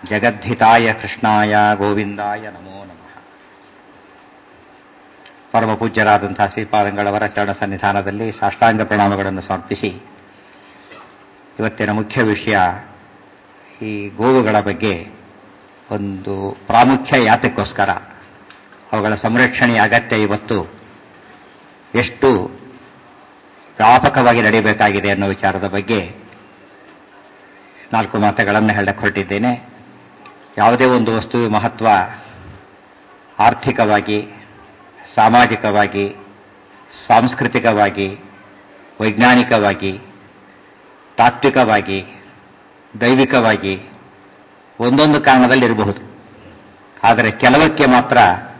ಜಗದ್ಧಿತಾಯ ಕೃಷ್ಣಾಯ ಗೋವಿಂದಾಯ ನಮೋ ನಮಃ ಪರಮ ಪೂಜ್ಯರಾದಂತಹ ಶ್ರೀಪಾದಂಗಳವರ ಚರಣ ಸನ್ನಿಧಾನದಲ್ಲಿ ಸಾಷ್ಟಾಂಗ ಪ್ರಣಾಮಗಳನ್ನು ಸಮರ್ಪಿಸಿ ಇವತ್ತಿನ ಮುಖ್ಯ ವಿಷಯ ಈ ಗೋವುಗಳ ಬಗ್ಗೆ ಒಂದು ಪ್ರಾಮುಖ್ಯ ಯಾತಕ್ಕೋಸ್ಕರ ಅವುಗಳ ಸಂರಕ್ಷಣೆಯ ಅಗತ್ಯ ಇವತ್ತು ಎಷ್ಟು ವ್ಯಾಪಕವಾಗಿ ನಡೆಯಬೇಕಾಗಿದೆ ಅನ್ನೋ ವಿಚಾರದ ಬಗ್ಗೆ ನಾಲ್ಕು ಮಾತುಗಳನ್ನು ಹೇಳಕ್ಕೆ ಹೊರಟಿದ್ದೇನೆ ಯಾವುದೇ ಒಂದು ವಸ್ತುವಿನ ಮಹತ್ವ ಆರ್ಥಿಕವಾಗಿ ಸಾಮಾಜಿಕವಾಗಿ ಸಾಂಸ್ಕೃತಿಕವಾಗಿ ವೈಜ್ಞಾನಿಕವಾಗಿ ತಾತ್ವಿಕವಾಗಿ ದೈವಿಕವಾಗಿ ಒಂದೊಂದು ಕಾರಣದಲ್ಲಿ ಇರಬಹುದು ಆದರೆ ಕೆಲವಕ್ಕೆ ಮಾತ್ರ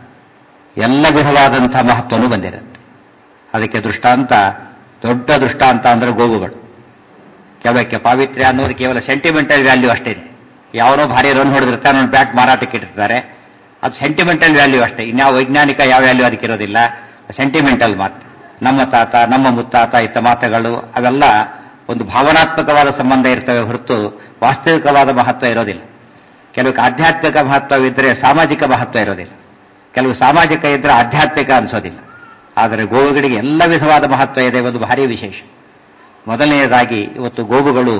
ಎಲ್ಲ ವಿಧವಾದಂಥ ಮಹತ್ವನೂ ಬಂದಿರುತ್ತೆ ಅದಕ್ಕೆ ದೃಷ್ಟಾಂತ ದೊಡ್ಡ ದೃಷ್ಟಾಂತ ಅಂದರೆ ಗೋವುಗಳು ಕೆಲವಕ್ಕೆ ಪಾವಿತ್ರ್ಯ ಅನ್ನೋದು ಕೇವಲ ಸೆಂಟಿಮೆಂಟಲ್ ವ್ಯಾಲ್ಯೂ ಅಷ್ಟೇ ಯಾವನೋ ಭಾರಿ ರನ್ ಹೊಡೆದಿರ್ತಾರೆ ಒಂದು ಬ್ಯಾಟ್ ಮಾರಾಟಕ್ಕೆ ಇಟ್ಟಿರ್ತಾರೆ ಅದು ಸೆಂಟಿಮೆಂಟಲ್ ವ್ಯಾಲ್ಯೂ ಅಷ್ಟೇ ಇನ್ಯಾವ ವೈಜ್ಞಾನಿಕ ಯಾವ ವ್ಯಾಲ್ಯೂ ಅದಕ್ಕೆ ಇರೋದಿಲ್ಲ ಸೆಂಟಿಮೆಂಟಲ್ ಮಾತು ನಮ್ಮ ತಾತ ನಮ್ಮ ಮುತ್ತಾತ ಇತ್ತ ಮಾತುಗಳು ಅವೆಲ್ಲ ಒಂದು ಭಾವನಾತ್ಮಕವಾದ ಸಂಬಂಧ ಇರ್ತವೆ ಹೊರತು ವಾಸ್ತವಿಕವಾದ ಮಹತ್ವ ಇರೋದಿಲ್ಲ ಕೆಲವಕ್ಕೆ ಆಧ್ಯಾತ್ಮಿಕ ಮಹತ್ವವಿದ್ದರೆ ಸಾಮಾಜಿಕ ಮಹತ್ವ ಇರೋದಿಲ್ಲ ಕೆಲವು ಸಾಮಾಜಿಕ ಇದ್ದರೆ ಆಧ್ಯಾತ್ಮಿಕ ಅನಿಸೋದಿಲ್ಲ ಆದರೆ ಗೋವುಗಳಿಗೆ ಎಲ್ಲ ವಿಧವಾದ ಮಹತ್ವ ಇದೆ ಒಂದು ಭಾರಿ ವಿಶೇಷ ಮೊದಲನೆಯದಾಗಿ ಇವತ್ತು ಗೋವುಗಳು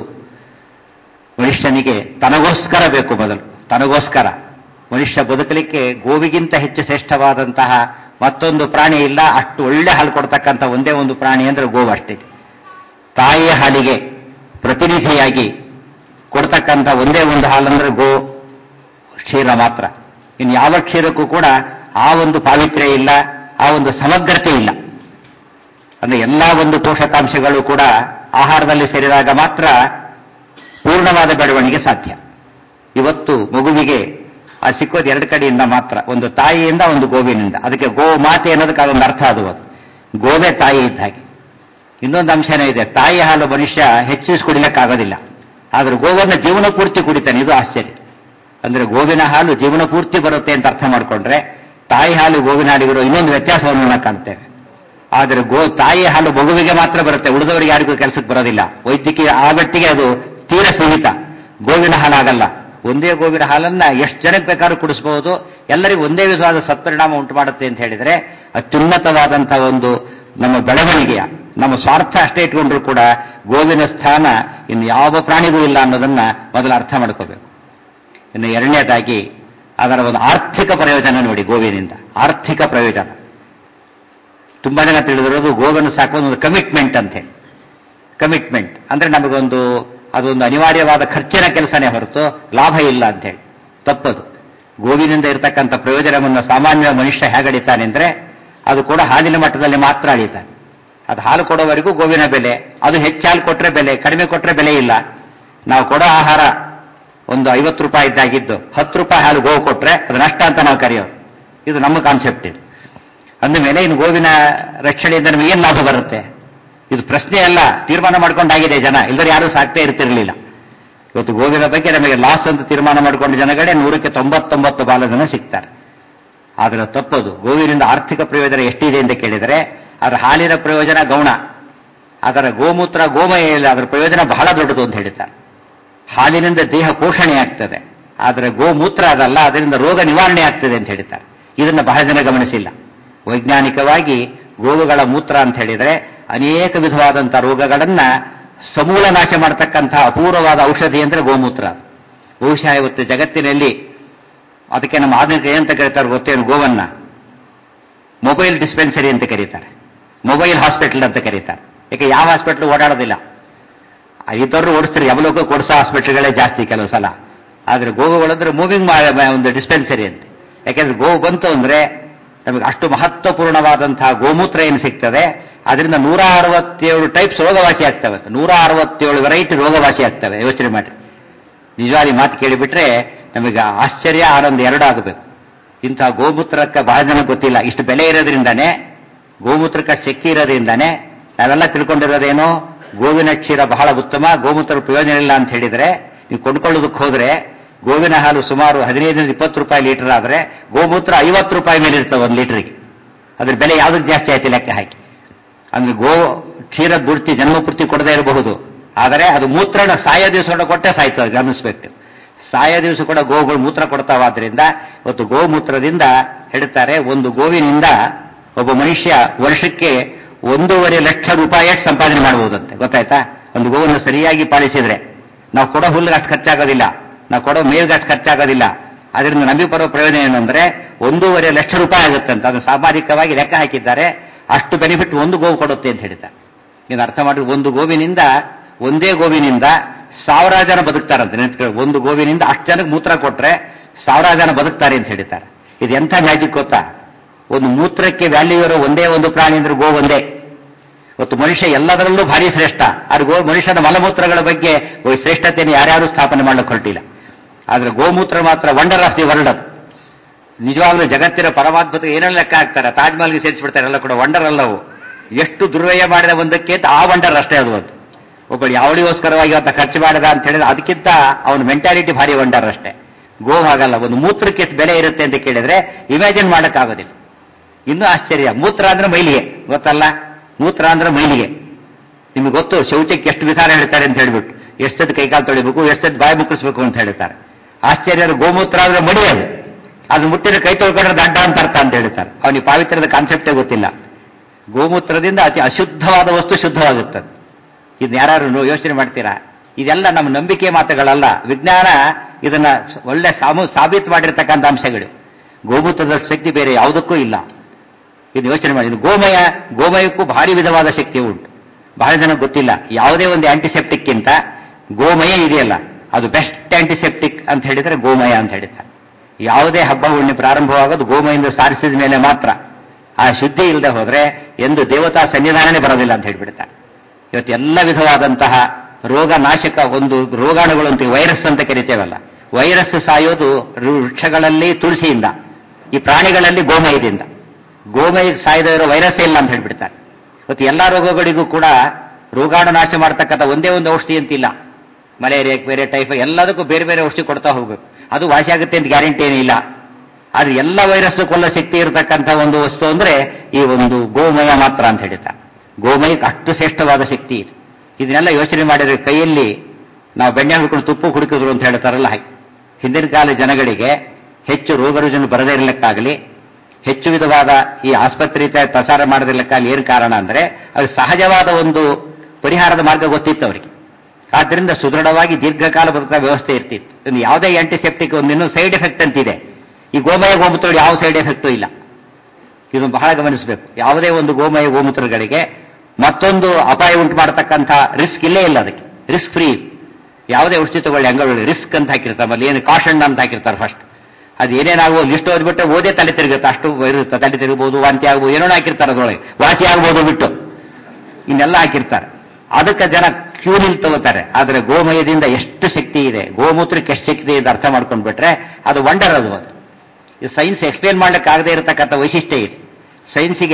ಮನುಷ್ಯನಿಗೆ ತನಗೋಸ್ಕರ ಬೇಕು ಮೊದಲು ತನಗೋಸ್ಕರ ಮನುಷ್ಯ ಬದುಕಲಿಕ್ಕೆ ಗೋವಿಗಿಂತ ಹೆಚ್ಚು ಶ್ರೇಷ್ಠವಾದಂತಹ ಮತ್ತೊಂದು ಪ್ರಾಣಿ ಇಲ್ಲ ಅಷ್ಟು ಒಳ್ಳೆ ಹಾಲು ಕೊಡ್ತಕ್ಕಂಥ ಒಂದೇ ಒಂದು ಪ್ರಾಣಿ ಅಂದ್ರೆ ಗೋವು ಅಷ್ಟೇ ತಾಯಿಯ ಹಾಲಿಗೆ ಪ್ರತಿನಿಧಿಯಾಗಿ ಕೊಡ್ತಕ್ಕಂಥ ಒಂದೇ ಒಂದು ಹಾಲಂದ್ರೆ ಗೋ ಕ್ಷೀರ ಮಾತ್ರ ಇನ್ನು ಯಾವ ಕ್ಷೀರಕ್ಕೂ ಕೂಡ ಆ ಒಂದು ಪಾವಿತ್ರ್ಯ ಇಲ್ಲ ಆ ಒಂದು ಸಮಗ್ರತೆ ಇಲ್ಲ ಅಂದ್ರೆ ಎಲ್ಲಾ ಒಂದು ಪೋಷಕಾಂಶಗಳು ಕೂಡ ಆಹಾರದಲ್ಲಿ ಸೇರಿದಾಗ ಮಾತ್ರ ಪೂರ್ಣವಾದ ಬೆಳವಣಿಗೆ ಸಾಧ್ಯ ಇವತ್ತು ಮಗುವಿಗೆ ಆ ಸಿಕ್ಕೋದು ಎರಡು ಕಡೆಯಿಂದ ಮಾತ್ರ ಒಂದು ತಾಯಿಯಿಂದ ಒಂದು ಗೋವಿನಿಂದ ಅದಕ್ಕೆ ಗೋ ಮಾತೆ ಅನ್ನೋದಕ್ಕೆ ಅದೊಂದು ಅರ್ಥ ಅದು ಅದು ಗೋವೇ ತಾಯಿ ಇದ್ದ ಹಾಗೆ ಇನ್ನೊಂದು ಅಂಶನೇ ಇದೆ ತಾಯಿ ಹಾಲು ಮನುಷ್ಯ ಹೆಚ್ಚಿಸಿ ಕುಡಿಲಿಕ್ಕಾಗೋದಿಲ್ಲ ಆದ್ರೆ ಗೋವನ್ನು ಜೀವನ ಪೂರ್ತಿ ಕುಡಿತಾನೆ ಇದು ಆಶ್ಚರ್ಯ ಅಂದ್ರೆ ಗೋವಿನ ಹಾಲು ಜೀವನ ಪೂರ್ತಿ ಬರುತ್ತೆ ಅಂತ ಅರ್ಥ ಮಾಡ್ಕೊಂಡ್ರೆ ತಾಯಿ ಹಾಲು ಗೋವಿನ ಹಾಲಿಗಿರೋ ಇನ್ನೊಂದು ವ್ಯತ್ಯಾಸವನ್ನು ನಾವು ಕಾಣ್ತೇವೆ ಆದರೆ ಗೋ ತಾಯಿ ಹಾಲು ಮಗುವಿಗೆ ಮಾತ್ರ ಬರುತ್ತೆ ಉಳಿದವರಿಗೆ ಯಾರಿಗೂ ಕೆಲಸಕ್ಕೆ ಬರೋದಿಲ್ಲ ವೈದ್ಯಕೀಯ ಆ ಮಟ್ಟಿಗೆ ಅದು ತೀರ ಸೀಮಿತ ಗೋವಿನ ಹಾಲು ಆಗಲ್ಲ ಒಂದೇ ಗೋವಿನ ಹಾಲನ್ನ ಎಷ್ಟು ಜನಕ್ಕೆ ಬೇಕಾದ್ರೂ ಕುಡಿಸಬಹುದು ಎಲ್ಲರಿಗೂ ಒಂದೇ ವಿಧವಾದ ಸತ್ಪರಿಣಾಮ ಉಂಟು ಮಾಡುತ್ತೆ ಅಂತ ಹೇಳಿದ್ರೆ ಅತ್ಯುನ್ನತವಾದಂತಹ ಒಂದು ನಮ್ಮ ಬೆಳವಣಿಗೆಯ ನಮ್ಮ ಸ್ವಾರ್ಥ ಅಷ್ಟೇ ಇಟ್ಕೊಂಡ್ರು ಕೂಡ ಗೋವಿನ ಸ್ಥಾನ ಇನ್ನು ಯಾವ ಪ್ರಾಣಿಗೂ ಇಲ್ಲ ಅನ್ನೋದನ್ನ ಮೊದಲು ಅರ್ಥ ಮಾಡ್ಕೋಬೇಕು ಇನ್ನು ಎರಡನೇದಾಗಿ ಅದರ ಒಂದು ಆರ್ಥಿಕ ಪ್ರಯೋಜನ ನೋಡಿ ಗೋವಿನಿಂದ ಆರ್ಥಿಕ ಪ್ರಯೋಜನ ತುಂಬಾ ಜನ ತಿಳಿದಿರೋದು ಗೋವನ್ನು ಸಾಕೋದು ಒಂದು ಕಮಿಟ್ಮೆಂಟ್ ಅಂತ ಹೇಳಿ ಕಮಿಟ್ಮೆಂಟ್ ಅಂದ್ರೆ ನಮಗೊಂದು ಅದೊಂದು ಅನಿವಾರ್ಯವಾದ ಖರ್ಚಿನ ಕೆಲಸನೇ ಹೊರತು ಲಾಭ ಇಲ್ಲ ಅಂತ ಹೇಳಿ ತಪ್ಪದು ಗೋವಿನಿಂದ ಇರತಕ್ಕಂಥ ಪ್ರಯೋಜನವನ್ನು ಸಾಮಾನ್ಯ ಮನುಷ್ಯ ಹೇಗಡಿತಾನೆ ಅಂದ್ರೆ ಅದು ಕೂಡ ಹಾಲಿನ ಮಟ್ಟದಲ್ಲಿ ಮಾತ್ರ ಅಳಿತಾನೆ ಅದು ಹಾಲು ಕೊಡೋವರೆಗೂ ಗೋವಿನ ಬೆಲೆ ಅದು ಹೆಚ್ಚು ಹಾಲು ಕೊಟ್ರೆ ಬೆಲೆ ಕಡಿಮೆ ಕೊಟ್ರೆ ಬೆಲೆ ಇಲ್ಲ ನಾವು ಕೊಡೋ ಆಹಾರ ಒಂದು ಐವತ್ತು ರೂಪಾಯಿ ಇದ್ದಾಗಿದ್ದು ಹತ್ತು ರೂಪಾಯಿ ಹಾಲು ಗೋವು ಕೊಟ್ರೆ ಅದು ನಷ್ಟ ಅಂತ ನಾವು ಕರೆಯೋದು ಇದು ನಮ್ಮ ಕಾನ್ಸೆಪ್ಟ್ ಇದು ಅಂದ ಮೇಲೆ ಇನ್ನು ಗೋವಿನ ರಕ್ಷಣೆಯಿಂದ ನಮಗೆ ಏನು ಲಾಭ ಬರುತ್ತೆ ಇದು ಪ್ರಶ್ನೆ ಅಲ್ಲ ತೀರ್ಮಾನ ಮಾಡ್ಕೊಂಡಾಗಿದೆ ಜನ ಇಲ್ಲದ್ರೆ ಯಾರು ಸಾಕ್ತೇ ಇರ್ತಿರ್ಲಿಲ್ಲ ಇವತ್ತು ಗೋವಿನ ಬಗ್ಗೆ ನಮಗೆ ಲಾಸ್ ಅಂತ ತೀರ್ಮಾನ ಮಾಡಿಕೊಂಡ ಜನಗಳೇ ನೂರಕ್ಕೆ ತೊಂಬತ್ತೊಂಬತ್ತು ಬಾಲ ಜನ ಸಿಗ್ತಾರೆ ಆದರೆ ತಪ್ಪದು ಗೋವಿನಿಂದ ಆರ್ಥಿಕ ಪ್ರಯೋಜನ ಎಷ್ಟಿದೆ ಅಂತ ಕೇಳಿದರೆ ಅದರ ಹಾಲಿನ ಪ್ರಯೋಜನ ಗೌಣ ಅದರ ಗೋಮೂತ್ರ ಗೋಮಯ ಇಲ್ಲ ಅದರ ಪ್ರಯೋಜನ ಬಹಳ ದೊಡ್ಡದು ಅಂತ ಹೇಳ್ತಾರೆ ಹಾಲಿನಿಂದ ದೇಹ ಪೋಷಣೆ ಆಗ್ತದೆ ಆದರೆ ಗೋಮೂತ್ರ ಅದಲ್ಲ ಅದರಿಂದ ರೋಗ ನಿವಾರಣೆ ಆಗ್ತದೆ ಅಂತ ಹೇಳ್ತಾರೆ ಇದನ್ನ ಬಹಳ ಜನ ಗಮನಿಸಿಲ್ಲ ವೈಜ್ಞಾನಿಕವಾಗಿ ಗೋವುಗಳ ಮೂತ್ರ ಅಂತ ಹೇಳಿದರೆ ಅನೇಕ ವಿಧವಾದಂತಹ ರೋಗಗಳನ್ನ ಸಮೂಲ ನಾಶ ಮಾಡತಕ್ಕಂತಹ ಅಪೂರ್ವವಾದ ಔಷಧಿ ಅಂದ್ರೆ ಗೋಮೂತ್ರ ಬಹುಶಃ ಇವತ್ತು ಜಗತ್ತಿನಲ್ಲಿ ಅದಕ್ಕೆ ನಮ್ಮ ಆಧುನಿಕ ಏನಂತ ಕರೀತಾರೆ ಗೊತ್ತೇನು ಗೋವನ್ನ ಮೊಬೈಲ್ ಡಿಸ್ಪೆನ್ಸರಿ ಅಂತ ಕರೀತಾರೆ ಮೊಬೈಲ್ ಹಾಸ್ಪಿಟಲ್ ಅಂತ ಕರೀತಾರೆ ಯಾಕೆ ಯಾವ ಹಾಸ್ಪಿಟಲ್ ಓಡಾಡೋದಿಲ್ಲ ಇದ್ದವರು ಓಡಿಸ್ತಾರೆ ಯಾವಲೋಕ ಕೊಡಿಸೋ ಹಾಸ್ಪಿಟಲ್ಗಳೇ ಜಾಸ್ತಿ ಕೆಲವು ಸಲ ಆದ್ರೆ ಗೋವುಗಳಂದ್ರೆ ಮೂವಿಂಗ್ ಒಂದು ಡಿಸ್ಪೆನ್ಸರಿ ಅಂತ ಯಾಕೆಂದ್ರೆ ಗೋವು ಬಂತು ಅಂದ್ರೆ ನಮಗೆ ಅಷ್ಟು ಮಹತ್ವಪೂರ್ಣವಾದಂತಹ ಗೋಮೂತ್ರ ಏನು ಸಿಗ್ತದೆ ಅದರಿಂದ ನೂರ ಅರವತ್ತೇಳು ಟೈಪ್ಸ್ ರೋಗವಾಸಿ ಆಗ್ತವೆ ನೂರ ಅರವತ್ತೇಳು ವೆರೈಟಿ ರೋಗವಾಸಿ ಆಗ್ತವೆ ಯೋಚನೆ ಮಾಡಿ ನಿಜವಾಗಿ ಮಾತು ಕೇಳಿಬಿಟ್ರೆ ನಮಗೆ ಆಶ್ಚರ್ಯ ಆನಂದ ಎರಡು ಆಗಬೇಕು ಇಂತಹ ಗೋಮೂತ್ರಕ್ಕೆ ಬಹಳ ಜನ ಗೊತ್ತಿಲ್ಲ ಇಷ್ಟು ಬೆಲೆ ಇರೋದ್ರಿಂದಾನೆ ಗೋಮೂತ್ರಕ್ಕೆ ಶಕ್ತಿ ಇರೋದ್ರಿಂದಾನೆ ನಾವೆಲ್ಲ ತಿಳ್ಕೊಂಡಿರೋದೇನು ಗೋವಿನ ಕ್ಷೀರ ಬಹಳ ಉತ್ತಮ ಗೋಮೂತ್ರ ಪ್ರಯೋಜನ ಇಲ್ಲ ಅಂತ ಹೇಳಿದ್ರೆ ನೀವು ಕೊಂಡ್ಕೊಳ್ಳೋದಕ್ಕೆ ಹೋದ್ರೆ ಗೋವಿನ ಹಾಲು ಸುಮಾರು ಹದಿನೈದರಿಂದ ಇಪ್ಪತ್ತು ರೂಪಾಯಿ ಲೀಟರ್ ಆದ್ರೆ ಗೋಮೂತ್ರ ಐವತ್ತು ರೂಪಾಯಿ ಮೇಲೆ ಇರ್ತವೆ ಒಂದು ಲೀಟರ್ಗೆ ಅದ್ರ ಬೆಲೆ ಯಾವ್ದಕ್ಕೆ ಜಾಸ್ತಿ ಆಯ್ತು ಲೆಕ್ಕ ಹಾಕಿ ಅಂದ್ರೆ ಗೋ ಕ್ಷೀರ ಪೂರ್ತಿ ಜನ್ಮ ಪೂರ್ತಿ ಕೊಡದೇ ಇರಬಹುದು ಆದರೆ ಅದು ಮೂತ್ರನ ಸಾಯ ದಿವಸ ಕೊಟ್ಟೆ ಸಾಯ್ತದೆ ಗಮನಿಸ್ಬೇಕು ಸಾಯ ದಿವಸ ಕೂಡ ಗೋಗಳು ಮೂತ್ರ ಕೊಡ್ತಾವಾದ್ರಿಂದ ಇವತ್ತು ಗೋಮೂತ್ರದಿಂದ ಹೇಳ್ತಾರೆ ಒಂದು ಗೋವಿನಿಂದ ಒಬ್ಬ ಮನುಷ್ಯ ವರ್ಷಕ್ಕೆ ಒಂದೂವರೆ ಲಕ್ಷ ರೂಪಾಯಿ ಸಂಪಾದನೆ ಮಾಡಬಹುದಂತೆ ಗೊತ್ತಾಯ್ತಾ ಒಂದು ಗೋವನ್ನು ಸರಿಯಾಗಿ ಪಾಲಿಸಿದ್ರೆ ನಾವು ಕೊಡೋ ಹುಲ್ಲಿಗೆ ಅಷ್ಟು ಖರ್ಚಾಗೋದಿಲ್ಲ ನಾವು ಕೊಡೋ ಮೇಲ್ಗೆ ಅಷ್ಟು ಖರ್ಚಾಗೋದಿಲ್ಲ ಅದರಿಂದ ನಮಗೆ ಬರೋ ಪ್ರಯೋಜನ ಏನಂದ್ರೆ ಒಂದೂವರೆ ಲಕ್ಷ ರೂಪಾಯಿ ಆಗುತ್ತಂತ ಅದು ಸಾಮಾಜಿಕವಾಗಿ ಲೆಕ್ಕ ಹಾಕಿದ್ದಾರೆ ಅಷ್ಟು ಬೆನಿಫಿಟ್ ಒಂದು ಗೋವು ಕೊಡುತ್ತೆ ಅಂತ ಹೇಳ್ತಾರೆ ನೀನು ಅರ್ಥ ಮಾಡಿ ಒಂದು ಗೋವಿನಿಂದ ಒಂದೇ ಗೋವಿನಿಂದ ಸಾವಿರಾರು ಜನ ಬದುಕ್ತಾರಂತೆ ನೆನ್ಪಿಟ್ಕೊಳ್ಳಿ. ಒಂದು ಗೋವಿನಿಂದ ಅಷ್ಟು ಜನಕ್ಕೆ ಮೂತ್ರ ಕೊಟ್ರೆ ಸಾವಿರಾರು ಜನ ಬದುಕ್ತಾರೆ ಅಂತ ಹೇಳ್ತಾರೆ ಇದು ಎಂಥ ಮ್ಯಾಜಿಕ್ ಗೊತ್ತಾ ಒಂದು ಮೂತ್ರಕ್ಕೆ ವ್ಯಾಲ್ಯೂ ಇರೋ ಒಂದೇ ಒಂದು ಪ್ರಾಣಿ ಅಂದ್ರೆ ಗೋ ಒಂದೇ ಇವತ್ತು ಮನುಷ್ಯ ಎಲ್ಲದರಲ್ಲೂ ಭಾರಿ ಶ್ರೇಷ್ಠ ಆದ್ರೆ ಗೋ ಮನುಷ್ಯನ ಮಲಮೂತ್ರಗಳ ಬಗ್ಗೆ ಓ ಶ್ರೇಷ್ಠತೆಯನ್ನು ಯಾರ್ಯಾರು ಸ್ಥಾಪನೆ ಮಾಡಲಿಕ್ಕೆ ಹೊರಟಿಲ್ಲ ಆದ್ರೆ ಗೋಮೂತ್ರ ಮಾತ್ರ ವಂಡರ್ ಆಫ್ ದಿ ವರ್ಲ್ಡ್ ಅದು ನಿಜವಾಗ್ಲೂ ಜಗತ್ತಿನ ಪರಮಾದ್ಭುತ ಏನೆಲ್ಲ ಲೆಕ್ಕ ಹಾಕ್ತಾರೆ ತಾಜ್ ಮಹಲ್ಗೆ ಸೇರಿಸ್ಬಿಡ್ತಾರೆ ಎಲ್ಲ ಕೂಡ ವಂಡರ್ ಅಲ್ಲವು ಎಷ್ಟು ದುರ್ವ್ಯಯ ಮಾಡಿದ ಒಂದಕ್ಕೆ ಅಂತ ಆ ವಂಡರ್ ಅಷ್ಟೇ ಅದು ಅದು ಒಬ್ಬಳು ಯಾವಳಿಗೋಸ್ಕರವಾಗಿ ಅವತ್ತ ಖರ್ಚು ಮಾಡಿದ ಅಂತ ಹೇಳಿದ್ರೆ ಅದಕ್ಕಿಂತ ಅವನ ಮೆಂಟಾಲಿಟಿ ಭಾರಿ ವಂಡರ್ ಅಷ್ಟೇ ಗೋ ಹಾಗಲ್ಲ ಒಂದು ಮೂತ್ರಕ್ಕೆ ಎಷ್ಟು ಬೆಲೆ ಇರುತ್ತೆ ಅಂತ ಕೇಳಿದ್ರೆ ಇಮ್ಯಾಜಿನ್ ಮಾಡೋಕ್ಕಾಗೋದಿಲ್ಲ ಇನ್ನೂ ಆಶ್ಚರ್ಯ ಮೂತ್ರ ಅಂದ್ರೆ ಮೈಲಿಗೆ ಗೊತ್ತಲ್ಲ ಮೂತ್ರ ಅಂದ್ರೆ ಮೈಲಿಗೆ ನಿಮ್ಗೆ ಗೊತ್ತು ಶೌಚಕ್ಕೆ ಎಷ್ಟು ವಿಧಾನ ಹೇಳ್ತಾರೆ ಅಂತ ಹೇಳ್ಬಿಟ್ಟು ಎಷ್ಟೊತ್ತು ಕೈಕಾಲು ತೊಳಿಬೇಕು ಎಷ್ಟೊತ್ತು ಬಾಯಿ ಮುಕ್ಕಿಸ್ಬೇಕು ಅಂತ ಹೇಳ್ತಾರೆ ಆಶ್ಚರ್ಯ ಅದು ಗೋಮೂತ್ರ ಅಂದ್ರೆ ಮಡಿ ಅದು ಅದು ಮುಟ್ಟಿದ್ರೆ ಕೈ ತೊಳ್ಕೊಂಡ್ರೆ ದಡ್ಡ ಅಂತ ಅರ್ಥ ಅಂತ ಹೇಳ್ತಾರೆ ಅವನಿಗೆ ಪಾವಿತ್ರ್ಯದ ಕಾನ್ಸೆಪ್ಟೇ ಗೊತ್ತಿಲ್ಲ ಗೋಮೂತ್ರದಿಂದ ಅತಿ ಅಶುದ್ಧವಾದ ವಸ್ತು ಶುದ್ಧವಾಗುತ್ತದೆ ಇದನ್ನ ಯಾರು ಯೋಚನೆ ಮಾಡ್ತೀರಾ ಇದೆಲ್ಲ ನಮ್ಮ ನಂಬಿಕೆ ಮಾತುಗಳಲ್ಲ ವಿಜ್ಞಾನ ಇದನ್ನ ಒಳ್ಳೆ ಸಾಮು ಸಾಬೀತು ಮಾಡಿರ್ತಕ್ಕಂಥ ಅಂಶಗಳು ಗೋಮೂತ್ರದ ಶಕ್ತಿ ಬೇರೆ ಯಾವುದಕ್ಕೂ ಇಲ್ಲ ಇದು ಯೋಚನೆ ಮಾಡಿ ಇದು ಗೋಮಯ ಗೋಮಯಕ್ಕೂ ಭಾರಿ ವಿಧವಾದ ಶಕ್ತಿ ಉಂಟು ಬಹಳ ಜನ ಗೊತ್ತಿಲ್ಲ ಯಾವುದೇ ಒಂದು ಆಂಟಿಸೆಪ್ಟಿಕ್ಕಿಂತ ಗೋಮಯ ಇದೆಯಲ್ಲ ಅದು ಬೆಸ್ಟ್ ಆಂಟಿಸೆಪ್ಟಿಕ್ ಅಂತ ಹೇಳಿದ್ರೆ ಗೋಮಯ ಅಂತ ಹೇಳ್ತಾರೆ ಯಾವುದೇ ಹಬ್ಬ ಹುಣ್ಣಿ ಪ್ರಾರಂಭವಾಗೋದು ಗೋಮಯಿಂದ ಸಾರಿಸಿದ ಮೇಲೆ ಮಾತ್ರ ಆ ಶುದ್ಧಿ ಇಲ್ಲದೆ ಹೋದ್ರೆ ಎಂದು ದೇವತಾ ಸನ್ನಿಧಾನನೇ ಬರೋದಿಲ್ಲ ಅಂತ ಹೇಳ್ಬಿಡ್ತಾರೆ ಇವತ್ತು ಎಲ್ಲ ವಿಧವಾದಂತಹ ರೋಗ ನಾಶಕ ಒಂದು ರೋಗಾಣುಗಳು ಅಂತ ವೈರಸ್ ಅಂತ ಕರಿತೇವಲ್ಲ ವೈರಸ್ ಸಾಯೋದು ವೃಕ್ಷಗಳಲ್ಲಿ ತುಳಸಿಯಿಂದ ಈ ಪ್ರಾಣಿಗಳಲ್ಲಿ ಗೋಮಯದಿಂದ ಗೋಮಯಕ್ಕೆ ಸಾಯದ ಇರೋ ವೈರಸ್ಸೇ ಇಲ್ಲ ಅಂತ ಹೇಳ್ಬಿಡ್ತಾರೆ ಇವತ್ತು ಎಲ್ಲಾ ರೋಗಗಳಿಗೂ ಕೂಡ ರೋಗಾಣು ನಾಶ ಮಾಡ್ತಕ್ಕಂಥ ಒಂದೇ ಒಂದು ಔಷಧಿ ಅಂತಿಲ್ಲ ಮಲೇರಿಯಾ ಬೇರೆ ಟೈಫಾಯ್ಡ್ ಎಲ್ಲದಕ್ಕೂ ಬೇರೆ ಬೇರೆ ಔಷಧಿ ಕೊಡ್ತಾ ಹೋಗ್ಬೇಕು ಅದು ವಾಸಿ ಆಗುತ್ತೆ ಅಂತ ಗ್ಯಾರಂಟಿ ಏನಿಲ್ಲ ಆದ್ರೆ ಎಲ್ಲ ವೈರಸ್ ಕೊಲ್ಲೋ ಶಕ್ತಿ ಇರತಕ್ಕಂಥ ಒಂದು ವಸ್ತು ಅಂದ್ರೆ ಈ ಒಂದು ಗೋಮಯ ಮಾತ್ರ ಅಂತ ಹೇಳ್ತಾರೆ ಗೋಮಯಕ್ಕೆ ಅಷ್ಟು ಶ್ರೇಷ್ಠವಾದ ಶಕ್ತಿ ಇದೆ ಇದನ್ನೆಲ್ಲ ಯೋಚನೆ ಮಾಡಿದ್ರೆ ಕೈಯಲ್ಲಿ ನಾವು ಬೆಣ್ಣೆ ಹಾಕೊಂಡು ತುಪ್ಪ ಕುಡಿಕಿದ್ರು ಅಂತ ಹೇಳ್ತಾರಲ್ಲ ಹಾಗೆ ಹಿಂದಿನ ಕಾಲ ಜನಗಳಿಗೆ ಹೆಚ್ಚು ರೋಗ ರುಜಿನ ಬರದೇ ಇರಲಿಕ್ಕಾಗಲಿ ಹೆಚ್ಚು ವಿಧವಾದ ಈ ಆಸ್ಪತ್ರೆ ಪ್ರಸಾರ ಮಾಡದಿರ್ಲಿಕ್ಕಾಗಲಿ ಏನು ಕಾರಣ ಅಂದ್ರೆ ಅದು ಸಹಜವಾದ ಒಂದು ಪರಿಹಾರದ ಮಾರ್ಗ ಗೊತ್ತಿತ್ತು ಅವರಿಗೆ ಆದ್ರಿಂದ ಸುದೃಢವಾಗಿ ದೀರ್ಘಕಾಲ ಬದುಕ ವ್ಯವಸ್ಥೆ ಇರ್ತಿತ್ತು ಇನ್ನು ಯಾವುದೇ ಆಂಟಿಸೆಪ್ಟಿಕ್ ಒಂದು ಇನ್ನೊಂದು ಸೈಡ್ ಎಫೆಕ್ಟ್ ಅಂತಿದೆ ಈ ಗೋಮಯ ಗೋಮೂತ್ರ ಯಾವ ಸೈಡ್ ಎಫೆಕ್ಟು ಇಲ್ಲ ಇದನ್ನು ಬಹಳ ಗಮನಿಸಬೇಕು ಯಾವುದೇ ಒಂದು ಗೋಮಯ ಗೋಮೂತ್ರಗಳಿಗೆ ಮತ್ತೊಂದು ಅಪಾಯ ಉಂಟು ಮಾಡತಕ್ಕಂಥ ರಿಸ್ಕ್ ಇಲ್ಲೇ ಇಲ್ಲ ಅದಕ್ಕೆ ರಿಸ್ಕ್ ಫ್ರೀ ಯಾವುದೇ ಔಷಧಿ ತಗೊಳ್ಳಿ ಅಂಗಗಳು ರಿಸ್ಕ್ ಅಂತ ಹಾಕಿರ್ತಾರೆ ಆಮೇಲೆ ಏನು ಕಾಷನ್ ಅಂತ ಹಾಕಿರ್ತಾರೆ ಫಸ್ಟ್ ಅದು ಏನೇನಾಗುವ ಲಿಸ್ಟ್ ಓದ್ಬಿಟ್ಟು ಓದೇ ತಲೆ ತಿರುಗುತ್ತೆ ಅಷ್ಟು ಇರುತ್ತೆ ತಲೆ ತಿರುಗಬಹುದು ವಾಂತಿ ಆಗ್ಬೋದು ಏನೋ ಹಾಕಿರ್ತಾರೆ ಅದರೊಳಗೆ ವಾಸಿ ಆಗ್ಬೋದು ಬಿಟ್ಟು ಇನ್ನೆಲ್ಲ ಹಾಕಿರ್ತಾರೆ ಅದಕ್ಕೆ ಜನ ಕ್ಯೂ ನಿಲ್ ತಗೋತಾರೆ ಆದ್ರೆ ಗೋಮಯದಿಂದ ಎಷ್ಟು ಶಕ್ತಿ ಇದೆ ಗೋಮೂತ್ರಕ್ಕೆ ಎಷ್ಟು ಶಕ್ತಿ ಇದೆ ಅರ್ಥ ಮಾಡ್ಕೊಂಡು ಬಿಟ್ರೆ ಅದು ವಂಡರ್ ಅದು ಅದು ಈ ಸೈನ್ಸ್ ಎಕ್ಸ್ಪ್ಲೇನ್ ಮಾಡ್ಲಿಕ್ಕೆ ಆಗದೆ ಇರತಕ್ಕಂಥ ವೈಶಿಷ್ಟ್ಯ ಇದೆ ಸೈನ್ಸಿಗೆ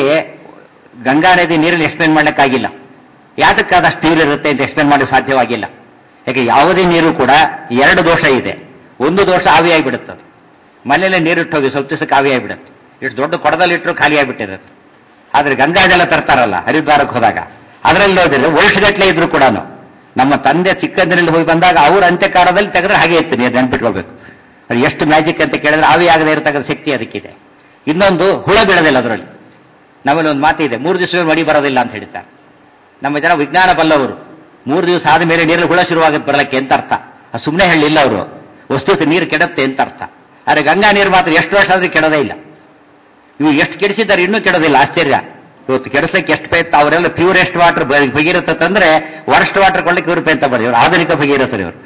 ಗಂಗಾ ನದಿ ನೀರಲ್ಲಿ ಎಕ್ಸ್ಪ್ಲೇನ್ ಮಾಡ್ಲಿಕ್ಕಾಗಿಲ್ಲ ಯಾತಕ್ಕೆ ಅದಷ್ಟು ನೀರು ಇರುತ್ತೆ ಅಂತ ಎಕ್ಸ್ಪ್ಲೇನ್ ಮಾಡಲಿಕ್ಕೆ ಸಾಧ್ಯವಾಗಿಲ್ಲ ಯಾಕೆ ಯಾವುದೇ ನೀರು ಕೂಡ ಎರಡು ದೋಷ ಇದೆ ಒಂದು ದೋಷ ಆವಿಯಾಗಿಬಿಡುತ್ತೆ ಅದು ಮನೆಯಲ್ಲೇ ನೀರಿಟ್ಟು ಹೋಗಿ ಸ್ವಲ್ಪ ದಿವಸಕ್ಕೆ ಆವಿಯಾಗಿಬಿಡುತ್ತೆ ಇಷ್ಟು ದೊಡ್ಡ ಕೊಡದಲ್ಲಿ ಇಟ್ಟರು ಖಾಲಿ ಆಗಿಬಿಟ್ಟಿರುತ್ತೆ ಆದ್ರೆ ಗಂಗಾ ಜಲ ತರ್ತಾರಲ್ಲ ಹರಿದ್ವಾರಕ್ಕೆ ಹೋದಾಗ ಅದರಲ್ಲಿ ಹೋದ್ರೆ ವರ್ಷಗಟ್ಟಲೆ ಇದ್ರು ಕೂಡ ನಮ್ಮ ತಂದೆ ಚಿಕ್ಕಂದಿನಲ್ಲಿ ಹೋಗಿ ಬಂದಾಗ ಅವ್ರ ಅಂತ್ಯಕಾಲದಲ್ಲಿ ತೆಗೆದ್ರೆ ಹಾಗೆ ಇತ್ತು ನೀವು ನೆನ್ಪಿಟ್ಕೊಳ್ಬೇಕು ಅದು ಎಷ್ಟು ಮ್ಯಾಜಿಕ್ ಅಂತ ಕೇಳಿದ್ರೆ ಆವಿ ಆಗದೆ ಇರತಕ್ಕಂಥ ಶಕ್ತಿ ಅದಕ್ಕಿದೆ ಇನ್ನೊಂದು ಹುಳ ಬೀಳೋದಿಲ್ಲ ಅದರಲ್ಲಿ ನಮ್ಮಲ್ಲಿ ಒಂದು ಮಾತಿದೆ ಮೂರು ದಿವಸ ಮಡಿ ಬರೋದಿಲ್ಲ ಅಂತ ಹೇಳ್ತಾರೆ ನಮ್ಮ ಜನ ವಿಜ್ಞಾನ ಬಲ್ಲವರು ಮೂರು ದಿವಸ ಆದ ಮೇಲೆ ನೀರಲ್ಲಿ ಹುಳ ಶುರುವಾಗುತ್ತೆ ಬರಲಿಕ್ಕೆ ಅಂತ ಅರ್ಥ ಸುಮ್ಮನೆ ಹೇಳಿಲ್ಲ ಅವರು ವಸ್ತುಕ್ಕೆ ನೀರು ಕೆಡುತ್ತೆ ಅಂತ ಅರ್ಥ ಆದ್ರೆ ಗಂಗಾ ನೀರು ಮಾತ್ರ ಎಷ್ಟು ವರ್ಷ ಆದ್ರೆ ಕೆಡೋದೇ ಇಲ್ಲ ಇವು ಎಷ್ಟು ಕೆಡಿಸಿದ್ದಾರೆ ಇನ್ನೂ ಕೆಡೋದಿಲ್ಲ ಆಶ್ಚರ್ಯ ಇವತ್ತು ಕೆಡಿಸ್ಲಿಕ್ಕೆ ಎಷ್ಟು ಪೇತ್ ಅವರೆಲ್ಲ ಪ್ಯೂರೆಸ್ಟ್ ವಾಟರ್ ಭಗೀರಥಂದ್ರೆ ವರ್ಸ್ಟ್ ವಾಟರ್ ಕೊಡ್ಲಿಕ್ಕೆ ಇವರು ಅಂತ ಬರೀ ಇವರು ಆಧುನಿಕ ಭಗೀರಥರು ಇವರು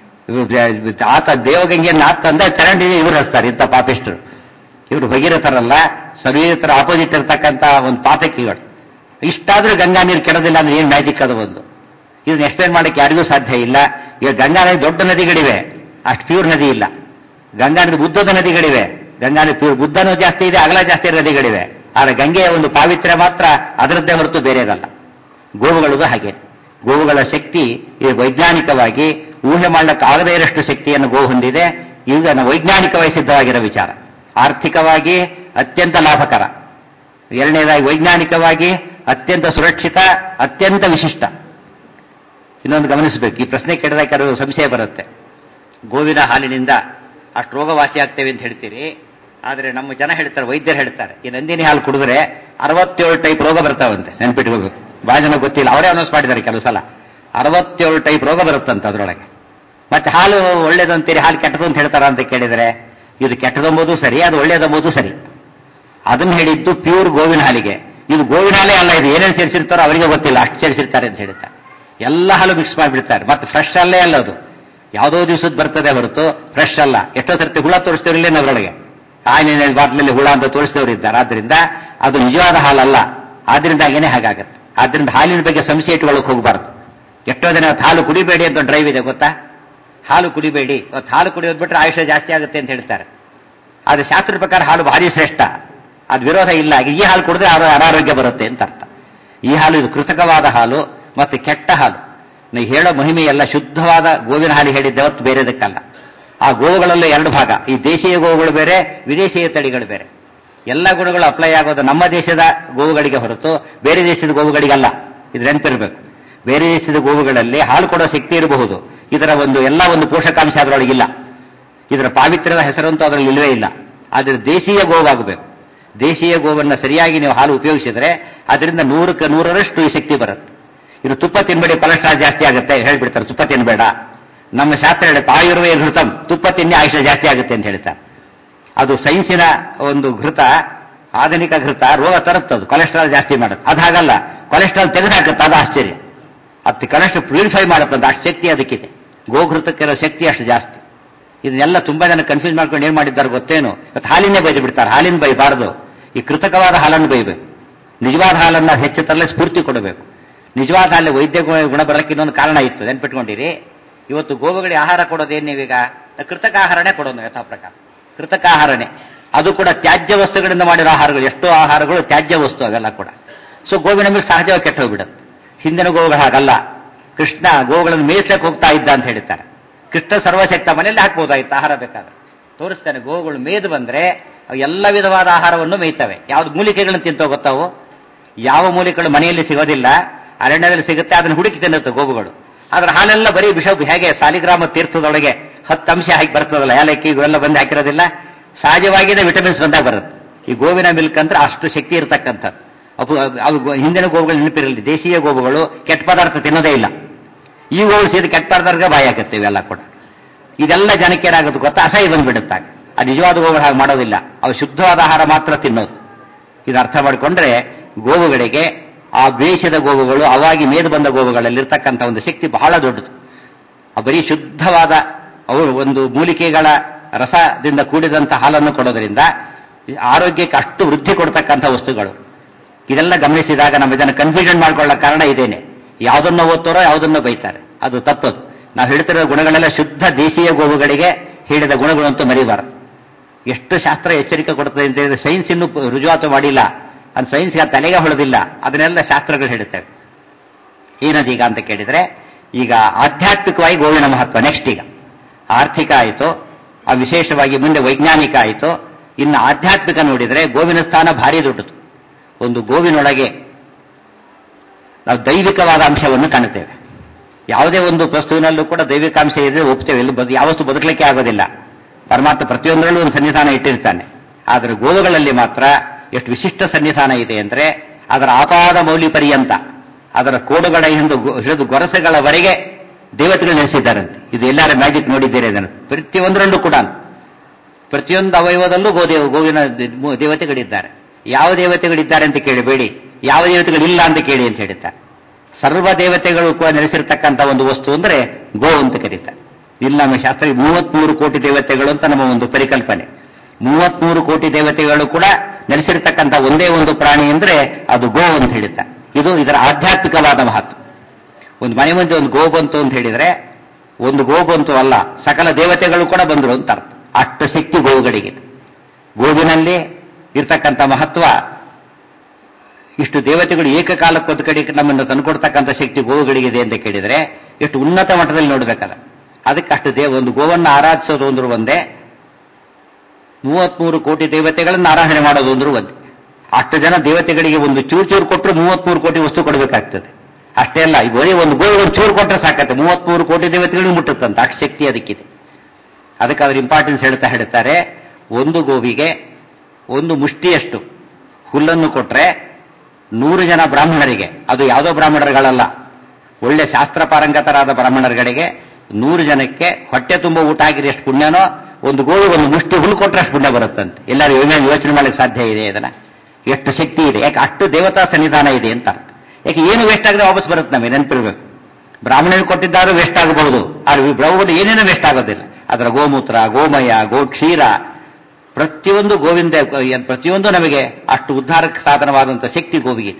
ಇವ್ರು ಆತ ದೇವಗಂಗೆಯನ್ನು ಆತ ತಂದ ಚರಂಡಿ ಇವರು ಹಚ್ತಾರೆ ಇಂಥ ಪಾಪಿಸ್ಟರು ಇವರು ಭಗೀರಥರಲ್ಲ ಸವೀರತರ ಆಪೋಸಿಟ್ ಇರತಕ್ಕಂತ ಒಂದು ಪಾತಕಿಗಳು ಇಷ್ಟಾದ್ರೂ ಗಂಗಾ ನೀರು ಕೆಡೋದಿಲ್ಲ ಅಂದ್ರೆ ಏನ್ ಮ್ಯಾಜಿಕ್ ಅದು ಒಂದು ಇದನ್ನ ಎಕ್ಸ್ಪ್ಲೇನ್ ಮಾಡಕ್ಕೆ ಯಾರಿಗೂ ಸಾಧ್ಯ ಇಲ್ಲ ಈಗ ಗಂಗಾ ನದಿ ದೊಡ್ಡ ನದಿಗಳಿವೆ ಅಷ್ಟು ಪ್ಯೂರ್ ನದಿ ಇಲ್ಲ ಗಂಗಾ ನದಿ ಉದ್ದದ ನದಿಗಳಿವೆ ಗಂಗಾ ನದಿ ಪ್ಯೂರ್ ಉದ್ದನೂ ಜಾಸ್ತಿ ಇದೆ ಅಗಲ ಜಾಸ್ತಿ ಇರೋ ನದಿಗಳಿವೆ ಆದ್ರೆ ಗಂಗೆಯ ಒಂದು ಪಾವಿತ್ರ್ಯ ಮಾತ್ರ ಅದರದ್ದೇ ಹೊರತು ಬೇರೆದಲ್ಲ ಗೋವುಗಳದು ಹಾಗೆ ಗೋವುಗಳ ಶಕ್ತಿ ಈ ವೈಜ್ಞಾನಿಕವಾಗಿ ಊಹೆ ಮಾಡಲಿಕ್ಕೆ ಆಗದೇ ಇರಷ್ಟು ಶಕ್ತಿಯನ್ನು ಗೋ ಹೊಂದಿದೆ ಈಗ ವೈಜ್ಞಾನಿಕವಾಗಿ ಸಿದ್ಧವಾಗಿರೋ ವಿಚಾರ ಆರ್ಥಿಕವಾಗಿ ಅತ್ಯಂತ ಲಾಭಕರ ಎರಡನೇದಾಗಿ ವೈಜ್ಞಾನಿಕವಾಗಿ ಅತ್ಯಂತ ಸುರಕ್ಷಿತ ಅತ್ಯಂತ ವಿಶಿಷ್ಟ ಇನ್ನೊಂದು ಗಮನಿಸಬೇಕು ಈ ಪ್ರಶ್ನೆ ಕೇಳಿದಾಗ ಕೆಲವು ಸಂಶಯ ಬರುತ್ತೆ ಗೋವಿನ ಹಾಲಿನಿಂದ ಅಷ್ಟು ರೋಗವಾಸಿ ಆಗ್ತೇವೆ ಅಂತ ಹೇಳ್ತೀರಿ ಆದರೆ ನಮ್ಮ ಜನ ಹೇಳ್ತಾರೆ ವೈದ್ಯರು ಹೇಳ್ತಾರೆ ಈ ನಂದಿನಿ ಹಾಲು ಕುಡಿದ್ರೆ ಅರವತ್ತೇಳು ಟೈಪ್ ರೋಗ ಬರ್ತಾವಂತೆ ನೆನ್ಪಿಟ್ಕೋಬೇಕು ಬಹಳ ಜನ ಗೊತ್ತಿಲ್ಲ ಅವರೇ ಅನೌನ್ಸ್ ಮಾಡಿದ್ದಾರೆ ಕೆಲವು ಸಲ ಅರವತ್ತೇಳು ಟೈಪ್ ರೋಗ ಬರುತ್ತಂತೆ ಅದರೊಳಗೆ ಮತ್ತೆ ಹಾಲು ಒಳ್ಳೇದಂತೀರಿ ಹಾಲು ಕೆಟ್ಟದು ಅಂತ ಹೇಳ್ತಾರ ಅಂತ ಕೇಳಿದರೆ ಇದು ಕೆಟ್ಟದಂಬೋದು ಸರಿ ಅದು ಒಳ್ಳೇದಂಬೋದು ಸರಿ ಅದನ್ನ ಹೇಳಿದ್ದು ಪ್ಯೂರ್ ಗೋವಿನ ಹಾಲಿಗೆ ಇದು ಗೋವಿನ ಹಾಲೇ ಅಲ್ಲ ಇದು ಏನೇನು ಸೇರಿಸಿರ್ತಾರೋ ಅವರಿಗೆ ಗೊತ್ತಿಲ್ಲ ಅಷ್ಟು ಸೇರಿಸಿರ್ತಾರೆ ಅಂತ ಹೇಳ್ತಾರೆ ಎಲ್ಲ ಹಾಲು ಮಿಕ್ಸ್ ಮಾಡಿಬಿಡ್ತಾರೆ ಮತ್ತೆ ಫ್ರೆಶ್ ಅಲ್ಲೇ ಅಲ್ಲ ಅದು ಯಾವುದೋ ದಿವಸದ ಬರ್ತದೆ ಹೊರತು ಫ್ರೆಶ್ ಅಲ್ಲ ಎಷ್ಟೋ ಸರ್ತಿ ಹುಳ ತೋರಿಸ್ತೇವ್ರಿಲ್ಲೇನು ಅದರೊಳಗೆ ಆಯ್ನ ಬಾಟ್ಲಲ್ಲಿ ಹುಳ ಅಂತ ತೋರಿಸ್ತೇವ್ರು ಇದ್ದಾರೆ ಆದ್ರಿಂದ ಅದು ನಿಜವಾದ ಹಾಲಲ್ಲ ಆದ್ರಿಂದಾಗೇನೆ ಹಾಗಾಗತ್ತೆ ಆದ್ರಿಂದ ಹಾಲಿನ ಬಗ್ಗೆ ಸಂಶಯ ಇಟ್ಕೊಳ್ಳೋಕೆ ಹೋಗಬಾರ್ದು ಎಷ್ಟೋ ಜನ ಹಾಲು ಕುಡಿಬೇಡಿ ಅಂತ ಡ್ರೈವ್ ಇದೆ ಗೊತ್ತಾ ಹಾಲು ಕುಡಿಬೇಡಿ ಇವತ್ತು ಹಾಲು ಕುಡಿಯೋದು ಬಿಟ್ರೆ ಆಯುಷ್ಯ ಜಾಸ್ತಿ ಆಗುತ್ತೆ ಅಂತ ಹೇಳ್ತಾರೆ ಆದ್ರೆ ಶಾಸ್ತ್ರದ ಪ್ರಕಾರ ಹಾಲು ಭಾರಿ ಶ್ರೇಷ್ಠ ಅದು ವಿರೋಧ ಇಲ್ಲ ಈ ಹಾಲು ಕುಡಿದ್ರೆ ಆರೋ- ಅನಾರೋಗ್ಯ ಬರುತ್ತೆ ಅಂತ ಅರ್ಥ ಈ ಹಾಲು ಇದು ಕೃತಕವಾದ ಹಾಲು ಮತ್ತೆ ಕೆಟ್ಟ ಹಾಲು ನೀವು ಹೇಳೋ ಮಹಿಮೆ ಎಲ್ಲ ಶುದ್ಧವಾದ ಗೋವಿನ ಹಾಲು ಹೇಳಿದ್ದೆ ಹೊತ್ತು ಬೇರೆದಕ್ಕಲ್ಲ ಆ ಗೋವುಗಳಲ್ಲೂ ಎರಡು ಭಾಗ ಈ ದೇಶೀಯ ಗೋವುಗಳು ಬೇರೆ ವಿದೇಶೀಯ ತಳಿಗಳು ಬೇರೆ ಎಲ್ಲ ಗುಣಗಳು ಅಪ್ಲೈ ಆಗೋದು ನಮ್ಮ ದೇಶದ ಗೋವುಗಳಿಗೆ ಹೊರತು ಬೇರೆ ದೇಶದ ಗೋವುಗಳಿಗಲ್ಲ ಇದು ನೆನಪಿರಬೇಕು ಬೇರೆ ದೇಶದ ಗೋವುಗಳಲ್ಲಿ ಹಾಲು ಕೊಡೋ ಶಕ್ತಿ ಇರಬಹುದು ಇದರ ಒಂದು ಎಲ್ಲ ಒಂದು ಪೋಷಕಾಂಶ ಅದರೊಳಗಿಲ್ಲ ಇದರ ಪಾವಿತ್ರ್ಯದ ಹೆಸರಂತೂ ಅದರಲ್ಲಿ ಇಲ್ಲವೇ ಇಲ್ಲ ಆದರೆ ದೇಶೀಯ ಗೋವಾಗಬೇಕು ದೇಶೀಯ ಗೋವನ್ನು ಸರಿಯಾಗಿ ನೀವು ಹಾಲು ಉಪಯೋಗಿಸಿದ್ರೆ ಅದರಿಂದ ನೂರಕ್ಕೆ ನೂರರಷ್ಟು ಈ ಶಕ್ತಿ ಬರುತ್ತೆ ಇದು ತುಪ್ಪ ತಿನ್ಬೇಡಿ ಕೊಲೆಸ್ಟ್ರಾಲ್ ಜಾಸ್ತಿ ಆಗುತ್ತೆ ಹೇಳ್ಬಿಡ್ತಾರೆ ತುಪ್ಪ ತಿನ್ಬೇಡ ನಮ್ಮ ಶಾಸ್ತ್ರ ಹೇಳುತ್ತೆ ಆಯುರ್ವೇದ ಘೃತಂ ತುಪ್ಪ ತಿನ್ನಿ ಆಯುಷ್ಯ ಜಾಸ್ತಿ ಆಗುತ್ತೆ ಅಂತ ಹೇಳ್ತಾರೆ ಅದು ಸೈನ್ಸಿನ ಒಂದು ಘೃತ ಆಧುನಿಕ ಘೃತ ರೋಗ ತರುತ್ತದು ಕೊಲೆಸ್ಟ್ರಾಲ್ ಜಾಸ್ತಿ ಮಾಡುತ್ತೆ ಅದು ಹಾಗಲ್ಲ ಕೊಲೆಸ್ಟ್ರಾಲ್ ತೆಗೆದುಹಾಕುತ್ತೆ ಅದು ಆಶ್ಚರ್ಯ ಅದು ಕೊಲೆಸ್ಟ್ರಾಲ್ ಪ್ಯೂರಿಫೈ ಮಾಡುತ್ತೆ ಅಷ್ಟು ಶಕ್ತಿ ಅದಕ್ಕಿದೆ ಗೋಘೃತಕ್ಕಿರೋ ಶಕ್ತಿ ಅಷ್ಟು ಜಾಸ್ತಿ ಇದನ್ನೆಲ್ಲ ತುಂಬಾ ಜನ ಕನ್ಫ್ಯೂಸ್ ಮಾಡ್ಕೊಂಡು ಏನ್ ಮಾಡಿದ್ದಾರೆ ಗೊತ್ತೇನು ಇವತ್ತು ಹಾಲಿನೇ ಬೈದು ಬಿಡ್ತಾರೆ ಹಾಲಿನ ಬೈಬಾರದು ಈ ಕೃತಕವಾದ ಹಾಲನ್ನು ಬೈಬೇಕು ನಿಜವಾದ ಹಾಲನ್ನ ಹೆಚ್ಚು ತರಲೆ ಸ್ಫೂರ್ತಿ ಕೊಡಬೇಕು ನಿಜವಾದ ಹಾಲಿ ವೈದ್ಯ ಗು- ಗುಣ ಬರಕ್ಕೆ ಇನ್ನೊಂದು ಕಾರಣ ಇತ್ತು ನೆನ್ಪಿಟ್ಕೊಂಡಿರಿ ಇವತ್ತು ಗೋವುಗಳಿಗೆ ಆಹಾರ ಕೊಡೋದೇನು ನೀವೀಗ ಕೃತಕ ಆಹಾರನೇ ಕೊಡೋದು ಯಥಾ ಪ್ರಕಾರ ಕೃತಕ ಆಹಾರನೇ ಅದು ಕೂಡ ತ್ಯಾಜ್ಯ ವಸ್ತುಗಳಿಂದ ಮಾಡಿರೋ ಆಹಾರಗಳು ಎಷ್ಟೋ ಆಹಾರಗಳು ತ್ಯಾಜ್ಯ ವಸ್ತು ಅವೆಲ್ಲ ಕೂಡ ಸೊ ಗೋವಿನ ಮೇಲೆ ಸಹಜವಾಗಿ ಕೆಟ್ಟು ಹೋಗ್ಬಿಡುತ್ತೆ ಹಿಂದಿನ ಗೋವುಗಳು ಹಾಗಲ್ಲ ಕೃಷ್ಣ ಗೋವುಗಳನ್ನು ಮೇಯಿಸ್ಲಿಕ್ಕೆ ಹೋಗ್ತಾ ಇದ್ದ ಅಂತ ಹೇಳ್ತಾರೆ ಕೃಷ್ಣ ಸರ್ವಶಕ್ತ ಮನೆಯಲ್ಲಿ ಹಾಕ್ಬೋದಾಗಿತ್ತು ಆಹಾರ ಬೇಕಾದ್ರೆ ತೋರಿಸ್ತಾನೆ ಗೋವುಗಳು ಮೇಯ್ದು ಬಂದ್ರೆ ಅವು ಎಲ್ಲ ವಿಧವಾದ ಆಹಾರವನ್ನು ಮೇಯ್ತವೆ ಯಾವ್ದು ಮೂಲಿಕೆಗಳನ್ನು ತಿಂತೋ ಗೊತ್ತಾವು ಯಾವ ಮೂಲಿಕೆಗಳು ಮನೆಯಲ್ಲಿ ಸಿಗೋದಿಲ್ಲ ಅರಣ್ಯದಲ್ಲಿ ಸಿಗುತ್ತೆ ಅದನ್ನು ಹುಡುಕಿ ತಿನ್ನುತ್ತೆ ಗೋವುಗಳು ಆದ್ರೆ ಹಾಲೆಲ್ಲ ಬರೀ ವಿಷ ಹೇಗೆ ಸಾಲಿಗ್ರಾಮ ತೀರ್ಥದೊಳಗೆ ಹತ್ತು ಅಂಶ ಹಾಕಿ ಬರ್ತದಲ್ಲ ಏಲಕ್ಕಿ ಇವೆಲ್ಲ ಬಂದು ಹಾಕಿರೋದಿಲ್ಲ ಸಹಜವಾಗಿಯೇ ವಿಟಮಿನ್ಸ್ ಬಂದಾಗ ಬರುತ್ತೆ ಈ ಗೋವಿನ ಮಿಲ್ಕ್ ಅಂದ್ರೆ ಅಷ್ಟು ಶಕ್ತಿ ಇರತಕ್ಕಂಥದ್ದು ಅವು ಅವು ಗೋ- ಹಿಂದಿನ ಗೋವುಗಳು ನೆನಪಿರಲಿ ದೇಶೀಯ ಗೋವುಗಳು ಕೆಟ್ಟ ಪದಾರ್ಥ ತಿನ್ನೋದೇ ಇಲ್ಲ ಈ ಗೋವು ಸೇರಿ ಕೆಟ್ಟ ಪದಾರ್ಥ ಬಾಯಿ ಹಾಕುತ್ತೆ ಇವೆಲ್ಲ ಕೂಡ ಇದೆಲ್ಲ ಜನಕ್ಕೆ ಏನಾಗುತ್ತೆ ಗೊತ್ತಾ ಅಸಹ್ಯ ಬಂದ್ಬಿಡುತ್ತೆ ಆ ನಿಜವಾದ ಗೋವುಗಳು ಹಾಗೆ ಮಾಡೋದಿಲ್ಲ ಅವು ಶುದ್ಧವಾದ ಆಹಾರ ಮಾತ್ರ ತಿನ್ನೋದು ಇದು ಅರ್ಥ ಮಾಡಿಕೊಂಡ್ರೆ ಗೋವುಗಳಿಗೆ ಆ ದ್ವೇಷದ ಗೋವುಗಳು ಅವಾಗಿ ಮೇದು ಬಂದ ಗೋವುಗಳಲ್ಲಿರ್ತಕ್ಕಂಥ ಒಂದು ಶಕ್ತಿ ಬಹಳ ದೊಡ್ಡದು ಆ ಬರೀ ಶುದ್ಧವಾದ ಅವರು ಒಂದು ಮೂಲಿಕೆಗಳ ರಸದಿಂದ ಕೂಡಿದಂಥ ಹಾಲನ್ನು ಕೊಡೋದ್ರಿಂದ ಈ ಆರೋಗ್ಯಕ್ಕೆ ಅಷ್ಟು ವೃದ್ಧಿ ಕೊಡ್ತಕ್ಕಂಥ ವಸ್ತುಗಳು ಇದೆಲ್ಲ ಗಮನಿಸಿದಾಗ ನಮ್ಮ ಇದನ್ನು ಕನ್ಫ್ಯೂಷನ್ ಮಾಡ್ಕೊಳ್ಳೋ ಕಾರಣ ಇದೇನೆ ಯಾವುದನ್ನ ಓದ್ತಾರೋ ಯಾವುದನ್ನು ಬೈತಾರೆ ಅದು ತಪ್ಪದು ನಾವು ಹೇಳ್ತಿರೋ ಗುಣಗಳೆಲ್ಲ ಶುದ್ಧ ದೇಶೀಯ ಗೋವುಗಳಿಗೆ ಹೇಳಿದ ಗುಣಗಳಂತೂ ಮರಿಬಾರದು ಎಷ್ಟು ಶಾಸ್ತ್ರ ಎಚ್ಚರಿಕೆ ಕೊಡ್ತದೆ ಅಂತ ಹೇಳಿದ್ರೆ ಸೈನ್ಸ್ ಇನ್ನೂ ಪ- ರುಜುವಾತು ಮಾಡಿಲ್ಲ ಅದು ಸೈನ್ಸ್ಗೆ ತಲೆಗೆ ಹೊಳೆದಿಲ್ಲ ಅದನ್ನೆಲ್ಲ ಶಾಸ್ತ್ರಗಳು ಹೇಳುತ್ತವೆ ಏನದೀಗ ಅಂತ ಕೇಳಿದ್ರೆ ಈಗ ಆಧ್ಯಾತ್ಮಿಕವಾಗಿ ಗೋವಿನ ಮಹತ್ವ ನೆಕ್ಸ್ಟ್ ಈಗ ಆರ್ಥಿಕ ಆಯಿತು ಆ ವಿಶೇಷವಾಗಿ ಮುಂದೆ ವೈಜ್ಞಾನಿಕ ಆಯಿತು ಇನ್ನು ಆಧ್ಯಾತ್ಮಿಕ ನೋಡಿದ್ರೆ ಗೋವಿನ ಸ್ಥಾನ ಭಾರಿ ದೊಡ್ಡದು ಒಂದು ಗೋವಿನೊಳಗೆ ನಾವು ದೈವಿಕವಾದ ಅಂಶವನ್ನು ಕಾಣುತ್ತೇವೆ ಯಾವುದೇ ಒಂದು ವಸ್ತುವಿನಲ್ಲೂ ಕೂಡ ದೈವಿಕಾಂಶ ಇದ್ರೆ ಒಪ್ತೇವೆ ಇಲ್ಲಿ ಬದು ಯಾವ ವಸ್ತು ಬದುಕಲಿಕ್ಕೆ ಆಗೋದಿಲ್ಲ ಪರಮಾತ್ಮ ಪ್ರತಿಯೊಂದರಲ್ಲೂ ಒಂದು ಸನ್ನಿಧಾನ ಇಟ್ಟಿರ್ತಾನೆ ಆದರೆ ಗೋವುಗಳಲ್ಲಿ ಮಾತ್ರ ಎಷ್ಟು ವಿಶಿಷ್ಟ ಸನ್ನಿಧಾನ ಇದೆ ಅಂದ್ರೆ ಅದರ ಆಪಾದ ಮೌಲ್ಯ ಪರ್ಯಂತ ಅದರ ಕೋಡುಗಳ ಹಿಂದು ಗೊ- ಹಿಡಿದು ಗೊರಸೆಗಳವರೆಗೆ ದೇವತೆಗಳು ನೆಲೆಸಿದ್ದಾರಂತೆ ಇದು ಎಲ್ಲರ ಮ್ಯಾಜಿಕ್ ನೋಡಿದ್ದೀರಿ ಅದನ್ನು ಪ್ರತಿಯೊಂದರಲ್ಲೂ ಕೂಡ ಪ್ರತಿಯೊಂದು ಅವಯವದಲ್ಲೂ ಗೋದೇವ ಗೋವಿನ ದೆ- ಮು- ದೇವತೆಗಳಿದ್ದಾರೆ ಯಾವ ದೇವತೆಗಳಿದ್ದಾರೆ ಅಂತ ಕೇಳಬೇಡಿ ಯಾವ ದೇವತೆಗಳಿಲ್ಲ ಅಂತ ಕೇಳಿ ಅಂತ ಹೇಳಿದ್ದಾರೆ ಸರ್ವ ದೇವತೆಗಳು ಕೂಡ ನೆಲೆಸಿರ್ತಕ್ಕಂಥ ಒಂದು ವಸ್ತು ಅಂದ್ರೆ ಗೋ ಅಂತ ಕರೀತಾರೆ ಇಲ್ಲಿ ನಮ್ಮ ಶಾಸ್ತ್ರ ಮೂವತ್ಮೂರು ಕೋಟಿ ದೇವತೆಗಳು ಅಂತ ನಮ್ಮ ಒಂದು ಪರಿಕಲ್ಪನೆ ಮೂವತ್ಮೂರು ಕೋಟಿ ದೇವತೆಗಳು ಕೂಡ ನೆಲೆಸಿರ್ತಕ್ಕಂಥ ಒಂದೇ ಒಂದು ಪ್ರಾಣಿ ಅಂದ್ರೆ ಅದು ಗೋ ಅಂತ ಹೇಳಿದ್ದಾರೆ ಇದು ಇದರ ಆಧ್ಯಾತ್ಮಿಕವಾದ ಮಹತ್ವ ಒಂದು ಮನೆ ಮುಂದೆ ಒಂದು ಗೋ ಬಂತು ಅಂತ ಹೇಳಿದ್ರೆ ಒಂದು ಗೋ ಬಂತು ಅಲ್ಲ ಸಕಲ ದೇವತೆಗಳು ಕೂಡ ಬಂದರು ಅಂತ ಅರ್ಥ ಅಷ್ಟು ಶಕ್ತಿ ಗೋವುಗಳಿಗೆ ಗೋವಿನಲ್ಲಿ ಇರ್ತಕ್ಕಂಥ ಮಹತ್ವ ಇಷ್ಟು ದೇವತೆಗಳು ಏಕಕಾಲಕ್ಕೆ ಒಂದು ಕಡೆ ನಮ್ಮನ್ನು ತಂದುಕೊಡ್ತಕ್ಕಂಥ ಶಕ್ತಿ ಗೋವುಗಳಿಗಿದೆ ಅಂತ ಕೇಳಿದ್ರೆ ಎಷ್ಟು ಉನ್ನತ ಮಟ್ಟದಲ್ಲಿ ನೋಡ್ಬೇಕಲ್ಲ ಅದಕ್ಕೆ ಅಷ್ಟು ದೇವ ಒಂದು ಗೋವನ್ನು ಆರಾಧಿಸೋದು ಅಂದ್ರೂ ಒಂದೇ ಮೂವತ್ಮೂರು ಕೋಟಿ ದೇವತೆಗಳನ್ನು ಆರಾಧನೆ ಮಾಡೋದು ಅಂದ್ರೂ ಒಂದೇ ಅಷ್ಟು ಜನ ದೇವತೆಗಳಿಗೆ ಒಂದು ಚೂರು ಚೂರು ಕೊಟ್ಟರು ಮೂವತ್ಮೂರು ಕೋಟಿ ವಸ್ತು ಕೊಡಬೇಕಾಗ್ತದೆ ಅಷ್ಟೇ ಅಲ್ಲ ಈ ಬರೀ ಒಂದು ಗೋ ಒಂದು ಚೂರು ಕೊಟ್ಟರೆ ಸಾಕತ್ತೆ ಮೂವತ್ಮೂರು ಕೋಟಿ ದೇವತೆಗಳಿಗೆ ಮುಟ್ಟುತ್ತಂತ ಅಷ್ಟು ಶಕ್ತಿ ಅದಕ್ಕಿದೆ ಅದಕ್ಕೆ ಅದ್ರ ಇಂಪಾರ್ಟೆನ್ಸ್ ಹೇಳ್ತಾ ಹೇಳ್ತಾರೆ ಒಂದು ಗೋವಿಗೆ ಒಂದು ಮುಷ್ಟಿಯಷ್ಟು ಹುಲ್ಲನ್ನು ಕೊಟ್ರೆ ನೂರು ಜನ ಬ್ರಾಹ್ಮಣರಿಗೆ ಅದು ಯಾವುದೋ ಬ್ರಾಹ್ಮಣರುಗಳಲ್ಲ ಒಳ್ಳೆ ಶಾಸ್ತ್ರ ಪಾರಂಗತರಾದ ಬ್ರಾಹ್ಮಣರುಗಳಿಗೆ ನೂರು ಜನಕ್ಕೆ ಹೊಟ್ಟೆ ತುಂಬ ಊಟ ಆಗಿರಿ ಎಷ್ಟು ಪುಣ್ಯನೋ ಒಂದು ಗೋವಿ ಒಂದು ಮುಷ್ಟಿ ಹುಲ್ಲು ಕೊಟ್ಟರೆ ಅಷ್ಟು ಪುಣ್ಯ ಬರುತ್ತಂತೆ ಎಲ್ಲರೂ ಏನೇನು ಯೋಚನೆ ಮಾಡಲಿಕ್ಕೆ ಸಾಧ್ಯ ಇದೆ ಇದನ್ನ ಎಷ್ಟು ಶಕ್ತಿ ಇದೆ ಯಾಕೆ ಅಷ್ಟು ದೇವತಾ ಸನ್ನಿಧಾನ ಇದೆ ಅಂತ ಯಾಕೆ ಏನು ವೇಸ್ಟ್ ಆಗದೆ ವಾಪಸ್ ಬರುತ್ತೆ ನಮಗೆ ನೆನಪಿರ್ಬೇಕು ಬ್ರಾಹ್ಮಣನಿಗೆ ಕೊಟ್ಟಿದ್ದಾದ್ರೂ ವೇಸ್ಟ್ ಆಗಬಹುದು ಆದ್ರೆ ಬ್ರಹ್ಮಗಳು ಏನೇನೂ ವೇಸ್ಟ್ ಆಗೋದಿಲ್ಲ ಅದರ ಗೋಮೂತ್ರ ಗೋಮಯ ಗೋಕ್ಷೀರ ಪ್ರತಿಯೊಂದು ಗೋವಿಂದ ಪ್ರತಿಯೊಂದು ನಮಗೆ ಅಷ್ಟು ಉದ್ಧಾರಕ್ಕೆ ಸಾಧನವಾದಂಥ ಶಕ್ತಿ ಗೋವಿಗೆ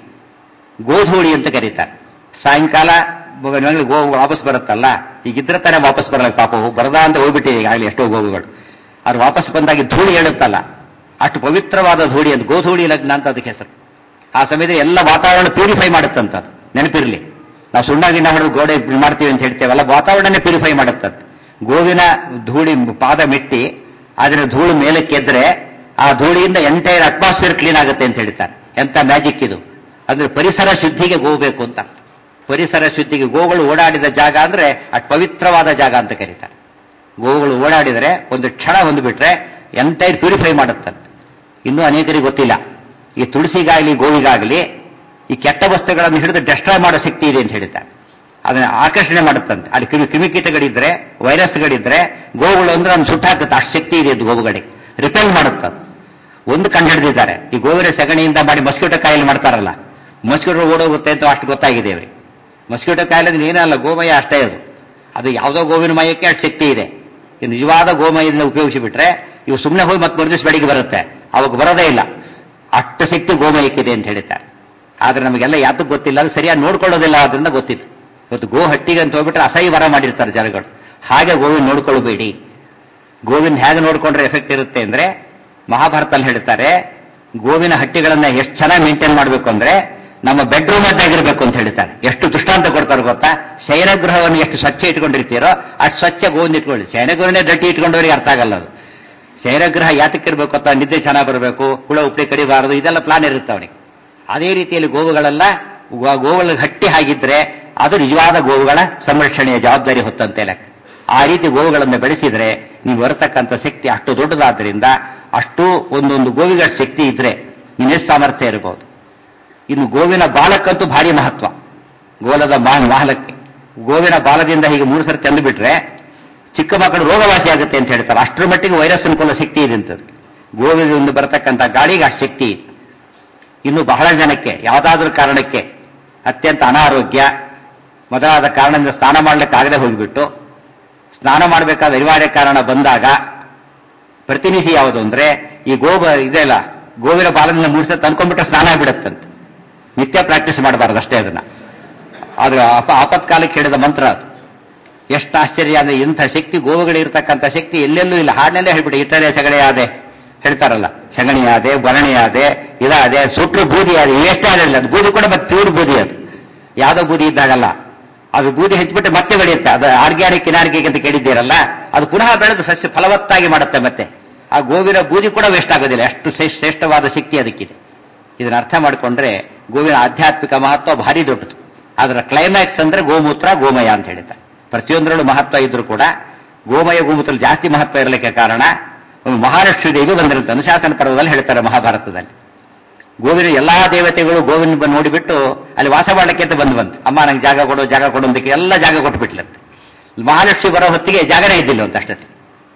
ಗೋಧೂಳಿ ಅಂತ ಕರೀತಾರೆ ಸಾಯಂಕಾಲ ಮನೆಗೆ ಗೋ ವಾಪಸ್ ಬರುತ್ತಲ್ಲ ಈಗಿದ್ರೆ ತಾನೇ ವಾಪಸ್ ಬರಲ್ಲ ಪಾಪ ಬರದಾ ಅಂತ ಹೋಗ್ಬಿಟ್ಟಿದೆ ಈಗಾಗಲೇ ಎಷ್ಟೋ ಗೋವುಗಳು ಅದು ವಾಪಸ್ ಬಂದಾಗಿ ಧೂಳಿ ಹೇಳುತ್ತಲ್ಲ ಅಷ್ಟು ಪವಿತ್ರವಾದ ಧೂಳಿ ಅಂತ ಗೋಧೂಳಿ ಲಗ್ನ ಅಂತ ಅದಕ್ಕೆ ಹೆಸರು ಆ ಸಮಯದಲ್ಲಿ ಎಲ್ಲ ವಾತಾವರಣ ಪ್ಯೂರಿಫೈ ಮಾಡುತ್ತಂತ ಅದು ನೆನಪಿರಲಿ ನಾವು ಸುಣ್ಣ ಗಿಣ್ಣ ಹೊಡೆದು ಗೋಡೆ ಮಾಡ್ತೀವಿ ಅಂತ ಹೇಳ್ತೇವಲ್ಲ ವಾತಾವರಣನೇ ಪ್ಯೂರಿಫೈ ಮಾಡುತ್ತಂತ ಗೋವಿನ ಧೂಳಿ ಪಾದ ಮೆಟ್ಟಿ ಅದರ ಧೂಳು ಮೇಲಕ್ಕೆ ಎದ್ರೆ ಆ ಧೂಳಿಯಿಂದ ಎಂಟೈರ್ ಅಟ್ಮಾಸ್ಫಿಯರ್ ಕ್ಲೀನ್ ಆಗುತ್ತೆ ಅಂತ ಹೇಳ್ತಾರೆ ಎಂತ ಮ್ಯಾಜಿಕ್ ಇದು ಅಂದ್ರೆ ಪರಿಸರ ಶುದ್ಧಿಗೆ ಗೋಬೇಕು ಅಂತ ಪರಿಸರ ಶುದ್ಧಿಗೆ ಗೋಗಳು ಓಡಾಡಿದ ಜಾಗ ಅಂದ್ರೆ ಅಟ್ ಪವಿತ್ರವಾದ ಜಾಗ ಅಂತ ಕರೀತಾರೆ ಗೋವುಗಳು ಓಡಾಡಿದರೆ ಒಂದು ಕ್ಷಣ ಹೊಂದ್ಬಿಟ್ರೆ ಎಂಟೈರ್ ಪ್ಯೂರಿಫೈ ಮಾಡುತ್ತಂತೆ ಇನ್ನೂ ಅನೇಕರಿಗೆ ಗೊತ್ತಿಲ್ಲ ಈ ತುಳಸಿಗಾಗಲಿ ಗೋವಿಗಾಗಲಿ ಈ ಕೆಟ್ಟ ವಸ್ತುಗಳನ್ನು ಹಿಡಿದು ಡೆಸ್ಟ್ರಾಯ್ ಮಾಡೋ ಶಕ್ತಿ ಇದೆ ಅಂತ ಹೇಳ್ತಾರೆ ಅದನ್ನ ಆಕರ್ಷಣೆ ಮಾಡುತ್ತಂತೆ ಅಲ್ಲಿ ಕ್ರಿಮಿ ಕ್ರಿಮಿಕೀಟಗಳಿದ್ರೆ ವೈರಸ್ಗಳಿದ್ರೆ ಗೋವುಗಳು ಅಂದ್ರೆ ಅದನ್ನು ಸುಟ್ಟಾಕುತ್ತೆ ಅಷ್ಟು ಶಕ್ತಿ ಇದೆ ಅದು ಗೋವುಗಳಿಗೆ ರಿಪೇಲ್ ಮಾಡುತ್ತೆ ಅದು ಒಂದು ಕಂಡು ಹಿಡಿದಿದ್ದಾರೆ ಈ ಗೋವಿನ ಸಗಣಿಯಿಂದ ಮಾಡಿ ಮಸ್ಕಿಟೋ ಕಾಯಿಲೆ ಮಾಡ್ತಾರಲ್ಲ ಮಸ್ಕಿಟೋ ಓಡೋಗುತ್ತೆ ಅಂತ ಅಷ್ಟು ಗೊತ್ತಾಗಿದೆ ಅವ್ರಿಗೆ ಮಸ್ಕಿಟೋ ಕಾಯಿಲೆ ಅಂದ್ರೆ ಏನಲ್ಲ ಗೋಮಯ ಅಷ್ಟೇ ಅದು ಅದು ಯಾವುದೋ ಗೋವಿನ ಮಯಕ್ಕೆ ಅಷ್ಟು ಶಕ್ತಿ ಇದೆ ಈ ನಿಜವಾದ ಗೋಮಯದಿಂದ ಉಪಯೋಗಿಸಿ ಬಿಟ್ರೆ ಇವು ಸುಮ್ಮನೆ ಹೋಗಿ ಮತ್ತೆ ಮರುದಿವ್ಸ ಬೆಳಿಗ್ಗೆ ಬರುತ್ತೆ ಅವಾಗ ಬರೋದೇ ಇಲ್ಲ ಅಷ್ಟು ಶಕ್ತಿ ಗೋಮಯಕ್ಕಿದೆ ಅಂತ ಹೇಳ್ತಾರೆ ಆದ್ರೆ ನಮಗೆಲ್ಲ ಯಾತಕ್ಕೆ ಗೊತ್ತಿಲ್ಲ ಅದು ಸರಿಯಾಗಿ ನೋಡ್ಕೊಳ್ಳೋದಿಲ್ಲ ಆದ್ರಿಂದ ಗೊತ್ತಿಲ್ಲ ಇವತ್ತು ಗೋ ಹಟ್ಟಿಗೆ ಅಂತ ಹೋಗ್ಬಿಟ್ರೆ ಅಸಹ್ಯ ವರ ಮಾಡಿರ್ತಾರೆ ಜನಗಳು ಹಾಗೆ ಗೋವಿನ ನೋಡ್ಕೊಳ್ಬೇಡಿ ಗೋವಿನ ಹೇಗೆ ನೋಡ್ಕೊಂಡ್ರೆ ಎಫೆಕ್ಟ್ ಇರುತ್ತೆ ಅಂದ್ರೆ ಮಹಾಭಾರತಲ್ಲಿ ಹೇಳ್ತಾರೆ ಗೋವಿನ ಹಟ್ಟಿಗಳನ್ನ ಎಷ್ಟು ಚೆನ್ನಾಗಿ ಮೇಂಟೈನ್ ಮಾಡಬೇಕು ಅಂದ್ರೆ ನಮ್ಮ ಬೆಡ್ರೂಮ್ ಆಗಿರ್ಬೇಕು ಅಂತ ಹೇಳ್ತಾರೆ ಎಷ್ಟು ದೃಷ್ಟಾಂತ ಕೊಡ್ತಾರೆ ಗೊತ್ತಾ ಶಯನಗೃಹವನ್ನು ಎಷ್ಟು ಸ್ವಚ್ಛ ಇಟ್ಕೊಂಡಿರ್ತೀರೋ ಅಷ್ಟು ಸ್ವಚ್ಛ ಗೋವಿಂದ ಇಟ್ಕೊಳ್ಳಿ ಶಯನಗೃಹನೇ ದಟ್ಟಿ ಇಟ್ಕೊಂಡವರಿಗೆ ಅರ್ಥ ಆಗಲ್ಲ ಅದು ಶಯನಗೃಹ ಯಾತಕ್ಕಿರ್ಬೇಕು ಅಂತ ನಿದ್ದೆ ಚೆನ್ನಾಗಿ ಬರಬೇಕು ಹುಳ ಉಪ್ಪಿ ಕಡಿಬಾರದು ಇದೆಲ್ಲ ಪ್ಲಾನ್ ಇರುತ್ತೆ ಅವನಿಗೆ ಅದೇ ರೀತಿಯಲ್ಲಿ ಗೋವುಗಳೆಲ್ಲ ಗೋವುಗಳ ಹಟ್ಟಿ ಹಾಗಿದ್ರೆ ಅದು ನಿಜವಾದ ಗೋವುಗಳ ಸಂರಕ್ಷಣೆಯ ಜವಾಬ್ದಾರಿ ಹೊತ್ತಂತೆ ಲೆಕ್ಕ ಆ ರೀತಿ ಗೋವುಗಳನ್ನು ಬೆಳೆಸಿದ್ರೆ ನೀವು ಬರತಕ್ಕಂಥ ಶಕ್ತಿ ಅಷ್ಟು ದೊಡ್ಡದಾದ್ರಿಂದ ಅಷ್ಟು ಒಂದೊಂದು ಗೋವಿಗಳ ಶಕ್ತಿ ಇದ್ರೆ ಇನ್ನೆಷ್ಟು ಸಾಮರ್ಥ್ಯ ಇರಬಹುದು ಇನ್ನು ಗೋವಿನ ಬಾಲಕ್ಕಂತೂ ಭಾರಿ ಮಹತ್ವ ಗೋಲದ ಬಾಲಕ್ಕೆ ಗೋವಿನ ಬಾಲದಿಂದ ಹೀಗೆ ಮೂರು ಸರಿ ತಂದು ಬಿಟ್ರೆ ಚಿಕ್ಕ ಮಕ್ಕಳು ರೋಗವಾಸಿ ಆಗುತ್ತೆ ಅಂತ ಹೇಳ್ತಾರೆ ಅಷ್ಟರ ಮಟ್ಟಿಗೆ ವೈರಸ್ ಅನುಕೂಲ ಶಕ್ತಿ ಇದೆ ಅಂತದ್ದು ಗೋವಿನಿಂದ ಬರತಕ್ಕಂಥ ಗಾಳಿಗೆ ಅಷ್ಟು ಶಕ್ತಿ ಇದೆ ಇನ್ನು ಬಹಳ ಜನಕ್ಕೆ ಯಾವುದಾದ್ರೂ ಕಾರಣಕ್ಕೆ ಅತ್ಯಂತ ಅನಾರೋಗ್ಯ ಮೊದಲಾದ ಕಾರಣದಿಂದ ಸ್ನಾನ ಮಾಡ್ಲಿಕ್ಕೆ ಆಗದೆ ಹೋಗಿಬಿಟ್ಟು ಸ್ನಾನ ಮಾಡಬೇಕಾದ ಅನಿವಾರ್ಯ ಕಾರಣ ಬಂದಾಗ ಪ್ರತಿನಿಧಿ ಯಾವುದು ಅಂದ್ರೆ ಈ ಗೋಬ ಇದೆಲ್ಲ ಗೋವಿನ ಬಾಲದಿಂದ ಮೂಡಿಸ ತಂದ್ಕೊಂಡ್ಬಿಟ್ರೆ ಸ್ನಾನ ಆಗ್ಬಿಡತ್ತಂತೆ ನಿತ್ಯ ಪ್ರಾಕ್ಟೀಸ್ ಮಾಡಬಾರದು ಅಷ್ಟೇ ಅದನ್ನ ಆದ್ರೆ ಅಪ ಆಪತ್ಕಾಲಕ್ಕೆ ಹೇಳಿದ ಮಂತ್ರ ಅದು ಎಷ್ಟು ಆಶ್ಚರ್ಯ ಅಂದ್ರೆ ಇಂಥ ಶಕ್ತಿ ಗೋವುಗಳಿರ್ತಕ್ಕಂಥ ಶಕ್ತಿ ಎಲ್ಲೆಲ್ಲೂ ಇಲ್ಲ ಹಾಡಿನಲ್ಲೇ ಹೇಳ್ಬಿಟ್ಟು ಇತರೆ ಸಗಣಿ ಆದೆ ಹೇಳ್ತಾರಲ್ಲ ಸಗಣಿ ಆದೆ ಬರಣಿ ಆದೆ ಇದಾದೆ ಸುಟ್ರು ಬೂದಿ ಆದೆ ಎಷ್ಟೇ ಆಗಲಿಲ್ಲ ಅದು ಬೂದಿ ಕೂಡ ಮತ್ತೆ ಪ್ಯೂರ್ ಬೂದಿ ಅದು ಯಾವುದೋ ಬೂದಿ ಇದ್ದಾಗಲ್ಲ ಅದು ಬೂದಿ ಹೆಚ್ಚಿಬಿಟ್ಟು ಮತ್ತೆ ಬೆಳೆಯುತ್ತೆ ಅದು ಆರ್ಗ್ಯಾನಿಕ್ ಇನಾರ್ಗಿಕ್ ಅಂತ ಕೇಳಿದ್ದೀರಲ್ಲ ಅದು ಪುನಃ ಬೆಳೆದು ಸಸ್ಯ ಫಲವತ್ತಾಗಿ ಮಾಡುತ್ತೆ ಮತ್ತೆ ಆ ಗೋವಿನ ಬೂದಿ ಕೂಡ ವೇಸ್ಟ್ ಆಗೋದಿಲ್ಲ ಅಷ್ಟು ಶ್ರೇಷ್ಠವಾದ ಶಕ್ತಿ ಅದಕ್ಕಿದೆ ಇದನ್ನ ಅರ್ಥ ಮಾಡಿಕೊಂಡ್ರೆ ಗೋವಿನ ಆಧ್ಯಾತ್ಮಿಕ ಮಹತ್ವ ಭಾರಿ ದೊಡ್ಡದು ಅದರ ಕ್ಲೈಮ್ಯಾಕ್ಸ್ ಅಂದ್ರೆ ಗೋಮೂತ್ರ ಗೋಮಯ ಅಂತ ಹೇಳಿದ್ದಾರೆ ಪ್ರತಿಯೊಂದರಲ್ಲೂ ಮಹತ್ವ ಇದ್ರೂ ಕೂಡ ಗೋಮಯ ಗೋಮೂತ್ರ ಜಾಸ್ತಿ ಮಹತ್ವ ಇರಲಿಕ್ಕೆ ಕಾರಣ ಮಹಾಲಕ್ಷ್ಮೀ ದೇವಿ ಬಂದಿರುತ್ತೆ ಅನುಶಾಸನ ಪರ್ವದಲ್ಲಿ ಹೇಳ್ತಾರೆ ಮಹಾಭಾರತದಲ್ಲಿ ಗೋವಿನ ಎಲ್ಲಾ ದೇವತೆಗಳು ಗೋವಿನ ನೋಡಿಬಿಟ್ಟು ಅಲ್ಲಿ ವಾಸ ಮಾಡಲಿಕ್ಕೆ ಅಂತ ಬಂದು ಬಂತು ಅಮ್ಮ ನಂಗೆ ಜಾಗ ಕೊಡು ಜಾಗ ಕೊಡು ಅಂತ ಎಲ್ಲ ಜಾಗ ಕೊಟ್ಟು ಬಿಟ್ಲಂತೆ ಮಹಾಲಕ್ಷ್ಮಿ ಬರೋ ಹೊತ್ತಿಗೆ ಜಾಗನೇ ಇದ್ದಿಲ್ಲ ಅಂತ ಅಷ್ಟೇ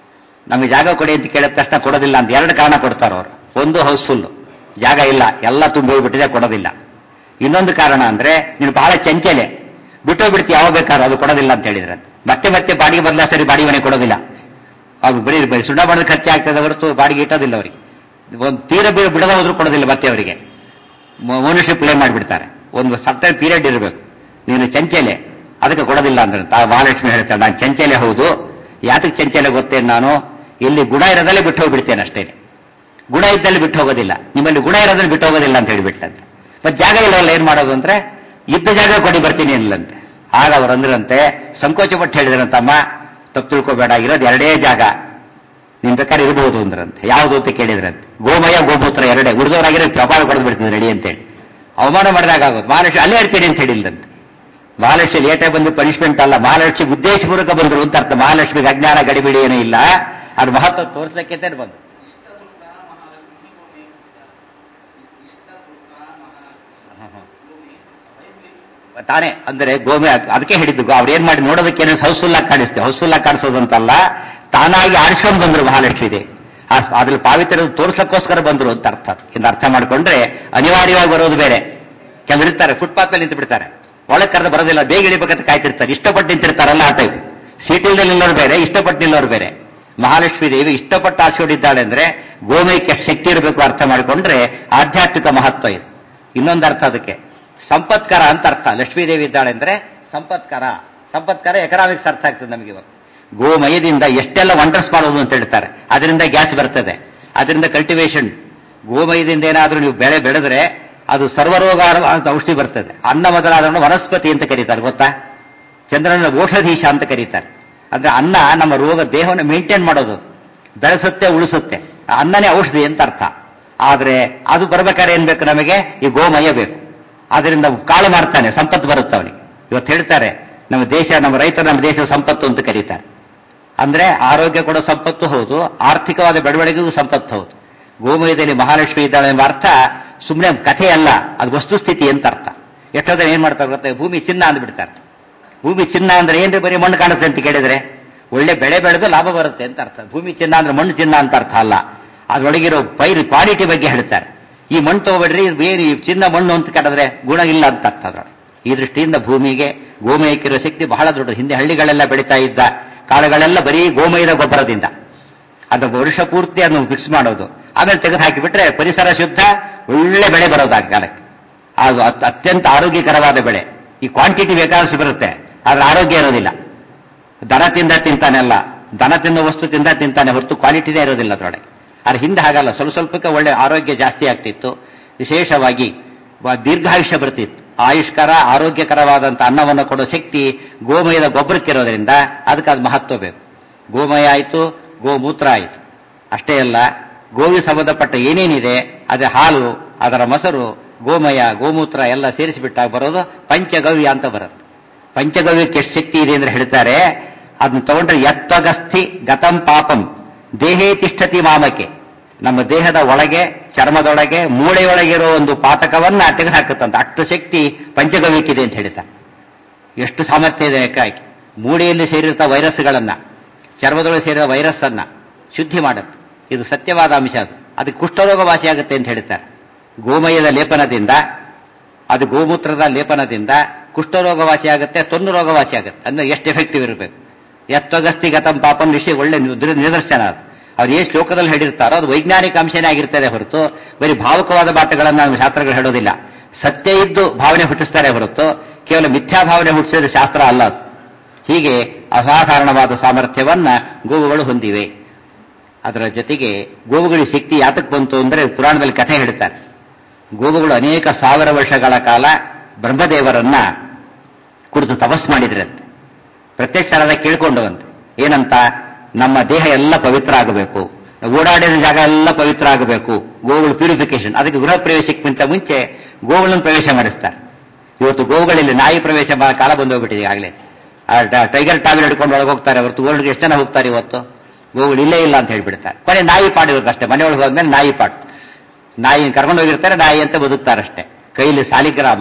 ನಮಗೆ ಜಾಗ ಕೊಡಿ ಅಂತ ಕೇಳಿದ ತಕ್ಷಣ ಕೊಡೋದಿಲ್ಲ ಅಂತ ಎರಡು ಕಾರಣ ಕೊಡ್ತಾರೆ ಅವರು ಒಂದು ಹೌಸ್ಫುಲ್ ಜಾಗ ಇಲ್ಲ ಎಲ್ಲ ತುಂಬಿ ಹೋಗ್ಬಿಟ್ಟಿದೆ ಕೊಡೋದಿಲ್ಲ ಇನ್ನೊಂದು ಕಾರಣ ಅಂದ್ರೆ ನೀನು ಬಹಳ ಚಂಚಲೆ ಬಿಟ್ಟೋಗ್ಬಿಡ್ತಿ ಯಾವ ಬೇಕಾದ್ರೂ ಅದು ಕೊಡೋದಿಲ್ಲ ಅಂತ ಹೇಳಿದ್ರೆ ಮತ್ತೆ ಮತ್ತೆ ಬಾಡಿಗೆ ಬದಲ ಸರಿ ಬಾಡಿಗೆ ಮನೆ ಕೊಡೋದಿಲ್ಲ ಅದು ಬರೀ ಬರೀ ಸುಣ್ಣ ಬಣ್ಣದ ಖರ್ಚು ಆಗ್ತದೆ ಹೊರತು ಬಾಡಿಗೆ ಇಟ್ಟೋದಿಲ್ಲ ಅವರಿಗೆ ಒಂದು ತೀರ ಬೀರ ಬಿಡದ ಹೋದ್ರೂ ಕೊಡೋದಿಲ್ಲ ಮತ್ತೆ ಅವರಿಗೆ ಓನರ್ಶಿಪ್ ಕ್ಲೇಮ್ ಮಾಡಿಬಿಡ್ತಾರೆ ಒಂದು ಸರ್ಟನ್ ಪೀರಿಯಡ್ ಇರಬೇಕು ನೀನು ಚಂಚಲೆ ಅದಕ್ಕೆ ಕೊಡೋದಿಲ್ಲ ಅಂದ್ರೆ ತಾ ಮಹಾಲಕ್ಷ್ಮಿ ಹೇಳ್ತಾರೆ ನಾನು ಚಂಚಲೆ ಹೌದು ಯಾತಕ್ಕೆ ಚಂಚಲೆ ಗೊತ್ತೇನು ನಾನು ಇಲ್ಲಿ ಗುಣ ಇರೋದಲ್ಲೇ ಬಿಟ್ಟು ಹೋಗ್ಬಿಡ್ತೇನೆ ಅಷ್ಟೇ ಗುಣ ಇದ್ದಲ್ಲಿ ಬಿಟ್ಟು ಹೋಗೋದಿಲ್ಲ ನಿಮ್ಮಲ್ಲಿ ಗುಣ ಇರೋದ್ರಲ್ಲಿ ಬಿಟ್ಟು ಹೋಗೋದಿಲ್ಲ ಅಂತ ಹೇಳಿಬಿಟ್ಟಂತೆ ಮತ್ತೆ ಜಾಗ ಇಲ್ಲವಲ್ಲ ಏನ್ ಮಾಡೋದು ಅಂದ್ರೆ ಇದ್ದ ಜಾಗ ಕೊಡಿ ಬರ್ತೀನಿ ಇಲ್ಲಂತೆ ಆಗ ಅವರಂದ್ರಂತೆ ಸಂಕೋಚ ಪಟ್ಟು ಹೇಳಿದ್ರಂತಮ್ಮ ತಪ್ಪು ತಿಳ್ಕೋಬೇಡ ಇರೋದು ಎರಡೇ ಜಾಗ ನಿನ್ ಬೇಕಾದ್ರೆ ಇರಬಹುದು ಅಂದ್ರಂತೆ ಯಾವುದು ಅಂತ ಕೇಳಿದ್ರಂತೆ ಗೋಮಯ ಗೋಮೂತ್ರ ಎರಡೇ ಉಳಿದವರಾಗಿರೋ ಕಪಾಲ ಕೊಡದು ಬಿಡ್ತೀನಿ ರೆಡಿ ಅಂತೇಳಿ ಅವಮಾನ ಮಾಡಿದಾಗ ಆಗೋದು ಮಹಾಲಕ್ಷ್ಮಿ ಅಲ್ಲೇ ಇರ್ತೀನಿ ಅಂತ ಹೇಳಿಲ್ಲಂತೆ ಮಹಾಲಕ್ಷ್ಮಿ ಲೇಟಾಗಿ ಬಂದು ಪನಿಷ್ಮೆಂಟ್ ಅಲ್ಲ ಮಹಾಲಕ್ಷ್ಮಿ ಉದ್ದೇಶಪೂರ್ವಕ ಬಂದರು ಅಂತ ಅರ್ಥ ಮಹಾಲಕ್ಷ್ಮಿಗೆ ಅಜ್ಞಾನ ಗಡಿಬಿಡಿ ಏನೂ ಇಲ್ಲ ಅದ್ರ ಮಹತ್ವ ತೋರಿಸಲಿಕ್ಕೆ ಬಂದು ತಾನೇ ಅಂದ್ರೆ ಗೋಮೆ ಅದಕ್ಕೆ ಹೇಳಿದ್ದು ಅವ್ರು ಏನ್ ಮಾಡಿ ನೋಡೋದಕ್ಕೆ ಏನೋ ಹೌಸ್ಫುಲ್ಲಾಗಿ ಕಾಣಿಸ್ತೇವೆ ಹೌಸ್ಫುಲ್ಲಾಗಿ ಕಾಣಿಸೋದಂತಲ್ಲ ತಾನಾಗಿ ಆರಿಸ್ಕೊಂಡು ಬಂದ್ರು ಮಹಾಲಕ್ಷ್ಮಿ ದೇವಿ ಅದ್ರಲ್ಲಿ ಪಾವಿತ್ರ್ಯ ತೋರ್ಸಕ್ಕೋಸ್ಕರ ಬಂದ್ರು ಅಂತ ಅರ್ಥ ಇಂದ ಅರ್ಥ ಮಾಡ್ಕೊಂಡ್ರೆ ಅನಿವಾರ್ಯವಾಗಿ ಬರೋದು ಬೇರೆ ಕೆಲವರು ಇರ್ತಾರೆ ಫುಟ್ಪಾತ್ ಮೇಲೆ ನಿಂತು ಬಿಡ್ತಾರೆ ಒಳಗೆ ಕರೆದು ಬರೋದಿಲ್ಲ ಬೇಗ ಇಳಿಬೇಕಂತ ಕಾಯ್ತಿರ್ತಾರೆ ಇಷ್ಟಪಟ್ಟು ನಿಂತಿರ್ತಾರಲ್ಲ ಆ ಟೈಪ್ ಸೀಟಿಲ್ದೆ ನಿಲ್ಲೋರು ಬೇರೆ ಇಷ್ಟಪಟ್ಟು ನಿಲ್ಲೋರು ಬೇರೆ ಮಹಾಲಕ್ಷ್ಮಿ ದೇವಿ ಇಷ್ಟಪಟ್ಟು ಆರಿಸ್ಕೊಂಡಿದ್ದಾಳೆ ಅಂದ್ರೆ ಗೋಮಯಕ್ಕೆ ಶಕ್ತಿ ಇರಬೇಕು ಅರ್ಥ ಮಾಡಿಕೊಂಡ್ರೆ ಆಧ್ಯಾತ್ಮಿಕ ಮಹತ್ವ ಇದು ಇನ್ನೊಂದು ಅರ್ಥ ಅದಕ್ಕೆ ಸಂಪತ್ಕರ ಅಂತ ಅರ್ಥ ಲಕ್ಷ್ಮೀ ದೇವಿ ಇದ್ದಾಳೆ ಅಂದ್ರೆ ಸಂಪತ್ಕರ ಸಂಪತ್ಕರ ಎಕನಾಮಿಕ್ಸ್ ಅರ್ಥ ಆಗ್ತದೆ ನಮಗೆ ಇವತ್ತು ಗೋಮಯದಿಂದ ಎಷ್ಟೆಲ್ಲ ವಂಡರ್ಸ್ ಮಾಡೋದು ಅಂತ ಹೇಳ್ತಾರೆ ಅದರಿಂದ ಗ್ಯಾಸ್ ಬರ್ತದೆ ಅದರಿಂದ ಕಲ್ಟಿವೇಶನ್ ಗೋಮಯದಿಂದ ಏನಾದ್ರೂ ನೀವು ಬೆಳೆ ಬೆಳೆದ್ರೆ ಅದು ಸರ್ವರೋಗ ಅಂತ ಔಷಧಿ ಬರ್ತದೆ ಅನ್ನ ಮೊದಲಾದನ್ನು ವನಸ್ಪತಿ ಅಂತ ಕರೀತಾರೆ ಗೊತ್ತಾ ಚಂದ್ರನ ಔಷಧೀಶ ಅಂತ ಕರೀತಾರೆ ಅಂದ್ರೆ ಅನ್ನ ನಮ್ಮ ರೋಗ ದೇಹವನ್ನು ಮೇಂಟೈನ್ ಮಾಡೋದು ಬೆಳೆಸುತ್ತೆ ಉಳಿಸುತ್ತೆ ಅನ್ನನೇ ಔಷಧಿ ಅಂತ ಅರ್ಥ ಆದ್ರೆ ಅದು ಬರ್ಬೇಕಾದ್ರೆ ಏನ್ ಬೇಕು ನಮಗೆ ಈ ಗೋಮಯ ಬೇಕು ಅದರಿಂದ ಕಾಳು ಮಾಡ್ತಾನೆ ಸಂಪತ್ತು ಬರುತ್ತೆ ಅವನಿಗೆ ಇವತ್ತು ಹೇಳ್ತಾರೆ ನಮ್ಮ ದೇಶ ನಮ್ಮ ರೈತರು ನಮ್ಮ ದೇಶದ ಸಂಪತ್ತು ಅಂತ ಕರೀತಾರೆ ಅಂದ್ರೆ ಆರೋಗ್ಯ ಕೊಡೋ ಸಂಪತ್ತು ಹೌದು ಆರ್ಥಿಕವಾದ ಬೆಳವಣಿಗೆಗೂ ಸಂಪತ್ತು ಹೌದು ಗೋಮಯದಲ್ಲಿ ಮಹಾಲಕ್ಷ್ಮಿ ಇದ್ದಾಳೆ ಎಂಬ ಅರ್ಥ ಸುಮ್ಮನೆ ಕಥೆ ಅಲ್ಲ ಅದು ವಸ್ತುಸ್ಥಿತಿ ಅಂತ ಅರ್ಥ ಎಷ್ಟೋದ್ರೆ ಏನ್ ಮಾಡ್ತಾರೆ ಗೊತ್ತಾ ಭೂಮಿ ಚಿನ್ನ ಅಂದ್ಬಿಡ್ತಾರೆ ಭೂಮಿ ಚಿನ್ನ ಅಂದ್ರೆ ಏನ್ರಿ ಬರೀ ಮಣ್ಣು ಕಾಣುತ್ತೆ ಅಂತ ಕೇಳಿದ್ರೆ ಒಳ್ಳೆ ಬೆಳೆ ಬೆಳೆದು ಲಾಭ ಬರುತ್ತೆ ಅಂತ ಅರ್ಥ ಭೂಮಿ ಚಿನ್ನ ಅಂದ್ರೆ ಮಣ್ಣು ಚಿನ್ನ ಅಂತ ಅರ್ಥ ಅಲ್ಲ ಅದ್ರೊಳಗಿರೋ ಪೈರು ಕ್ವಾಲಿಟಿ ಬಗ್ಗೆ ಹೇಳ್ತಾರೆ ಈ ಮಣ್ಣು ತಗೋಬೇಡ್ರಿ ಬೇರೆ ಚಿನ್ನ ಮಣ್ಣು ಅಂತ ಕರೆದ್ರೆ ಗುಣ ಇಲ್ಲ ಅಂತ ಅರ್ಥ ಅದ್ರೊಳಗೆ ಈ ದೃಷ್ಟಿಯಿಂದ ಭೂಮಿಗೆ ಗೋಮಯಕ್ಕಿರೋ ಶಕ್ತಿ ಬಹಳ ದೊಡ್ಡದು ಹಿಂದೆ ಹಳ್ಳಿಗಳೆಲ್ಲ ಬೆಳೀತಾ ಇದ್ದ ಕಾಳುಗಳೆಲ್ಲ ಬರೀ ಗೋಮಯದ ಗೊಬ್ಬರದಿಂದ ಅದು ವರ್ಷ ಪೂರ್ತಿ ಅದನ್ನು ಫಿಕ್ಸ್ ಮಾಡೋದು ಆಮೇಲೆ ತೆಗೆದು ಹಾಕಿಬಿಟ್ರೆ ಪರಿಸರ ಶುದ್ಧ ಒಳ್ಳೆ ಬೆಳೆ ಬರೋದು ಆ ಕಾಲಕ್ಕೆ ಅದು ಅತ್ಯಂತ ಆರೋಗ್ಯಕರವಾದ ಬೆಳೆ ಈ ಕ್ವಾಂಟಿಟಿ ಬೇಕಾದಷ್ಟು ಬರುತ್ತೆ ಆದ್ರೆ ಆರೋಗ್ಯ ಇರೋದಿಲ್ಲ ದನ ತಿಂದ ತಿಂತಾನೆಲ್ಲ ದನ ತಿನ್ನೋ ವಸ್ತು ತಿಂದ ತಿಂತಾನೆ ಹೊರತು ಕ್ವಾಲಿಟಿನೇ ಇರೋದಿಲ್ಲ ಅದರೊಳಗೆ ಆದ್ರೆ ಹಿಂದೆ ಹಾಗಲ್ಲ ಸ್ವಲ್ಪ ಸ್ವಲ್ಪಕ್ಕೆ ಒಳ್ಳೆ ಆರೋಗ್ಯ ಜಾಸ್ತಿ ಆಗ್ತಿತ್ತು ವಿಶೇಷವಾಗಿ ದೀರ್ಘಾಯುಷ್ಯ ಬರ್ತಿತ್ತು ಆಯುಷ್ಕರ ಆರೋಗ್ಯಕರವಾದಂಥ ಅನ್ನವನ್ನು ಕೊಡೋ ಶಕ್ತಿ ಗೋಮಯದ ಗೊಬ್ಬರಕ್ಕಿರೋದ್ರಿಂದ ಅದಕ್ಕೆ ಅದು ಮಹತ್ವ ಬೇಕು ಗೋಮಯ ಆಯಿತು ಗೋಮೂತ್ರ ಆಯಿತು ಅಷ್ಟೇ ಅಲ್ಲ ಗೋವಿಗೆ ಸಂಬಂಧಪಟ್ಟ ಏನೇನಿದೆ ಅದೇ ಹಾಲು ಅದರ ಮೊಸರು ಗೋಮಯ ಗೋಮೂತ್ರ ಎಲ್ಲ ಸೇರಿಸಿಬಿಟ್ಟಾಗ ಬರೋದು ಪಂಚಗವ್ಯ ಅಂತ ಬರುತ್ತೆ ಪಂಚಗವ್ಯಕ್ಕೆ ಎಷ್ಟು ಶಕ್ತಿ ಇದೆ ಅಂದ್ರೆ ಹೇಳ್ತಾರೆ ಅದನ್ನ ತಗೊಂಡ್ರೆ ಯತ್ವಗಸ್ಥಿ ಗತಂ ಪಾಪಂ ದೇಹೇ ತಿಷ್ಠತಿ ಮಾಮಕೆ ನಮ್ಮ ದೇಹದ ಒಳಗೆ ಚರ್ಮದೊಳಗೆ ಮೂಳೆಯೊಳಗಿರೋ ಒಂದು ಪಾತಕವನ್ನ ತೆಗೆದುಹಾಕುತ್ತಂತ ಅಷ್ಟು ಶಕ್ತಿ ಪಂಚಗವ್ಯಕ್ಕಿದೆ ಅಂತ ಹೇಳ್ತಾರೆ ಎಷ್ಟು ಸಾಮರ್ಥ್ಯ ಇದೆ ಲೆಕ್ಕಾಕಿ ಮೂಳೆಯಲ್ಲಿ ಸೇರಿರ್ತ ವೈರಸ್ಗಳನ್ನ ಚರ್ಮದೊಳಗೆ ಸೇರಿದ ವೈರಸ್ ಅನ್ನ ಶುದ್ಧಿ ಮಾಡುತ್ತೆ ಇದು ಸತ್ಯವಾದ ಅಂಶ ಅದು ಅದಕ್ಕೆ ಕುಷ್ಠರೋಗ ವಾಸಿಯಾಗುತ್ತೆ ಅಂತ ಹೇಳ್ತಾರೆ ಗೋಮಯದ ಲೇಪನದಿಂದ ಅದು ಗೋಮೂತ್ರದ ಲೇಪನದಿಂದ ಕುಷ್ಠರೋಗ ವಾಸಿಯಾಗುತ್ತೆ ತೊನ್ನು ರೋಗ ವಾಸಿಯಾಗುತ್ತೆ ಅಂದ್ರೆ ಎಷ್ಟು ಎಫೆಕ್ಟಿವ್ ಇರಬೇಕು ಎತ್ತಗಸ್ತಿ ಗತಂ ಪಾಪಂ ವಿಷಯ ಒಳ್ಳೆ ನಿದರ್ಶನ ಅದು ಅವ್ರು ಏನು ಶ್ಲೋಕದಲ್ಲಿ ಹೇಳಿರ್ತಾರೋ ಅದು ವೈಜ್ಞಾನಿಕ ಅಂಶನೇ ಆಗಿರ್ತದೆ ಹೊರತು ಬರೀ ಭಾವುಕವಾದ ಮಾತುಗಳನ್ನು ನಮ್ಮ ಶಾಸ್ತ್ರಗಳು ಹೇಳೋದಿಲ್ಲ ಸತ್ಯ ಇದ್ದು ಭಾವನೆ ಹುಟ್ಟಿಸ್ತಾರೆ ಹೊರತು ಕೇವಲ ಮಿಥ್ಯಾ ಭಾವನೆ ಹುಟ್ಟಿಸಿದ ಶಾಸ್ತ್ರ ಅಲ್ಲ ಅದು ಹೀಗೆ ಅಸಾಧಾರಣವಾದ ಸಾಮರ್ಥ್ಯವನ್ನ ಗೋವುಗಳು ಹೊಂದಿವೆ ಅದರ ಜೊತೆಗೆ ಗೋವುಗಳಿಗೆ ಶಕ್ತಿ ಯಾತಕ್ಕೆ ಬಂತು ಅಂದ್ರೆ ಪುರಾಣದಲ್ಲಿ ಕಥೆ ಹೇಳ್ತಾರೆ ಗೋವುಗಳು ಅನೇಕ ಸಾವಿರ ವರ್ಷಗಳ ಕಾಲ ಬ್ರಹ್ಮದೇವರನ್ನ ಕುರಿತು ತಪಸ್ ಮಾಡಿದ್ರಂತೆ ಪ್ರತ್ಯಕ್ಷರಾದ ಕೇಳ್ಕೊಂಡವಂತೆ ಏನಂತ ನಮ್ಮ ದೇಹ ಎಲ್ಲ ಪವಿತ್ರ ಆಗಬೇಕು ಓಡಾಡಿದ ಜಾಗ ಎಲ್ಲ ಪವಿತ್ರ ಆಗಬೇಕು ಗೋವುಗಳು ಪ್ಯೂರಿಫಿಕೇಶನ್ ಅದಕ್ಕೆ ಗೃಹ ಪ್ರವೇಶಕ್ಕಿಂತ ಮುಂಚೆ ಗೋವುಗಳನ್ನು ಪ್ರವೇಶ ಮಾಡಿಸ್ತಾರೆ ಇವತ್ತು ಗೋವುಗಳಲ್ಲಿ ನಾಯಿ ಪ್ರವೇಶ ಕಾಲ ಬಂದು ಹೋಗ್ಬಿಟ್ಟಿದೆ ಆಗಲೇ ಟೈಗರ್ ಟಾವಿಲ್ ಹಿಡ್ಕೊಂಡು ಒಳಗೆ ಹೋಗ್ತಾರೆ ಹೊರತು ಗೋಲ್ಡ್ಗೆ ಎಷ್ಟು ಜನ ಹೋಗ್ತಾರೆ ಇವತ್ತು ಗೋವುಗಳು ಇಲ್ಲೇ ಇಲ್ಲ ಅಂತ ಹೇಳ್ಬಿಡ್ತಾರೆ ಕೊನೆ ನಾಯಿ ಪಾಡು ಇರುತ್ತೆ ಅಷ್ಟೇ ಮನೆಯೊಳಗೆ ಹೋದ್ಮೇಲೆ ನಾಯಿ ಪಾಡು ನಾಯಿ ಕರ್ಕೊಂಡು ಹೋಗಿರ್ತಾರೆ ನಾಯಿ ಅಂತ ಬದುಕ್ತಾರಷ್ಟೇ ಕೈಲಿ ಸಾಲಿಗ್ರಾಮ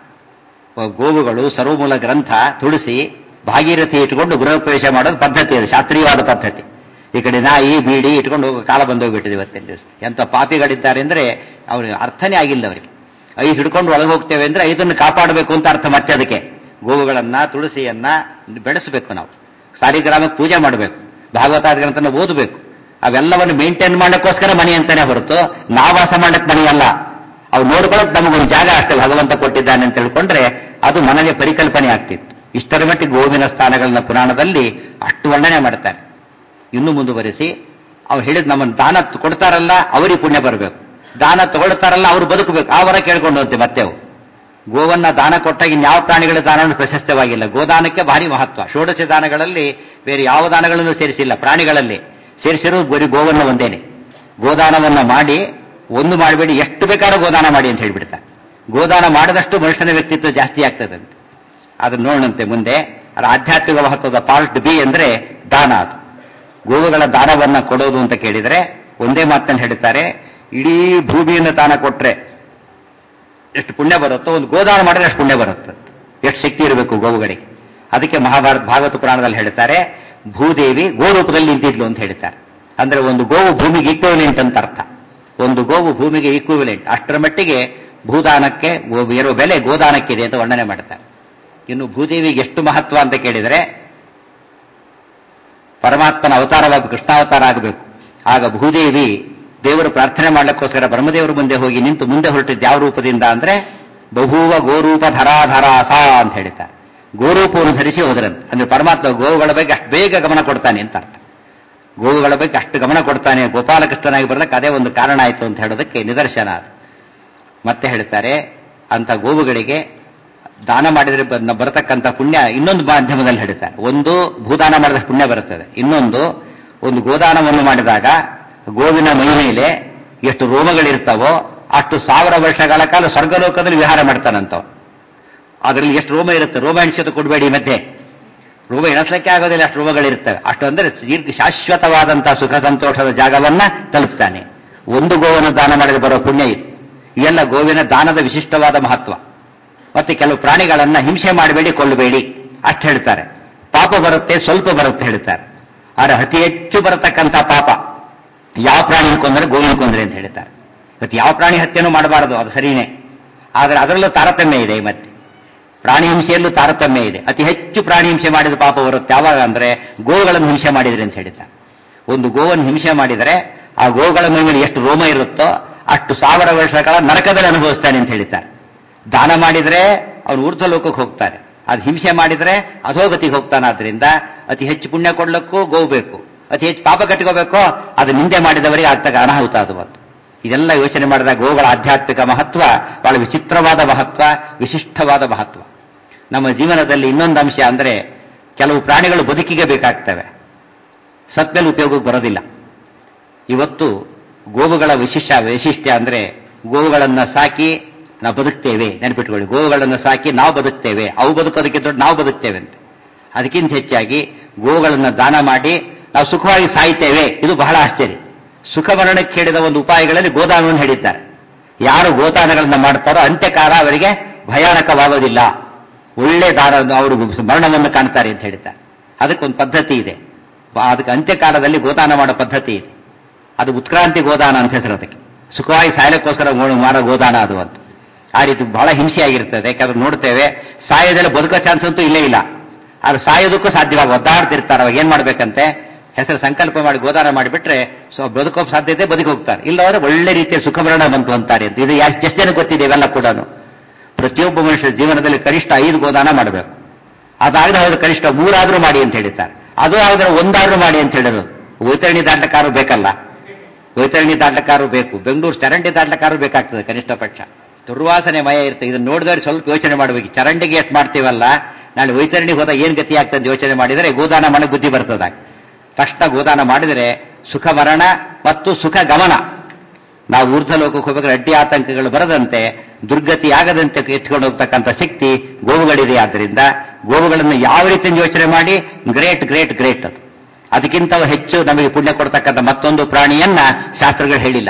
ಗೋವುಗಳು ಸರ್ವಮೂಲ ಗ್ರಂಥ ತುಳಸಿ ಭಾಗೀರಥಿ ಇಟ್ಕೊಂಡು ಗೃಹ ಪ್ರವೇಶ ಮಾಡೋದು ಪದ್ಧತಿ ಅದು ಶಾಸ್ತ್ರೀಯವಾದ ಪದ್ಧತಿ ಈ ಕಡೆ ನಾಯಿ ಬೀಡಿ ಇಟ್ಕೊಂಡು ಹೋಗೋ ಕಾಲ ಬಂದೋಗ್ಬಿಟ್ಟಿದೆ ಇವತ್ತಿನ ದಿವಸ ಎಂತ ಪಾಪಿಗಳಿದ್ದಾರೆ ಅಂದ್ರೆ ಅವ್ರಿಗೆ ಅರ್ಥನೇ ಆಗಿಲ್ಲ ಅವರಿಗೆ ಐದು ಹಿಡ್ಕೊಂಡು ಒಳಗೆ ಹೋಗ್ತೇವೆ ಅಂದ್ರೆ ಐದನ್ನು ಕಾಪಾಡಬೇಕು ಅಂತ ಅರ್ಥ ಮತ್ತೆ ಅದಕ್ಕೆ ಗೋವುಗಳನ್ನ ತುಳಸಿಯನ್ನ ಬೆಳೆಸಬೇಕು ನಾವು ಸಾಲಿಗ್ರಾಮಕ್ಕೆ ಪೂಜೆ ಮಾಡಬೇಕು ಭಾಗವತಾದ ಗ್ರಂಥನ ಓದಬೇಕು ಅವೆಲ್ಲವನ್ನು ಮೇಂಟೈನ್ ಮಾಡಕ್ಕೋಸ್ಕರ ಮನೆ ಅಂತಾನೆ ಹೊರತು ನಾವಾಸ ಮಾಡಕ್ ಮನೆ ಅಲ್ಲ ಅವು ನೋಡ್ಕೊಳ್ಳೋಕೆ ನಮಗೊಂದು ಜಾಗ ಅಷ್ಟೇ ಭಗವಂತ ಕೊಟ್ಟಿದ್ದಾನೆ ಅಂತ ತಿಳ್ಕೊಂಡ್ರೆ ಅದು ಮನೆಗೆ ಪರಿಕಲ್ಪನೆ ಆಗ್ತಿತ್ತು ಇಷ್ಟರ ಮಟ್ಟಿಗೆ ಗೋವಿನ ಸ್ಥಾನಗಳನ್ನ ಪುರಾಣದಲ್ಲಿ ಅಷ್ಟು ವರ್ಣನೆ ಮಾಡ್ತಾರೆ ಇನ್ನು ಮುಂದುವರಿಸಿ ಅವ್ರು ಹೇಳಿದ್ ನಮ್ಮನ್ನು ದಾನ ಕೊಡ್ತಾರಲ್ಲ ಅವರಿಗೆ ಪುಣ್ಯ ಬರಬೇಕು ದಾನ ತಗೊಳ್ತಾರಲ್ಲ ಅವ್ರು ಬದುಕಬೇಕು ಆ ವರ ಕೇಳ್ಕೊಂಡಂತೆ ಮತ್ತೆ ಅವು ಗೋವನ್ನ ದಾನ ಕೊಟ್ಟಾಗ ಇನ್ಯಾವ ಪ್ರಾಣಿಗಳ ದಾನ ಪ್ರಶಸ್ತವಾಗಿಲ್ಲ ಗೋದಾನಕ್ಕೆ ಭಾರಿ ಮಹತ್ವ ಷೋಡಶ ದಾನಗಳಲ್ಲಿ ಬೇರೆ ಯಾವ ದಾನಗಳನ್ನು ಸೇರಿಸಿಲ್ಲ ಪ್ರಾಣಿಗಳಲ್ಲಿ ಸೇರಿಸಿರೋದು ಬರೀ ಗೋವನ್ನ ಒಂದೇನೆ ಗೋದಾನವನ್ನ ಮಾಡಿ ಒಂದು ಮಾಡಬೇಡಿ ಎಷ್ಟು ಬೇಕಾದ್ರೂ ಗೋದಾನ ಮಾಡಿ ಅಂತ ಹೇಳ್ಬಿಡ್ತಾರೆ ಗೋದಾನ ಮಾಡಿದಷ್ಟು ಮನುಷ್ಯನ ವ್ಯಕ್ತಿತ್ವ ಜಾಸ್ತಿ ಆಗ್ತದಂತೆ ಅದನ್ನ ನೋಡಂತೆ ಮುಂದೆ ಅದರ ಆಧ್ಯಾತ್ಮಿಕ ಮಹತ್ವದ ಪಾರ್ಟ್ ಬಿ ಅಂದ್ರೆ ದಾನ ಅದು ಗೋವುಗಳ ದಾನವನ್ನ ಕೊಡೋದು ಅಂತ ಕೇಳಿದ್ರೆ ಒಂದೇ ಮಾತನ್ನು ಹೇಳ್ತಾರೆ ಇಡೀ ಭೂಮಿಯನ್ನು ದಾನ ಕೊಟ್ರೆ ಎಷ್ಟು ಪುಣ್ಯ ಬರುತ್ತೋ ಒಂದು ಗೋದಾನ ಮಾಡಿದ್ರೆ ಅಷ್ಟು ಪುಣ್ಯ ಬರುತ್ತೆ ಎಷ್ಟು ಶಕ್ತಿ ಇರಬೇಕು ಗೋವುಗಳಿಗೆ ಅದಕ್ಕೆ ಮಹಾಭಾರತ ಭಾಗವತ ಪುರಾಣದಲ್ಲಿ ಹೇಳ್ತಾರೆ ಭೂದೇವಿ ಗೋರೂಪದಲ್ಲಿ ನಿಂತಿದ್ಲು ಅಂತ ಹೇಳ್ತಾರೆ ಅಂದ್ರೆ ಒಂದು ಗೋವು ಭೂಮಿಗೆ ಈಕ್ವಿವೆಲೆಂಟ್ ಅಂತ ಅರ್ಥ ಒಂದು ಗೋವು ಭೂಮಿಗೆ ಈಕ್ವಿವೆಲೆಂಟ್ ಅಷ್ಟರ ಮಟ್ಟಿಗೆ ಭೂದಾನಕ್ಕೆ ಇರೋ ಬೆಲೆ ಗೋದಾನಕ್ಕಿದೆ ಅಂತ ವರ್ಣನೆ ಮಾಡ್ತಾರೆ ಇನ್ನು ಭೂದೇವಿಗೆ ಎಷ್ಟು ಮಹತ್ವ ಅಂತ ಕೇಳಿದರೆ ಪರಮಾತ್ಮನ ಅವತಾರವಾಗಿ ಕೃಷ್ಣಾವತಾರ ಆಗಬೇಕು ಆಗ ಭೂದೇವಿ ದೇವರು ಪ್ರಾರ್ಥನೆ ಮಾಡಲಿಕ್ಕೋಸ್ಕರ ಬ್ರಹ್ಮದೇವರ ಮುಂದೆ ಹೋಗಿ ನಿಂತು ಮುಂದೆ ಹೊರಟಿದ್ದು ಯಾವ ರೂಪದಿಂದ ಅಂದ್ರೆ ಬಹುವ ಗೋರೂಪ ಧರಾಧರಾಸ ಅಂತ ಹೇಳ್ತಾರೆ ಗೋರೂಪವನ್ನು ಧರಿಸಿ ಹೋದ್ರಂತೆ ಅಂದ್ರೆ ಪರಮಾತ್ಮ ಗೋವುಗಳ ಬಗ್ಗೆ ಅಷ್ಟು ಬೇಗ ಗಮನ ಕೊಡ್ತಾನೆ ಅಂತ ಅರ್ಥ ಗೋವುಗಳ ಬಗ್ಗೆ ಅಷ್ಟು ಗಮನ ಕೊಡ್ತಾನೆ ಗೋಪಾಲಕೃಷ್ಣನಾಗಿ ಬರ್ಲಿಕ್ಕೆ ಅದೇ ಒಂದು ಕಾರಣ ಆಯಿತು ಅಂತ ಹೇಳೋದಕ್ಕೆ ನಿದರ್ಶನ ಅದು ಮತ್ತೆ ಹೇಳ್ತಾರೆ ಅಂತ ಗೋವುಗಳಿಗೆ ದಾನ ಮಾಡಿದ್ರೆ ಬ- ಬರತಕ್ಕಂಥ ಪುಣ್ಯ ಇನ್ನೊಂದು ಮಾಧ್ಯಮದಲ್ಲಿ ಹೇಳ್ತಾರೆ ಒಂದು ಭೂದಾನ ಮಾಡಿದ ಪುಣ್ಯ ಬರುತ್ತದೆ ಇನ್ನೊಂದು ಒಂದು ಗೋದಾನವನ್ನು ಮಾಡಿದಾಗ ಗೋವಿನ ಮೈ ಮೇಲೆ ಎಷ್ಟು ರೋಮಗಳಿರ್ತಾವೋ ಅಷ್ಟು ಸಾವಿರ ವರ್ಷಗಳ ಕಾಲ ಸ್ವರ್ಗಲೋಕದಲ್ಲಿ ವಿಹಾರ ಮಾಡ್ತಾನಂತವ ಅದರಲ್ಲಿ ಎಷ್ಟು ರೋಮ ಇರುತ್ತೆ ರೋಮ ಎಣಿಸೋದು ಕೊಡಬೇಡಿ ಮಧ್ಯೆ ರೋಮ ಎಣಿಸ್ಲಿಕ್ಕೆ ಆಗೋದಿಲ್ಲ ಅಷ್ಟು ರೋಮಗಳಿರ್ತವೆ ಅಷ್ಟು ಅಂದ್ರೆ ದೀರ್ಘ ಶಾಶ್ವತವಾದಂತಹ ಸುಖ ಸಂತೋಷದ ಜಾಗವನ್ನ ತಲುಪ್ತಾನೆ ಒಂದು ಗೋವನ್ನು ದಾನ ಮಾಡಿದ್ರೆ ಬರೋ ಪುಣ್ಯ ಇದು ಇವೆಲ್ಲ ಗೋವಿನ ದಾನದ ವಿಶಿಷ್ಟವಾದ ಮಹತ್ವ ಮತ್ತೆ ಕೆಲವು ಪ್ರಾಣಿಗಳನ್ನ ಹಿಂಸೆ ಮಾಡಬೇಡಿ ಕೊಲ್ಲಬೇಡಿ ಅಷ್ಟು ಹೇಳ್ತಾರೆ ಪಾಪ ಬರುತ್ತೆ ಸ್ವಲ್ಪ ಬರುತ್ತೆ ಹೇಳ್ತಾರೆ ಆದರೆ ಅತಿ ಹೆಚ್ಚು ಬರತಕ್ಕಂಥ ಪಾಪ ಯಾವ ಪ್ರಾಣಿ ಕೊಂದ್ರೆ ಗೋವಿನ ಕೊಂದ್ರೆ ಅಂತ ಹೇಳ್ತಾರೆ ಮತ್ತೆ ಯಾವ ಪ್ರಾಣಿ ಹತ್ಯೆನೂ ಮಾಡಬಾರದು ಅದು ಸರಿನೇ ಆದರೆ ಅದರಲ್ಲೂ ತಾರತಮ್ಯ ಇದೆ ಮತ್ತೆ ಪ್ರಾಣಿ ಹಿಂಸೆಯಲ್ಲೂ ತಾರತಮ್ಯ ಇದೆ ಅತಿ ಹೆಚ್ಚು ಪ್ರಾಣಿ ಹಿಂಸೆ ಮಾಡಿದ ಪಾಪ ಬರುತ್ತೆ ಯಾವಾಗ ಅಂದ್ರೆ ಗೋವುಗಳನ್ನು ಹಿಂಸೆ ಮಾಡಿದ್ರೆ ಅಂತ ಹೇಳ್ತಾರೆ ಒಂದು ಗೋವನ್ನು ಹಿಂಸೆ ಮಾಡಿದರೆ ಆ ಗೋವುಗಳ ಮೇಲೆ ಎಷ್ಟು ರೋಮ ಇರುತ್ತೋ ಅಷ್ಟು ಸಾವಿರ ವರ್ಷಗಳ ನರಕದಲ್ಲಿ ಅನುಭವಿಸ್ತಾನೆ ಅಂತ ಹೇಳ್ತಾರೆ ದಾನ ಮಾಡಿದ್ರೆ ಅವನು ಊರ್ಧ್ವ ಲೋಕಕ್ಕೆ ಹೋಗ್ತಾನೆ ಅದು ಹಿಂಸೆ ಮಾಡಿದ್ರೆ ಅಧೋಗತಿಗೆ ಹೋಗ್ತಾನಾದ್ರಿಂದ ಅತಿ ಹೆಚ್ಚು ಪುಣ್ಯ ಕೊಡ್ಲಿಕ್ಕೂ ಗೋವು ಬೇಕು ಅತಿ ಹೆಚ್ಚು ಪಾಪ ಕಟ್ಕೋಬೇಕು ಅದು ನಿಂದೆ ಮಾಡಿದವರಿಗೆ ಆಗ್ತಕ್ಕ ಅನಾಹುತ ಅದು ಒಂದು ಇದೆಲ್ಲ ಯೋಚನೆ ಮಾಡಿದಾಗ ಗೋವುಗಳ ಆಧ್ಯಾತ್ಮಿಕ ಮಹತ್ವ ಬಹಳ ವಿಚಿತ್ರವಾದ ಮಹತ್ವ ವಿಶಿಷ್ಟವಾದ ಮಹತ್ವ ನಮ್ಮ ಜೀವನದಲ್ಲಿ ಇನ್ನೊಂದು ಅಂಶ ಅಂದ್ರೆ ಕೆಲವು ಪ್ರಾಣಿಗಳು ಬದುಕಿಗೆ ಬೇಕಾಗ್ತವೆ ಸತ್ಮೇಲೆ ಉಪಯೋಗಕ್ಕೆ ಬರೋದಿಲ್ಲ ಇವತ್ತು ಗೋವುಗಳ ವಿಶಿಷ್ಟ ವೈಶಿಷ್ಟ್ಯ ಅಂದ್ರೆ ಗೋವುಗಳನ್ನ ಸಾಕಿ ನಾವು ಬದುಕ್ತೇವೆ ನೆನಪಿಟ್ಕೊಳ್ಳಿ ಗೋವುಗಳನ್ನು ಸಾಕಿ ನಾವು ಬದುಕ್ತೇವೆ ಅವು ಬದುಕೋದಕ್ಕೆ ದೊಡ್ಡ ನಾವು ಬದುಕ್ತೇವೆ ಅಂತ ಅದಕ್ಕಿಂತ ಹೆಚ್ಚಾಗಿ ಗೋವುಗಳನ್ನು ದಾನ ಮಾಡಿ ನಾವು ಸುಖವಾಗಿ ಸಾಯ್ತೇವೆ ಇದು ಬಹಳ ಆಶ್ಚರ್ಯ ಸುಖ ಮರಣಕ್ಕೆ ಹೇಳಿದ ಒಂದು ಉಪಾಯಗಳಲ್ಲಿ ಗೋದಾನವನ್ನು ಹೇಳಿದ್ದಾರೆ ಯಾರು ಗೋದಾನಗಳನ್ನ ಮಾಡ್ತಾರೋ ಅಂತ್ಯಕಾಲ ಅವರಿಗೆ ಭಯಾನಕವಾಗೋದಿಲ್ಲ ಒಳ್ಳೆ ದಾನ ಅವರು ಮರಣವನ್ನು ಕಾಣ್ತಾರೆ ಅಂತ ಹೇಳ್ತಾರೆ ಅದಕ್ಕೊಂದು ಪದ್ಧತಿ ಇದೆ ಅದಕ್ಕೆ ಅಂತ್ಯಕಾಲದಲ್ಲಿ ಗೋದಾನ ಮಾಡೋ ಪದ್ಧತಿ ಇದೆ ಅದು ಉತ್ಕ್ರಾಂತಿ ಗೋದಾನ ಅಂತ ಹೆಸರು ಅದಕ್ಕೆ ಸುಖವಾಗಿ ಸಾಯಲಿಕ್ಕೋಸ್ಕರ ಮಾಡೋ ಗೋದಾನ ಅದು ಅಂತ ಆ ರೀತಿ ಬಹಳ ಹಿಂಸೆಯಾಗಿರ್ತದೆ ಯಾಕಂದ್ರೆ ನೋಡ್ತೇವೆ ಸಾಯೋದೆಲ್ಲ ಬದುಕೋ ಚಾನ್ಸ್ ಅಂತೂ ಇಲ್ಲೇ ಇಲ್ಲ ಆದ್ರೆ ಸಾಯೋದಕ್ಕೂ ಸಾಧ್ಯವಾಗ ಒದ್ದಾಡ್ತಿರ್ತಾರೆ ಅವಾಗ ಏನ್ ಮಾಡ್ಬೇಕಂತೆ ಹೆಸರು ಸಂಕಲ್ಪ ಮಾಡಿ ಗೋದಾನ ಮಾಡಿಬಿಟ್ರೆ ಸೊ ಬದುಕೋ ಸಾಧ್ಯತೆ ಬದುಕಿ ಹೋಗ್ತಾರೆ ಇಲ್ಲವಾದ್ರೆ ಒಳ್ಳೆ ರೀತಿಯ ಸುಖಮರಣ ಬಂತು ಅಂತಾರೆ ಅಂತ ಇದು ಎಷ್ಟು ಜನ ಗೊತ್ತಿದೆ ಇವೆಲ್ಲ ಕೂಡ ಪ್ರತಿಯೊಬ್ಬ ಮನುಷ್ಯರ ಜೀವನದಲ್ಲಿ ಕನಿಷ್ಠ ಐದು ಗೋದಾನ ಮಾಡಬೇಕು ಅದಾಗದೆ ಹೋದ್ರೆ ಕನಿಷ್ಠ ಮೂರಾದ್ರೂ ಮಾಡಿ ಅಂತ ಹೇಳಿದ್ದಾರೆ ಅದು ಆದ್ರೆ ಒಂದಾದ್ರೂ ಮಾಡಿ ಅಂತ ಹೇಳಿದ್ರು ವೈತರಣಿ ದಾಟಕಾರು ಬೇಕಲ್ಲ ವೈತರಣಿ ದಾಟಕಾರು ಬೇಕು ಬೆಂಗಳೂರು ಚರಂಡಿ ದಾಟಕಾರು ಬೇಕಾಗ್ತದೆ ಕನಿಷ್ಠ ಪಕ್ಷ ದುರ್ವಾಸನೆ ಮಯ ಇರ್ತದೆ ಇದನ್ನ ನೋಡಿದವ್ರು ಸ್ವಲ್ಪ ಯೋಚನೆ ಮಾಡಬೇಕು ಚರಂಡಿಗೆ ಎಷ್ಟು ಮಾಡ್ತೀವಲ್ಲ ನಾಳೆ ವೈತರಣಿಗೆ ಹೋದಾಗ ಏನ್ ಗತಿ ಆಗ್ತದೆ ಯೋಚನೆ ಮಾಡಿದರೆ ಗೋದಾನ ಮನೆ ಬುದ್ಧಿ ಬರ್ತದ ತಕ್ಷಣ ಗೋದಾನ ಮಾಡಿದರೆ ಸುಖ ಮರಣ ಮತ್ತು ಸುಖ ಗಮನ ನಾವು ಊರ್ಧ್ವ ಲೋಕಕ್ಕೆ ಹೋಗ್ಬೇಕಾದ್ರೆ ಅಡ್ಡಿ ಆತಂಕಗಳು ಬರದಂತೆ ದುರ್ಗತಿ ಆಗದಂತೆ ಎತ್ಕೊಂಡು ಹೋಗ್ತಕ್ಕಂಥ ಶಕ್ತಿ ಗೋವುಗಳಿದೆ ಆದ್ದರಿಂದ ಗೋವುಗಳನ್ನು ಯಾವ ರೀತಿ ಯೋಚನೆ ಮಾಡಿ ಗ್ರೇಟ್ ಗ್ರೇಟ್ ಗ್ರೇಟ್ ಅದು ಅದಕ್ಕಿಂತ ಹೆಚ್ಚು ನಮಗೆ ಪುಣ್ಯ ಕೊಡ್ತಕ್ಕಂಥ ಮತ್ತೊಂದು ಪ್ರಾಣಿಯನ್ನ ಶಾಸ್ತ್ರಗಳು ಹೇಳಿಲ್ಲ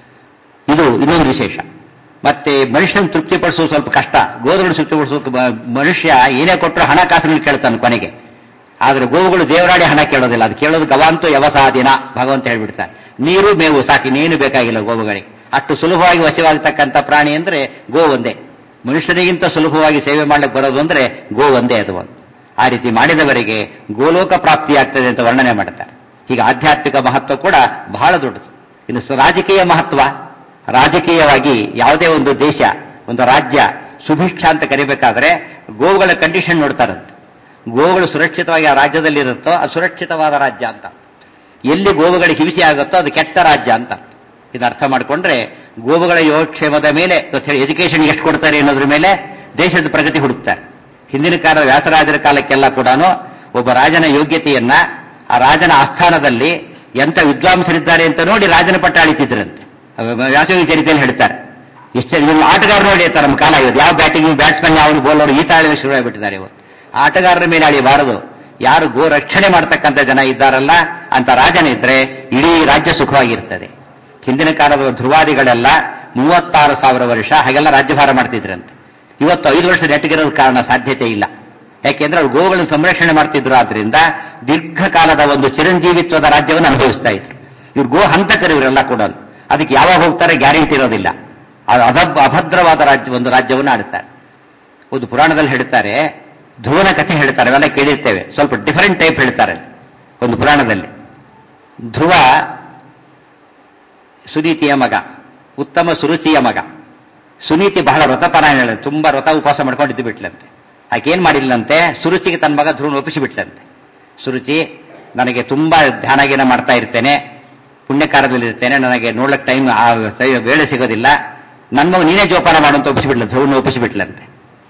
ಇದು ಇನ್ನೊಂದು ವಿಶೇಷ ಮತ್ತೆ ಮನುಷ್ಯನ ತೃಪ್ತಿಪಡಿಸೋದು ಸ್ವಲ್ಪ ಕಷ್ಟ ಗೋವುಗಳನ್ನು ತೃಪ್ತಿಪಡಿಸೋಕೆ ಮನುಷ್ಯ ಏನೇ ಕೊಟ್ಟರು ಹಣಕಾಸುಗಳು ಕೇಳ್ತಾನೆ ಕೊನೆಗೆ ಆದ್ರೆ ಗೋವುಗಳು ದೇವರಾಡಿ ಹಣ ಕೇಳೋದಿಲ್ಲ ಅದು ಕೇಳೋದು ಗವಾಂತು ಯವಸಾದಿನ ಭಗವಂತ ಹೇಳ್ಬಿಡ್ತಾರೆ ನೀರು ಮೇವು ಸಾಕಿ ಇನ್ನೇನು ಬೇಕಾಗಿಲ್ಲ ಗೋವುಗಳಿಗೆ ಅಷ್ಟು ಸುಲಭವಾಗಿ ವಶವಾಗತಕ್ಕಂಥ ಪ್ರಾಣಿ ಅಂದ್ರೆ ಗೋ ಒಂದೇ ಮನುಷ್ಯರಿಗಿಂತ ಸುಲಭವಾಗಿ ಸೇವೆ ಮಾಡ್ಲಿಕ್ಕೆ ಬರೋದು ಅಂದ್ರೆ ಗೋ ಒಂದೇ ಅದು ಒಂದು ಆ ರೀತಿ ಮಾಡಿದವರಿಗೆ ಗೋಲೋಕ ಪ್ರಾಪ್ತಿಯಾಗ್ತದೆ ಅಂತ ವರ್ಣನೆ ಮಾಡ್ತಾರೆ ಹೀಗೆ ಆಧ್ಯಾತ್ಮಿಕ ಮಹತ್ವ ಕೂಡ ಬಹಳ ದೊಡ್ಡದು ಇನ್ನು ಸ- ರಾಜಕೀಯ ಮಹತ್ವ ರಾಜಕೀಯವಾಗಿ ಯಾವುದೇ ಒಂದು ದೇಶ ಒಂದು ರಾಜ್ಯ ಸುಭಿಕ್ಷ ಅಂತ ಕರಿಬೇಕಾದ್ರೆ ಗೋವುಗಳ ಕಂಡೀಷನ್ ನೋಡ್ತಾರಂತೆ ಗೋವುಗಳು ಸುರಕ್ಷಿತವಾಗಿ ಆ ರಾಜ್ಯದಲ್ಲಿ ಇರುತ್ತೋ ಅದು ಸುರಕ್ಷಿತವಾದ ರಾಜ್ಯ ಅಂತ ಎಲ್ಲಿ ಗೋವುಗಳಿಗೆ ಹಿಂಸೆ ಆಗುತ್ತೋ ಅದು ಕೆಟ್ಟ ರಾಜ್ಯ ಅಂತ ಇದು ಅರ್ಥ ಮಾಡಿಕೊಂಡ್ರೆ ಗೋವುಗಳ ಯೋಗಕ್ಷೇಮದ ಮೇಲೆ ಎಜುಕೇಶನ್ ಎಷ್ಟು ಕೊಡ್ತಾರೆ ಅನ್ನೋದ್ರ ಮೇಲೆ ದೇಶದ ಪ್ರಗತಿ ಹುಡುಕ್ತಾರೆ ಹಿಂದಿನ ಕಾಲ ವ್ಯಾಸರಾಜರ ಕಾಲಕ್ಕೆಲ್ಲ ಕೂಡ ಒಬ್ಬ ರಾಜನ ಯೋಗ್ಯತೆಯನ್ನ ಆ ರಾಜನ ಆಸ್ಥಾನದಲ್ಲಿ ಎಂತ ವಿದ್ವಾಂಸರಿದ್ದಾರೆ ಅಂತ ನೋಡಿ ರಾಜನ ಪಟ್ಟ ಅಳಿತಿದ್ರಂತೆ ವ್ಯಾಸಯೋಗಿ ಚರಿತೆಯಲ್ಲಿ ಹೇಳ್ತಾರೆ ಎಷ್ಟು ನಿಮ್ಮ ಆಟಗಾರ ನೋಡಿ ಇರ್ತಾರೆ ನಮ್ಮ ಕಾಲ ಇವತ್ತು ಯಾವ ಬ್ಯಾಟಿಂಗ್ ಬ್ಯಾಟ್ಸ್ಮನ್ ಯಾವ ಬೌಲರ್ ಈ ತಾಳಿನ ಶುರುವಾಗಿಬಿಟ್ಟಿದ್ದಾರೆ ಇವತ್ತು ಆಟಗಾರರ ಮೇಲೆ ಅಳಿಬಾರದು ಯಾರು ಗೋ ರಕ್ಷಣೆ ಮಾಡ್ತಕ್ಕಂಥ ಜನ ಇದ್ದಾರಲ್ಲ ಅಂತ ರಾಜನಿದ್ರೆ ಇಡೀ ರಾಜ್ಯ ಸುಖವಾಗಿರ್ತದೆ ಹಿಂದಿನ ಕಾಲದ ಧ್ರುವಾದಿಗಳೆಲ್ಲ ಮೂವತ್ತಾರು ಸಾವಿರ ವರ್ಷ ಹಾಗೆಲ್ಲ ರಾಜ್ಯಭಾರ ಮಾಡ್ತಿದ್ರಂತೆ ಇವತ್ತು ಐದು ವರ್ಷ ನೆಟ್ಟಿಗಿರೋದ ಕಾರಣ ಸಾಧ್ಯತೆ ಇಲ್ಲ ಯಾಕೆಂದ್ರೆ ಅವ್ರು ಗೋವುಗಳನ್ನು ಸಂರಕ್ಷಣೆ ಮಾಡ್ತಿದ್ರು ಆದ್ರಿಂದ ದೀರ್ಘಕಾಲದ ಒಂದು ಚಿರಂಜೀವಿತ್ವದ ರಾಜ್ಯವನ್ನು ಅನುಭವಿಸ್ತಾ ಇದ್ರು ಇವ್ರು ಗೋ ಹಂತಕರು ಇವರೆಲ್ಲ ಕೂಡ ಅದಕ್ಕೆ ಯಾವಾಗ ಹೋಗ್ತಾರೆ ಗ್ಯಾರಂಟಿ ಇರೋದಿಲ್ಲ ಅದು ಅಭ ಅಭದ್ರವಾದ ರಾಜ್ಯ ಒಂದು ರಾಜ್ಯವನ್ನು ಆಡುತ್ತಾರೆ ಒಂದು ಪುರಾಣದಲ್ಲಿ ಹೇಳ್ತಾರೆ ಧ್ರುವನ ಕಥೆ ಹೇಳ್ತಾರೆ ಅವೆಲ್ಲ ಕೇಳಿರ್ತೇವೆ ಸ್ವಲ್ಪ ಡಿಫರೆಂಟ್ ಟೈಪ್ ಹೇಳ್ತಾರೆ ಒಂದು ಪುರಾಣದಲ್ಲಿ ಧ್ರುವ ಸುನೀತಿಯ ಮಗ ಉತ್ತಮ ಸುರುಚಿಯ ಮಗ ಸುನೀತಿ ಬಹಳ ವ್ರತಪರಾಯಣ ತುಂಬಾ ವ್ರತ ಉಪವಾಸ ಮಾಡ್ಕೊಂಡಿದ್ದು ಬಿಟ್ಲಂತೆ ಆಕೆ ಏನ್ ಮಾಡಿಲ್ಲಂತೆ ಸುರುಚಿಗೆ ತನ್ನ ಮಗ ಧ್ರುವನ ಒಪ್ಪಿಸಿ ಬಿಟ್ಲಂತೆ ಸುರುಚಿ ನನಗೆ ತುಂಬಾ ಧ್ಯಾನಗೀನ ಮಾಡ್ತಾ ಇರ್ತೇನೆ ಪುಣ್ಯಕಾರದಲ್ಲಿ ಇರ್ತೇನೆ ನನಗೆ ನೋಡ್ಲಿಕ್ಕೆ ಟೈಮ್ ವೇಳೆ ಸಿಗೋದಿಲ್ಲ ನನ್ನ ಮಗ ನೀನೇ ಜೋಪಾನ ಮಾಡುವಂತ ಒಪ್ಪಿಸಿಬಿಟ್ಲ ಧ್ರುವನ ಒಪ್ಪಿಸಿಬಿಟ್ಲಂತೆ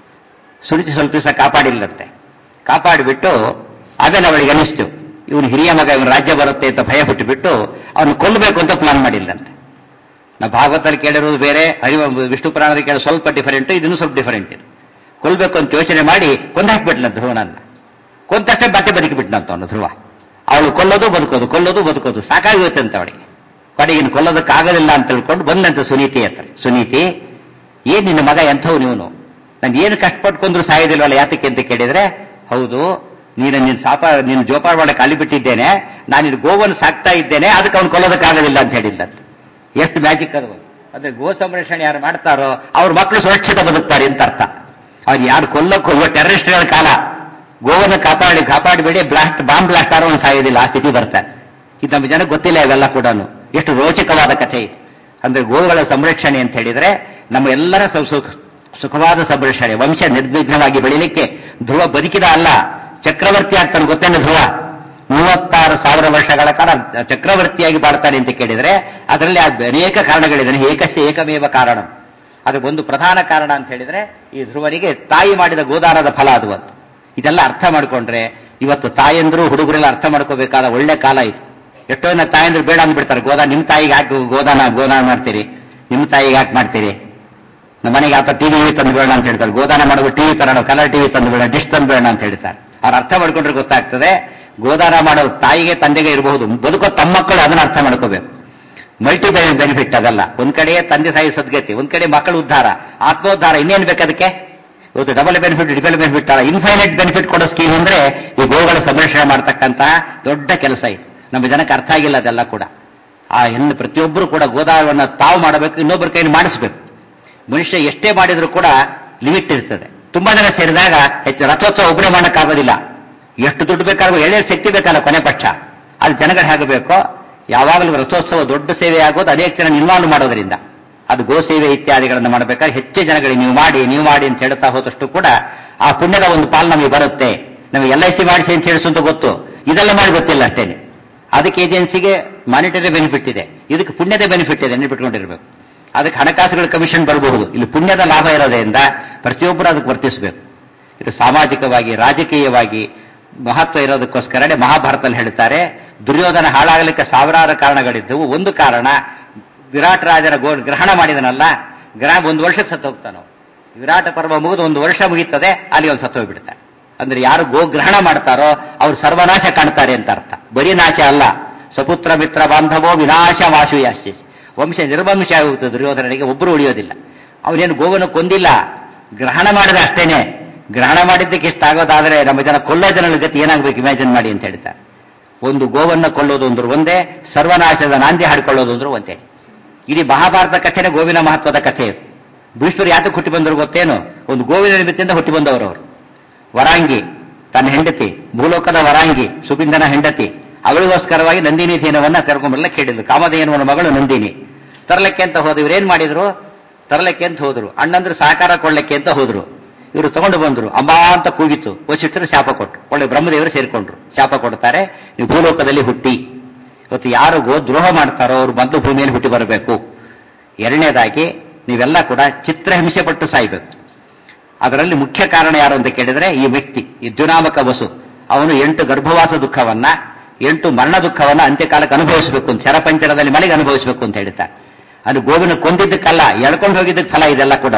ಸುರುಚಿ ಸ್ವಲ್ಪ ದಿವಸ ಕಾಪಾಡಿಲ್ಲಂತೆ ಕಾಪಾಡಿಬಿಟ್ಟು ಆಮೇಲೆ ಅವಳಿಗೆ ಅನಿಸ್ತು ಇವನು ಹಿರಿಯ ಮಗ ಇವನು ರಾಜ್ಯ ಬರುತ್ತೆ ಅಂತ ಭಯ ಹುಟ್ಟುಬಿಟ್ಟು ಅವನು ಕೊಲ್ಲಬೇಕು ಅಂತ ಪ್ಲಾನ್ ಮಾಡಿಲ್ಲಂತೆ ನಾವು ಭಾಗವತಲ್ಲಿ ಕೇಳಿರೋದು ಬೇರೆ ಹರಿವ ವಿಷ್ಣು ಪುರಾಣದಲ್ಲಿ ಕೇಳೋ ಸ್ವಲ್ಪ ಡಿಫರೆಂಟ್ ಇದನ್ನು ಸ್ವಲ್ಪ ಡಿಫರೆಂಟ್ ಇದೆ ಕೊಲ್ಬೇಕು ಅಂತ ಯೋಚನೆ ಮಾಡಿ ಕೊಂದಾಕ್ಬಿಟ್ಲ ಧ್ರುವನನ್ನ ಕೊಂದಷ್ಟೇ ಬಾತೆ ಬದುಕಿಬಿಟ್ನಂತ ಅವನು ಧ್ರುವ ಅವಳು ಕೊಲ್ಲೋದು ಬದುಕೋದು ಕೊಲ್ಲೋದು ಬದುಕೋದು ಸಾಕಾಗಿರುತ್ತಂತೆ ಅವಳಿಗೆ ಕಡೆಗಿನ ಕೊಲ್ಲೋದಕ್ಕಾಗಲಿಲ್ಲ ಅಂತ ತಿಳ್ಕೊಂಡು ಬಂದಂತೆ ಸುನೀತಿ ಹತ್ರ ಸುನೀತಿ ಏನ್ ನಿನ್ನ ಮಗ ಎಂಥವು ನೀವನು ನಾನು ಏನು ಕಷ್ಟಪಟ್ಕೊಂಡ್ರು ಸಾಯೋದಿಲ್ವಲ್ಲ ಯಾತಕ್ಕೆ ಅಂತ ಕೇಳಿದ್ರೆ ಹೌದು ನೀನು ನಿನ್ನ ಸಾಪ ನೀನು ಜೋಪಾನ ಮಾಡಕ್ಕೆ ಅಲ್ಲಿ ಬಿಟ್ಟಿದ್ದೇನೆ ನಾನು ನಿನ್ನ ಗೋವನ್ನು ಸಾಕ್ತಾ ಇದ್ದೇನೆ ಅದಕ್ಕೆ ಅವ್ನು ಕೊಲ್ಲೋದಕ್ಕಾಗಲಿಲ್ಲ ಅಂತ ಹೇಳಿದ್ದಂತೆ ಎಷ್ಟು ಮ್ಯಾಜಿಕ್ ಅದು ಅಂದ್ರೆ ಗೋ ಸಂರಕ್ಷಣೆ ಯಾರು ಮಾಡ್ತಾರೋ ಅವ್ರ ಮಕ್ಕಳು ಸುರಕ್ಷಿತ ಬದುಕ್ತಾರೆ ಅಂತ ಅರ್ಥ ಅವ್ರು ಯಾರು ಕೊಲ್ಲಕ್ಕೋ ಇವ ಟೆರರಿಸ್ಟ್ಗಳ ಕಾಲ ಗೋವನ್ನು ಕಾಪಾಡಿ ಕಾಪಾಡಬೇಡಿ ಬ್ಲಾಸ್ಟ್ ಬಾಂಬ್ ಬ್ಲಾಸ್ಟ್ ಆರೋ ಒಂದು ಸಾಯೋದಿಲ್ಲ ಆ ಸ್ಥಿತಿ ಬರ್ತಾರೆ ಇದು ನಮ್ಮ ಜನಕ್ಕೆ ಗೊತ್ತಿಲ್ಲ ಇವೆಲ್ಲ ಕೂಡ ಎಷ್ಟು ರೋಚಕವಾದ ಕಥೆ ಇದು ಅಂದ್ರೆ ಗೋವುಗಳ ಸಂರಕ್ಷಣೆ ಅಂತ ಹೇಳಿದ್ರೆ ನಮ್ಮ ಎಲ್ಲರ ಸು- ಸು- ಸುಖವಾದ ಸಂರಕ್ಷಣೆ ವಂಶ ನಿರ್ವಿಘ್ನವಾಗಿ ಬೆಳಿಲಿಕ್ಕೆ ಧ್ರುವ ಬದುಕಿದ ಅಲ್ಲ ಚಕ್ರವರ್ತಿ ಆಗ್ತಾನೆ ಗೊತ್ತೇನು ಧ್ರುವ ಮೂವತ್ತಾರು ಸಾವಿರ ವರ್ಷಗಳ ಕಾಲ ಚಕ್ರವರ್ತಿಯಾಗಿ ಬಾಳ್ತಾನೆ ಅಂತ ಕೇಳಿದ್ರೆ ಅದರಲ್ಲಿ ಆ- ಅನೇಕ ಕಾರಣಗಳಿದೆ ಏಕಸ್ಯ ಏಕಮೇವ ಕಾರಣ ಅದಕ್ಕೆ ಒಂದು ಪ್ರಧಾನ ಕಾರಣ ಅಂತ ಹೇಳಿದ್ರೆ ಈ ಧ್ರುವನಿಗೆ ತಾಯಿ ಮಾಡಿದ ಗೋದಾನದ ಫಲ ಅದು ಅಂತ ಇದೆಲ್ಲ ಅರ್ಥ ಮಾಡ್ಕೊಂಡ್ರೆ ಇವತ್ತು ತಾಯಂದ್ರು ಹುಡುಗರೆಲ್ಲ ಅರ್ಥ ಮಾಡ್ಕೋಬೇಕಾದ ಒಳ್ಳೆ ಕಾಲ ಇದು ಎಷ್ಟೋ ಜನ ತಾಯಂದ್ರು ಬೇಡ ಅಂದ್ಬಿಡ್ತಾರೆ ಗೋದಾ ನಿಮ್ ತಾಯಿಗೆ ಹಾಕಿ ಗೋದಾನ ಗೋದಾನ ಮಾಡ್ತೀರಿ ನಿಮ್ ತಾಯಿಗೆ ಹಾಕಿ ಮಾಡ್ತೀರಿ ನಮ್ಮ ಮನೆಗೆ ಆತ ಟಿವಿ ತಂದು ಬೇಡ ಅಂತ ಹೇಳ್ತಾರೆ ಗೋದಾನ ಮಾಡೋದು ಟಿವಿ ತರೋಣ ಕಲರ್ ಟಿವಿ ತಂದು ಬೇಡ ಡಿಶ್ ತಂದು ಬೇಡ ಅಂತ ಹೇಳ್ತಾರೆ ಅವ್ರು ಅರ್ಥ ಮಾಡ್ಕೊಂಡ್ರೆ ಗೊತ್ತಾಗ್ತದೆ ಗೋದಾನ ಮಾಡೋದು ತಾಯಿಗೆ ತಂದೆಗೆ ಇರಬಹುದು ಬದುಕೋ ತಮ್ಮ ಮಕ್ಕಳು ಅದನ್ನ ಅರ್ಥ ಮಾಡ್ಕೋಬೇಕು ಮಲ್ಟಿ ಬೆನಿಫಿಟ್ ಅದಲ್ಲ ಒಂದ್ ಕಡೆ ತಂದೆ ಸಾಯಿ ಸದ್ಗತಿ ಒಂದ್ ಕಡೆ ಮಕ್ಕಳ ಉದ್ಧಾರ ಆತ್ಮೋದ್ಧಾರ ಇನ್ನೇನ್ ಬೇಕು ಅದಕ್ಕೆ ಇವತ್ತು ಡಬಲ್ ಬೆನಿಫಿಟ್ ಡಿಬಲ್ ಬೆನಿಫಿಟ್ ಅಲ್ಲ ಇನ್ಫೈನೈಟ್ ಬೆನಿಫಿಟ್ ಕೊಡೋ ಸ್ಕೀಮ್ ಅಂದ್ರೆ ಈ ಗೋಗಳ ಸಂರಕ್ಷಣೆ ಮಾಡ್ತಕ್ಕಂತಹ ದೊಡ್ಡ ಕೆಲಸ ಇದು ನಮ್ಮ ಜನಕ್ಕೆ ಅರ್ಥ ಆಗಿಲ್ಲ ಅದೆಲ್ಲ ಕೂಡ ಆ ಹೆಣ್ಣು ಪ್ರತಿಯೊಬ್ಬರು ಕೂಡ ಗೋದಾನವನ್ನು ತಾವು ಮಾಡಬೇಕು ಇನ್ನೊಬ್ಬರ ಕೈಲಿ ಮಾಡಿಸ್ಬೇಕು ಮನುಷ್ಯ ಎಷ್ಟೇ ಮಾಡಿದ್ರು ಕೂಡ ಲಿಮಿಟ್ ಇರ್ತದೆ ತುಂಬಾ ಜನ ಸೇರಿದಾಗ ಹೆಚ್ಚು ರಥೋತ್ಸವ ಒಬ್ಬರೇ ಮಾಡೋಕ್ಕಾಗೋದಿಲ್ಲ ಎಷ್ಟು ದುಡ್ಡು ಬೇಕಾದ್ರೂ ಎಳೆ ಶಕ್ತಿ ಬೇಕಲ್ಲ ಕೊನೆ ಪಕ್ಷ ಅದು ಜನಗಳು ಹೇಗಬೇಕೋ ಯಾವಾಗಲೂ ರಥೋತ್ಸವ ದೊಡ್ಡ ಸೇವೆ ಆಗೋದು ಅನೇಕ ಜನ ಇನ್ವಾಲ್ವ್ ಮಾಡೋದ್ರಿಂದ ಅದು ಗೋ ಸೇವೆ ಇತ್ಯಾದಿಗಳನ್ನು ಮಾಡಬೇಕಾದ್ರೆ ಹೆಚ್ಚು ಜನಗಳಿಗೆ ನೀವು ಮಾಡಿ ನೀವು ಮಾಡಿ ಅಂತ ಹೇಳ್ತಾ ಹೋದಷ್ಟು ಕೂಡ ಆ ಪುಣ್ಯದ ಒಂದು ಪಾಲು ನಮಗೆ ಬರುತ್ತೆ ನಮಗೆ ಎಲ್ ಐ ಸಿ ಮಾಡಿಸಿ ಅಂತ ಹೇಳಿಸುವಂತ ಗೊತ್ತು ಇದೆಲ್ಲ ಮಾಡಿ ಗೊತ್ತಿಲ್ಲ ಅಷ್ಟೇನೆ ಅದಕ್ಕೆ ಏಜೆನ್ಸಿಗೆ ಮಾನಿಟರಿ ಬೆನಿಫಿಟ್ ಇದೆ ಇದಕ್ಕೆ ಪುಣ್ಯದ ಬೆನಿಫಿಟ್ ಇದೆ ನೆನ್ಪಿಟ್ಕೊಂಡಿರ್ಬೇಕು ಅದಕ್ಕೆ ಹಣಕಾಸುಗಳ ಕಮಿಷನ್ ಬರಬಹುದು ಇಲ್ಲಿ ಪುಣ್ಯದ ಲಾಭ ಇರೋದ್ರಿಂದ ಪ್ರತಿಯೊಬ್ಬರು ಅದಕ್ಕೆ ವರ್ತಿಸಬೇಕು ಇದು ಸಾಮಾಜಿಕವಾಗಿ ರಾಜಕೀಯವಾಗಿ ಮಹತ್ವ ಇರೋದಕ್ಕೋಸ್ಕರನೇ ಮಹಾಭಾರತದಲ್ಲಿ ಹೇಳ್ತಾರೆ ದುರ್ಯೋಧನ ಹಾಳಾಗಲಿಕ್ಕೆ ಸಾವಿರಾರು ಕಾರಣಗಳಿದ್ದವು ಒಂದು ಕಾರಣ ವಿರಾಟ್ ರಾಜನ ಗೋ ಗ್ರಹಣ ಮಾಡಿದನಲ್ಲ ಗ್ರಹ ಒಂದು ವರ್ಷಕ್ಕೆ ಸತ್ತು ಹೋಗ್ತಾನೋ ವಿರಾಟ ಪರ್ವ ಮುಗಿದು ಒಂದು ವರ್ಷ ಮುಗೀತದೆ ಅಲ್ಲಿ ಒಂದು ಸತ್ತು ಹೋಗ್ಬಿಡ್ತಾರೆ ಅಂದ್ರೆ ಯಾರು ಗೋಗ್ರಹಣ ಮಾಡ್ತಾರೋ ಅವ್ರು ಸರ್ವನಾಶ ಕಾಣ್ತಾರೆ ಅಂತ ಅರ್ಥ ಬರೀ ನಾಶ ಅಲ್ಲ ಸಪುತ್ರ ಮಿತ್ರ ಬಾಂಧವೋ ವಿನಾಶ ವಾಸು ಯಾಸ್ತಿ ವಂಶ ನಿರ್ವಂಶ ಆಗುತ್ತೆ ದುರ್ಯೋಧನನಿಗೆ ಒಬ್ಬರು ಉಳಿಯೋದಿಲ್ಲ ಅವನೇನು ಗೋವನ್ನು ಕೊಂದಿಲ್ಲ ಗ್ರಹಣ ಮಾಡಿದ ಅಷ್ಟೇನೆ ಗ್ರಹಣ ಮಾಡಿದ್ದಕ್ಕೆ ಇಷ್ಟಾಗೋದಾದ್ರೆ ನಮ್ಮ ಜನ ಕೊಲ್ಲೋ ಜನರ ಗತಿ ಏನಾಗಬೇಕು ಇಮ್ಯಾಜಿನ್ ಮಾಡಿ ಅಂತ ಹೇಳ್ತಾರೆ ಒಂದು ಗೋವನ್ನು ಕೊಲ್ಲೋದು ಅಂದ್ರು ಒಂದೇ ಸರ್ವನಾಶದ ನಾಂದಿ ಹಾಡ್ಕೊಳ್ಳೋದು ಅಂದ್ರು ಒಂದೇ ಇಡೀ ಮಹಾಭಾರತ ಕಥೆನೇ ಗೋವಿನ ಮಹತ್ವದ ಕಥೆ ಇದು ಭೀಷ್ಮರು ಯಾತಕ್ಕೆ ಹುಟ್ಟಿ ಬಂದರು ಗೊತ್ತೇನು ಒಂದು ಗೋವಿನ ನಿಮಿತ್ತಿಂದ ಹುಟ್ಟಿ ಬಂದವರು ಅವರು ವರಾಂಗಿ ತನ್ನ ಹೆಂಡತಿ ಭೂಲೋಕದ ವರಾಂಗಿ ಸುಬಿಂದನ ಹೆಂಡತಿ ಅವಳಿಗೋಸ್ಕರವಾಗಿ ನಂದಿನಿ ಧೇನವನ್ನ ಕರ್ಕೊಂಡ್ಬರಲ್ಲ ಕೇಳಿದ್ರು ಕಾಮಧೇನುವನ ಮಗಳು ನಂದಿನಿ ತರಲಿಕ್ಕೆ ಅಂತ ಹೋದ್ರು ಇವ್ರೇನ್ ಮಾಡಿದ್ರು ತರಲಿಕ್ಕೆ ಅಂತ ಹೋದ್ರು ಅಣ್ಣಂದ್ರು ಸಹಕಾರ ಕೊಡ್ಲಿಕ್ಕೆ ಅಂತ ಹೋದ್ರು ಇವರು ತಗೊಂಡು ಬಂದ್ರು ಅಮ್ಮ ಅಂತ ಕೂಗಿತ್ತು ವಸಿಷ್ಠರು ಶಾಪ ಕೊಟ್ಟರು ಒಳ್ಳೆ ಬ್ರಹ್ಮದೇವರು ಸೇರಿಕೊಂಡ್ರು ಶಾಪ ಕೊಡ್ತಾರೆ ನೀವು ಭೂಲೋಕದಲ್ಲಿ ಹುಟ್ಟಿ ಇವತ್ತು ಯಾರು ಗೋ ದ್ರೋಹ ಮಾಡ್ತಾರೋ ಅವರು ಮೊದಲು ಭೂಮಿಯಲ್ಲಿ ಹುಟ್ಟಿ ಬರಬೇಕು ಎರಡನೇದಾಗಿ ನೀವೆಲ್ಲ ಕೂಡ ಚಿತ್ರಹಿಂಸೆ ಪಟ್ಟು ಸಾಯ್ಬೇಕು ಅದರಲ್ಲಿ ಮುಖ್ಯ ಕಾರಣ ಯಾರು ಅಂತ ಕೇಳಿದ್ರೆ ಈ ವ್ಯಕ್ತಿ ಈ ದ್ಯುನಾಮಕ ವಸು ಅವನು ಎಂಟು ಗರ್ಭವಾಸ ದುಃಖವನ್ನ ಎಂಟು ಮರಣ ದುಃಖವನ್ನ ಅಂತ್ಯಕಾಲಕ್ಕೆ ಅನುಭವಿಸಬೇಕು ಅಂತ ಶರಪಂಚರದಲ್ಲಿ ಮನೆಗೆ ಅನುಭವಿಸಬೇಕು ಅಂತ ಹೇಳ್ತಾರೆ ಅದು ಗೋವಿನ ಕೊಂದಿದ್ದಕ್ಕಲ್ಲ ಎಳ್ಕೊಂಡು ಹೋಗಿದ್ದಕ್ಕೆ ಫಲ ಇದೆಲ್ಲ ಕೂಡ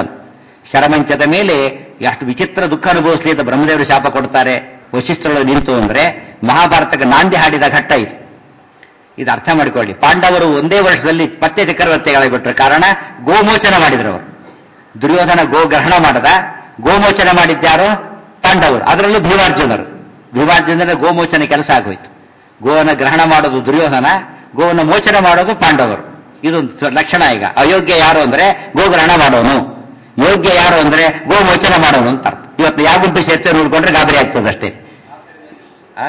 ಶರಮಂಚದ ಮೇಲೆ ಎಷ್ಟು ವಿಚಿತ್ರ ದುಃಖ ಅನುಭವಿಸಲಿ ಅಂತ ಬ್ರಹ್ಮದೇವರು ಶಾಪ ಕೊಡ್ತಾರೆ ವಶಿಷ್ಠರೊಳಗೆ ನಿಂತು ಅಂದ್ರೆ ಮಹಾಭಾರತಕ್ಕೆ ನಾಂದಿ ಹಾಡಿದ ಘಟ್ಟ ಇದು ಇದು ಅರ್ಥ ಮಾಡಿಕೊಳ್ಳಿ ಪಾಂಡವರು ಒಂದೇ ವರ್ಷದಲ್ಲಿ ಮತ್ತೆ ಚಕ್ರವರ್ತಿಗಳಾಗ್ಬಿಟ್ರು ಕಾರಣ ಗೋಮೋಚನ ಮಾಡಿದ್ರು ಅವರು ದುರ್ಯೋಧನ ಗೋಗ್ರಹಣ ಮಾಡದ ಗೋಮೋಚನ ಮಾಡಿದ್ಯಾರು ಪಾಂಡವರು ಅದರಲ್ಲೂ ಭೀಮಾರ್ಜುನರು ಭೀಮಾರ್ಜುನರ ಗೋಮೋಚನ ಕೆಲಸ ಆಗೋಯ್ತು ಗೋವನ ಗ್ರಹಣ ಮಾಡೋದು ದುರ್ಯೋಧನ ಗೋವನ ಮೋಚನ ಮಾಡೋದು ಪಾಂಡವರು ಇದು ಲಕ್ಷಣ ಈಗ ಅಯೋಗ್ಯ ಯಾರು ಅಂದ್ರೆ ಗೋಗ್ರಹಣ ಮಾಡೋನು ಯೋಗ್ಯ ಯಾರು ಅಂದ್ರೆ ಗೋಮೋಚನ ಮಾಡೋನು ಅಂತ ಅರ್ಥ ಇವತ್ತು ಯಾವ ಗುಂಪು ಸೇರ್ತೇವೆ ನೋಡ್ಕೊಂಡ್ರೆ ಗಾಬರಿ ಆಗ್ತದೆ ಅಷ್ಟೇ ಆ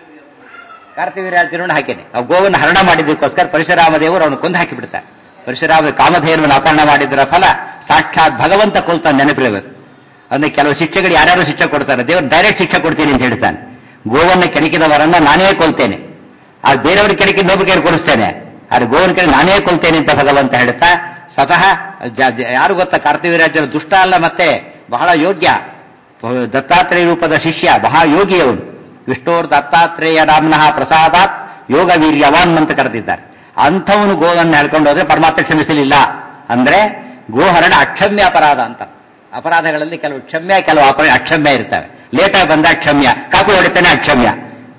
ಕಾರ್ತಿವೀರ್ಯಾರ್ಜುನನ್ನು ಹಾಕೇನೆ ಆ ಗೋವನ್ನು ಹರಣ ಮಾಡಿದ್ದಕ್ಕೋಸ್ಕರ ಪರಶುರಾಮ ದೇವರು ಅವನು ಕೊಂದು ಹಾಕಿಬಿಡ್ತಾರೆ ಪರಶುರಾಮ ಕಾಮಧೇನುವನ್ನು ಅಪಹರಣ ಮಾಡಿದ್ದರ ಫಲ ಸಾಕ್ಷಾತ್ ಭಗವಂತ ಕೊಲ್ತಾನೆ ನೆನಪಿರಬೇಕು ಅಂದ್ರೆ ಕೆಲವು ಶಿಕ್ಷೆಗಳು ಯಾರ್ಯಾರು ಶಿಕ್ಷೆ ಕೊಡ್ತಾರೆ ದೇವರು ಡೈರೆಕ್ಟ್ ಶಿಕ್ಷೆ ಕೊಡ್ತೀನಿ ಅಂತ ಹೇಳ್ತಾನೆ ಗೋವನ್ನು ಕೆಣಕಿದವರನ್ನ ನಾನೇ ಕೊಲ್ತೇನೆ ಆ ಬೇರೆಯವ್ರ ಕೆಣಕಿ ಇನ್ನೊಬ್ಬ ಕೈ ಕೊಡಿಸ್ತೇನೆ ಆದ್ರೆ ಗೋವನ ಕೆಳಗೆ ನಾನೇ ಕೊಲ್ತೇನೆ ಅಂತ ಭಗವಂತ ಹೇಳ್ತಾ ಸ್ವತಃ ಜ- ಜ- ಯಾರು ಗೊತ್ತಾ ಕಾರ್ತಿವೀರ್ಯಾರ್ಜುನ ದುಷ್ಟ ಅಲ್ಲ ಮತ್ತೆ ಬಹಳ ಯೋಗ್ಯ ದತ್ತಾತ್ರೇಯ ರೂಪದ ಶಿಷ್ಯ ಬಹಳ ಯೋಗಿ ಅವನು ವಿಷ್ಣೋರ್ ದತ್ತಾತ್ರೇಯ ರಾಮನಃ ಪ್ರಸಾದಾತ್ ಯೋಗ ವೀರ್ಯವಾನ್ ಅಂತ ಕರೆದಿದ್ದಾರೆ ಅಂಥವನು ಗೋವನ್ನು ಹೇಳ್ಕೊಂಡು ಹೋದ್ರೆ ಪರಮಾತ್ಮ ಕ್ಷಮಿಸಲಿಲ್ಲ ಅಂದ್ರೆ ಗೋಹರಣ ಅಕ್ಷಮ್ಯ ಅಪರಾಧ ಅಂತ ಅಪರಾಧಗಳಲ್ಲಿ ಕೆಲವು ಕ್ಷಮ್ಯ ಕೆಲವು ಅಪರ ಅಕ್ಷಮ್ಯ ಇರ್ತವೆ ಲೇಟಾಗಿ ಬಂದ ಕ್ಷಮ್ಯ ಕಾಪಿ ಹೊಡಿತಾನೆ ಅಕ್ಷಮ್ಯ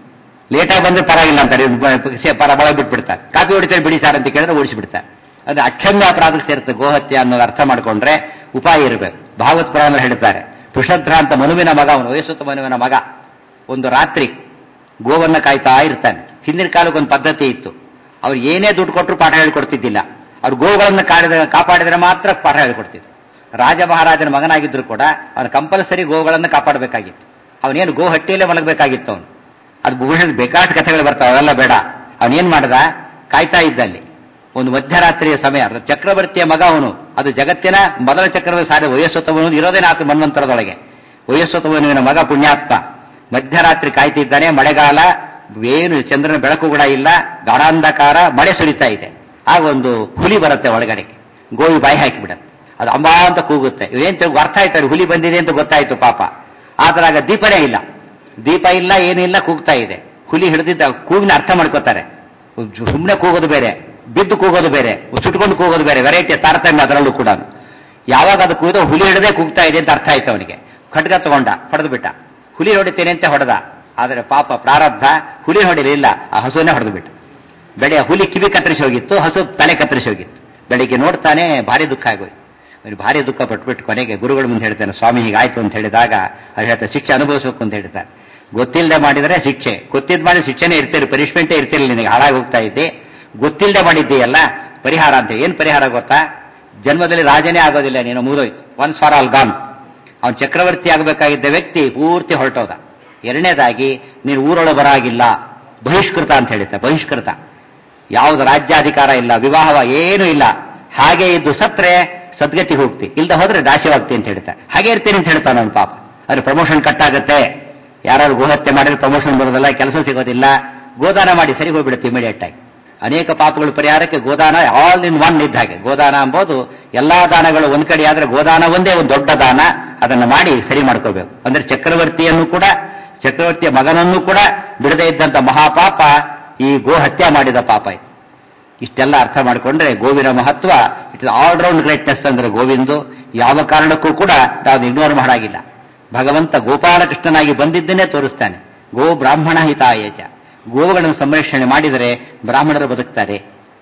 ಲೇಟಾಗಿ ಬಂದ್ರೆ ಪರವಾಗಿಲ್ಲ ಅಂತಾರೆ ಬ- ಸೇ- ಪರ ಒಳಗೆ ಬಿಟ್ಬಿಡ್ತಾರೆ ಕಾಪಿ ಹೊಡಿತಾರೆ ಬಿಡಿ ಸಾರ್ ಅಂತ ಕೇಳಿದ್ರೆ ಓಡಿಸಿಬಿಡ್ತಾರೆ ಅದು ಅಕ್ಷಮ್ಯ ಅಪರಾಧಕ್ಕೆ ಸೇರುತ್ತೆ ಗೋಹತ್ಯೆ ಅನ್ನೋದು ಅರ್ಥ ಮಾಡ್ಕೊಂಡ್ರೆ ಉಪಾಯ ಇರಬೇಕು ಭಾಗವತ್ ಪುರಾಣ ಹೇಳ್ತಾರೆ ಪುಷಧ್ರ ಅಂತ ಮನುವಿನ ಮಗ ಅವನು ವಯಸ್ಸುತ್ತ ಮನುವಿನ ಮಗ ಒಂದು ರಾತ್ರಿ ಗೋವನ್ನ ಕಾಯ್ತಾ ಇರ್ತಾನೆ ಹಿಂದಿನ ಕಾಲಕ್ಕೆ ಒಂದು ಪದ್ಧತಿ ಇತ್ತು ಅವ್ರು ಏನೇ ದುಡ್ಡು ಕೊಟ್ಟರು ಪಾಠ ಹೇಳ್ಕೊಡ್ತಿದ್ದಿಲ್ಲ ಅವ್ರು ಗೋಗಳನ್ನು ಕಾಡಿದ ಕಾಪಾಡಿದ್ರೆ ಮಾತ್ರ ಪಾಠ ಹೇಳ್ಕೊಡ್ತಿದ್ರು ರಾಜ ಮಹಾರಾಜನ ಮಗನಾಗಿದ್ರು ಕೂಡ ಅವನು ಕಂಪಲ್ಸರಿ ಗೋಗಳನ್ನು ಕಾಪಾಡಬೇಕಾಗಿತ್ತು ಅವನೇನು ಗೋ ಹಟ್ಟಿಯಲ್ಲೇ ಮಲಗಬೇಕಾಗಿತ್ತು ಅವನು ಅದು ಬಹುಶಃ ಬೇಕಾಷ್ಟು ಕಥೆಗಳು ಬರ್ತಾವೆ ಅವೆಲ್ಲ ಬೇಡ ಅವನೇನ್ ಮಾಡ್ದ ಕಾಯ್ತಾ ಇದ್ದಲ್ಲಿ ಒಂದು ಮಧ್ಯರಾತ್ರಿಯ ಸಮಯ ಚಕ್ರವರ್ತಿಯ ಮಗ ಅವನು ಅದು ಜಗತ್ತಿನ ಮೊದಲ ಚಕ್ರವರ್ತಿ ಸಾರಿ ವಯಸ್ಸೋತ್ತವನು ಇರೋದೇ ನಾಲ್ಕು ಮನ್ವಂತರದೊಳಗೆ ವಯಸ್ಸೋತ್ತವನುವಿನ ಮಗ ಪುಣ್ಯಾತ್ಮ ಮಧ್ಯರಾತ್ರಿ ಕಾಯ್ತಿದ್ದಾನೆ ಮಳೆಗಾಲ ಏನು ಚಂದ್ರನ ಬೆಳಕು ಕೂಡ ಇಲ್ಲ ಗಾಢಾಂಧಕಾರ ಮಳೆ ಸುರಿತಾ ಇದೆ ಆಗ ಒಂದು ಹುಲಿ ಬರುತ್ತೆ ಒಳಗಡೆ ಗೋವಿ ಬಾಯಿ ಹಾಕಿಬಿಡತ್ತೆ ಅದು ಅಂಬಾ ಅಂತ ಕೂಗುತ್ತೆ ಏನ್ ತಿಳ್ಕೊ ಅರ್ಥ ಆಯ್ತಾರೆ ಹುಲಿ ಬಂದಿದೆ ಅಂತ ಗೊತ್ತಾಯ್ತು ಪಾಪ ಆದ್ರೆ ಆಗ ದೀಪನೇ ಇಲ್ಲ ದೀಪ ಇಲ್ಲ ಏನಿಲ್ಲ ಕೂಗ್ತಾ ಇದೆ ಹುಲಿ ಹಿಡಿದಿದ್ದ ಕೂಗಿನ ಅರ್ಥ ಮಾಡ್ಕೋತಾರೆ ಸುಮ್ಮನೆ ಕೂಗೋದು ಬೇರೆ ಬಿದ್ದು ಕೂಗೋದು ಬೇರೆ ಸುಟ್ಕೊಂಡು ಕೂಗೋದು ಬೇರೆ ವೆರೈಟಿ ತಾರತಮ್ಯ ಅದರಲ್ಲೂ ಕೂಡ ಯಾವಾಗ ಅದು ಕೂದೋ ಹುಲಿ ಹಿಡದೆ ಕೂಗ್ತಾ ಇದೆ ಅಂತ ಅರ್ಥ ಆಯ್ತು ಅವನಿಗೆ ಖಡ್ಗ ತಗೊಂಡ ಹೊಡೆದು ಬಿಟ್ಟ ಹುಲಿ ಹೊಡಿತೇನೆ ಅಂತ ಹೊಡೆದ ಆದರೆ ಪಾಪ ಪ್ರಾರಬ್ಧ ಹುಲಿ ಹೊಡಿಲಿಲ್ಲ ಆ ಹಸುವನ್ನೇ ಹೊಡೆದು ಬಿಟ್ಟ ಬೆಳೆ ಹುಲಿ ಕಿವಿ ಕತ್ತರಿಸಿ ಹೋಗಿತ್ತು ಹಸು ತಲೆ ಕತ್ತರಿಸಿ ಹೋಗಿತ್ತು ಬೆಳಿಗ್ಗೆ ನೋಡ್ತಾನೆ ಭಾರಿ ದುಃಖ ಆಗೋಯ್ತು ಅವ್ನು ಭಾರಿ ದುಃಖ ಪಟ್ಬಿಟ್ಟು ಕೊನೆಗೆ ಗುರುಗಳ ಮುಂದೆ ಹೇಳ್ತಾನೆ ಸ್ವಾಮಿ ಹೀಗಾಯ್ತು ಅಂತ ಹೇಳಿದಾಗ ಅವ್ರು ಹೇಳ್ತಾರೆ ಶಿಕ್ಷೆ ಅನುಭವಿಸಬೇಕು ಅಂತ ಹೇಳ್ತಾರೆ ಗೊತ್ತಿಲ್ಲದೆ ಮಾಡಿದರೆ ಶಿಕ್ಷೆ ಗೊತ್ತಿದ್ ಮಾಡಿ ಶಿಕ್ಷೆನೇ ಇರ್ತೀರಿ ಪನಿಷ್ಮೆಂಟೇ ಇರ್ತಿರ್ಲಿಲ್ಲ ನಿನಗೆ ಹಾಳಾಗಿ ಹೋಗ್ತಾ ಇದ್ದೆ ಗೊತ್ತಿಲ್ಲದೆ ಮಾಡಿದ್ದೀಯಲ್ಲ ಪರಿಹಾರ ಅಂತ ಏನ್ ಪರಿಹಾರ ಗೊತ್ತಾ ಜನ್ಮದಲ್ಲಿ ರಾಜನೇ ಆಗೋದಿಲ್ಲ ನೀನು ಮುಗಿದೋಯ್ತು ಒನ್ಸ್ ಫಾರ್ ಆಲ್ ಗಾನ್ ಅವನು ಚಕ್ರವರ್ತಿ ಆಗಬೇಕಾಗಿದ್ದ ವ್ಯಕ್ತಿ ಪೂರ್ತಿ ಹೊರಟೋದ ಎರಡನೇದಾಗಿ ನೀನು ಊರೊಳ ಬರಾಗಿಲ್ಲ ಬಹಿಷ್ಕೃತ ಅಂತ ಹೇಳಿದ್ದ ಬಹಿಷ್ಕೃತ ಯಾವುದು ರಾಜ್ಯಾಧಿಕಾರ ಇಲ್ಲ ವಿವಾಹ ಏನೂ ಇಲ್ಲ ಹಾಗೆ ಇದ್ದು ಸತ್ರೆ ಸದ್ಗತಿ ಹೋಗ್ತಿ ಇಲ್ದ ಹೋದ್ರೆ ನಾಶವಾಗ್ತಿ ಅಂತ ಹೇಳ್ತಾ ಹಾಗೆ ಇರ್ತೀನಿ ಅಂತ ಹೇಳ್ತಾನೆ ಅವನು ಪಾಪ ಅವ್ರಿಗೆ ಪ್ರಮೋಷನ್ ಕಟ್ ಆಗುತ್ತೆ ಯಾರು ಗೋಹತ್ಯೆ ಮಾಡಿದ್ರೆ ಪ್ರಮೋಷನ್ ಬರೋದಿಲ್ಲ ಕೆಲಸ ಸಿಗೋದಿಲ್ಲ ಗೋದಾನ ಮಾಡಿ ಸರಿ ಹೋಗ್ಬಿಡುತ್ತೆ ಇಮಿಡಿಯೇಟ್ ಆಗಿ ಅನೇಕ ಪಾಪಗಳ ಪರಿಹಾರಕ್ಕೆ ಗೋದಾನ ಆಲ್ ಇನ್ ಒನ್ ಇದ್ದ ಹಾಗೆ ಗೋದಾನ ಎಂಬುದು ಎಲ್ಲಾ ದಾನಗಳು ಒಂದ್ ಕಡೆ ಆದ್ರೆ ಗೋದಾನ ಒಂದೇ ಒಂದು ದೊಡ್ಡ ದಾನ ಅದನ್ನು ಮಾಡಿ ಸರಿ ಮಾಡ್ಕೋಬೇಕು ಅಂದ್ರೆ ಚಕ್ರವರ್ತಿಯನ್ನು ಕೂಡ ಚಕ್ರವರ್ತಿಯ ಮಗನನ್ನು ಕೂಡ ಬಿಡದೇ ಇದ್ದಂತ ಮಹಾಪಾಪ ಈ ಗೋ ಹತ್ಯೆ ಮಾಡಿದ ಪಾಪ ಇದು ಇಷ್ಟೆಲ್ಲ ಅರ್ಥ ಮಾಡಿಕೊಂಡ್ರೆ ಗೋವಿನ ಮಹತ್ವ it is all round greatness ಅಂದ್ರೆ ಗೋವಿಂದು ಯಾವ ಕಾರಣಕ್ಕೂ ಕೂಡ ನಾವು ಇಗ್ನೋರ್ ಮಾಡಾಗಿಲ್ಲ ಭಗವಂತ ಗೋಪಾಲಕೃಷ್ಣನಾಗಿ ಬಂದಿದ್ದನ್ನೇ ತೋರಿಸ್ತಾನೆ ಗೋ ಬ್ರಾಹ್ಮಣ ಹಿತಾಯಚ ಗೋವುಗಳನ್ನು ಸಂರಕ್ಷಣೆ ಮಾಡಿದರೆ ಬ್ರಾಹ್ಮಣರು ಬದುಕ್ತಾರೆ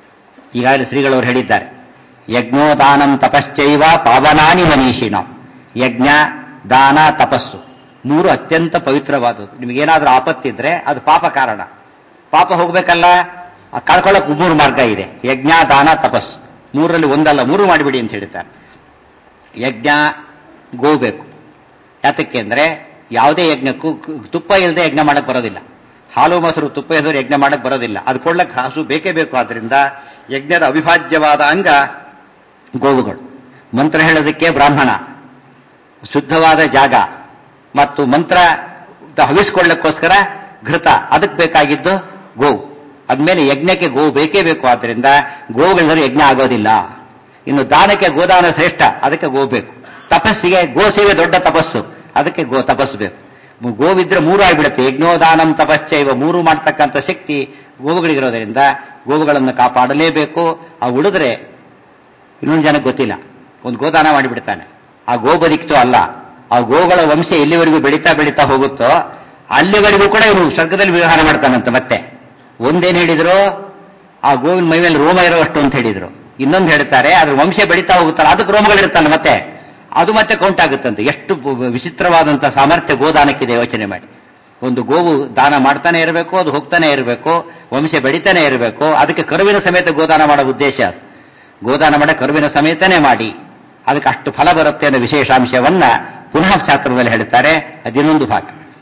ಈಗಾಗಲೇ ಶ್ರೀಗಳವರು ಹೇಳಿದ್ದಾರೆ ಯಜ್ಞೋದಾನಂ ತಪಶ್ಚೈವ ಪಾವನಾನಿ ಮನೀಷಿನ ಯಜ್ಞ ದಾನ ತಪಸ್ಸು ಮೂರು ಅತ್ಯಂತ ಪವಿತ್ರವಾದದ್ದು ನಿಮಗೇನಾದ್ರೂ ಆಪತ್ತಿದ್ರೆ ಅದು ಪಾಪ ಕಾರಣ ಪಾಪ ಹೋಗ್ಬೇಕಲ್ಲ ಆ ಕಳ್ಕೊಳ್ಳೋಕೆ ಮೂರು ಮಾರ್ಗ ಇದೆ ಯಜ್ಞ ದಾನ ತಪಸ್ಸು ಮೂರರಲ್ಲಿ ಒಂದಲ್ಲ ಮೂರು ಮಾಡಿಬಿಡಿ ಅಂತ ಹೇಳ್ತಾರೆ ಯಜ್ಞ ಗೋ ಬೇಕು ಯಾತಕ್ಕೆ ಅಂದ್ರೆ ಯಾವುದೇ ಯಜ್ಞಕ್ಕೂ ಕು- ತುಪ್ಪ ಇಲ್ಲದೆ ಯಜ್ಞ ಮಾಡಕ್ ಬರೋದಿಲ್ಲ ಹಾಲು ಮೊಸರು ತುಪ್ಪ ಇಲ್ಲದೆ ಯಜ್ಞ ಮಾಡಕ್ ಬರೋದಿಲ್ಲ ಅದು ಕೊಡ್ಲಕ್ಕೆ ಹಸು ಬೇಕೇ ಬೇಕು ಆದ್ರಿಂದ ಯಜ್ಞದ ಅವಿಭಾಜ್ಯವಾದ ಅಂಗ ಗೋವುಗಳು ಮಂತ್ರ ಹೇಳೋದಕ್ಕೆ ಬ್ರಾಹ್ಮಣ ಶುದ್ಧವಾದ ಜಾಗ ಮತ್ತು ಮಂತ್ರ ಹವಿಸ್ಕೊಳ್ಳಕ್ಕೋಸ್ಕರ ಘೃತ ಅದಕ್ಕೆ ಬೇಕಾಗಿದ್ದು ಗೋವು ಅದ್ಮೇಲೆ ಯಜ್ಞಕ್ಕೆ ಗೋವು ಬೇಕೇ ಬೇಕು ಆದ್ರಿಂದ ಗೋವುಗಳಿದ್ರೆ ಯಜ್ಞ ಆಗೋದಿಲ್ಲ ಇನ್ನು ದಾನಕ್ಕೆ ಗೋದಾನ ಶ್ರೇಷ್ಠ ಅದಕ್ಕೆ ಗೋ ಬೇಕು ತಪಸ್ಸಿಗೆ ಗೋ ಸೇವೆ ದೊಡ್ಡ ತಪಸ್ಸು ಅದಕ್ಕೆ ಗೋ ತಪಸ್ಸು ಬೇಕು ಮು- ಗೋವಿದ್ರೆ ಮೂರು ಆಗಿಬಿಡುತ್ತೆ ಯಜ್ಞೋದಾನಂ ತಪಶ್ಚೈವ ಮೂರು ಮಾಡ್ತಕ್ಕಂಥ ಶಕ್ತಿ ಗೋವುಗಳಿಗಿರೋದ್ರಿಂದ ಗೋವುಗಳನ್ನು ಕಾಪಾಡಲೇಬೇಕು ಆ ಉಳಿದ್ರೆ ಇನ್ನೊಂದು ಜನಕ್ಕೆ ಗೊತ್ತಿಲ್ಲ ಒಂದು ಗೋದಾನ ಮಾಡಿಬಿಡ್ತಾನೆ ಆ ಗೋ ಬದುಕಿತು ಅಲ್ಲ ಆ ಗೋಗಳ ವಂಶ ಎಲ್ಲಿವರೆಗೂ ಬೆಳೀತಾ ಬೆಳೀತಾ ಹೋಗುತ್ತೋ ಅಲ್ಲಿವರೆಗೂ ಕೂಡ ಇವನು ಸ್ವರ್ಗದಲ್ಲಿ ವಿಹಾರ ಮಾಡ್ತಾನಂತೆ ಮತ್ತೆ ಒಂದೇನು ಹೇಳಿದ್ರು ಆ ಗೋವಿನ ಮೈ ಮೇಲೆ ರೋಮ ಇರೋಷ್ಟು ಅಂತ ಹೇಳಿದ್ರು ಇನ್ನೊಂದು ಹೇಳ್ತಾರೆ ಅದ್ರ ವಂಶ ಬೆಳೀತಾ ಹೋಗುತ್ತಲ್ಲ ಅದಕ್ಕೆ ರೋಮಗಳಿರುತ್ತಲ್ಲ ಮತ್ತೆ ಅದು ಮತ್ತೆ ಕೌಂಟ್ ಆಗುತ್ತಂತೆ ಎಷ್ಟು ಬ- ವಿಚಿತ್ರವಾದಂತ ಸಾಮರ್ಥ್ಯ ಗೋದಾನಕ್ಕಿದೆ ಯೋಚನೆ ಮಾಡಿ ಒಂದು ಗೋವು ದಾನ ಮಾಡ್ತಾನೆ ಇರಬೇಕು ಅದು ಹೋಗ್ತಾನೆ ಇರಬೇಕು ವಂಶ ಬೆಳಿತಾನೆ ಇರಬೇಕು ಅದಕ್ಕೆ ಕರುವಿನ ಸಮೇತ ಗೋದಾನ ಮಾಡೋ ಉದ್ದೇಶ ಅದು. ಗೋದಾನ ಮಾಡ ಕರುವಿನ ಸಮೇತನೇ ಮಾಡಿ ಅದಕ್ಕೆ ಅಷ್ಟು ಫಲ ಬರುತ್ತೆ ಅನ್ನೋ ವಿಶೇಷಾಂಶವನ್ನ ಪುನಃ ಶಾಸ್ತ್ರದಲ್ಲಿ ಹೇಳ್ತಾರೆ ಅದಿನ್ನೊಂದು ಭಾಗ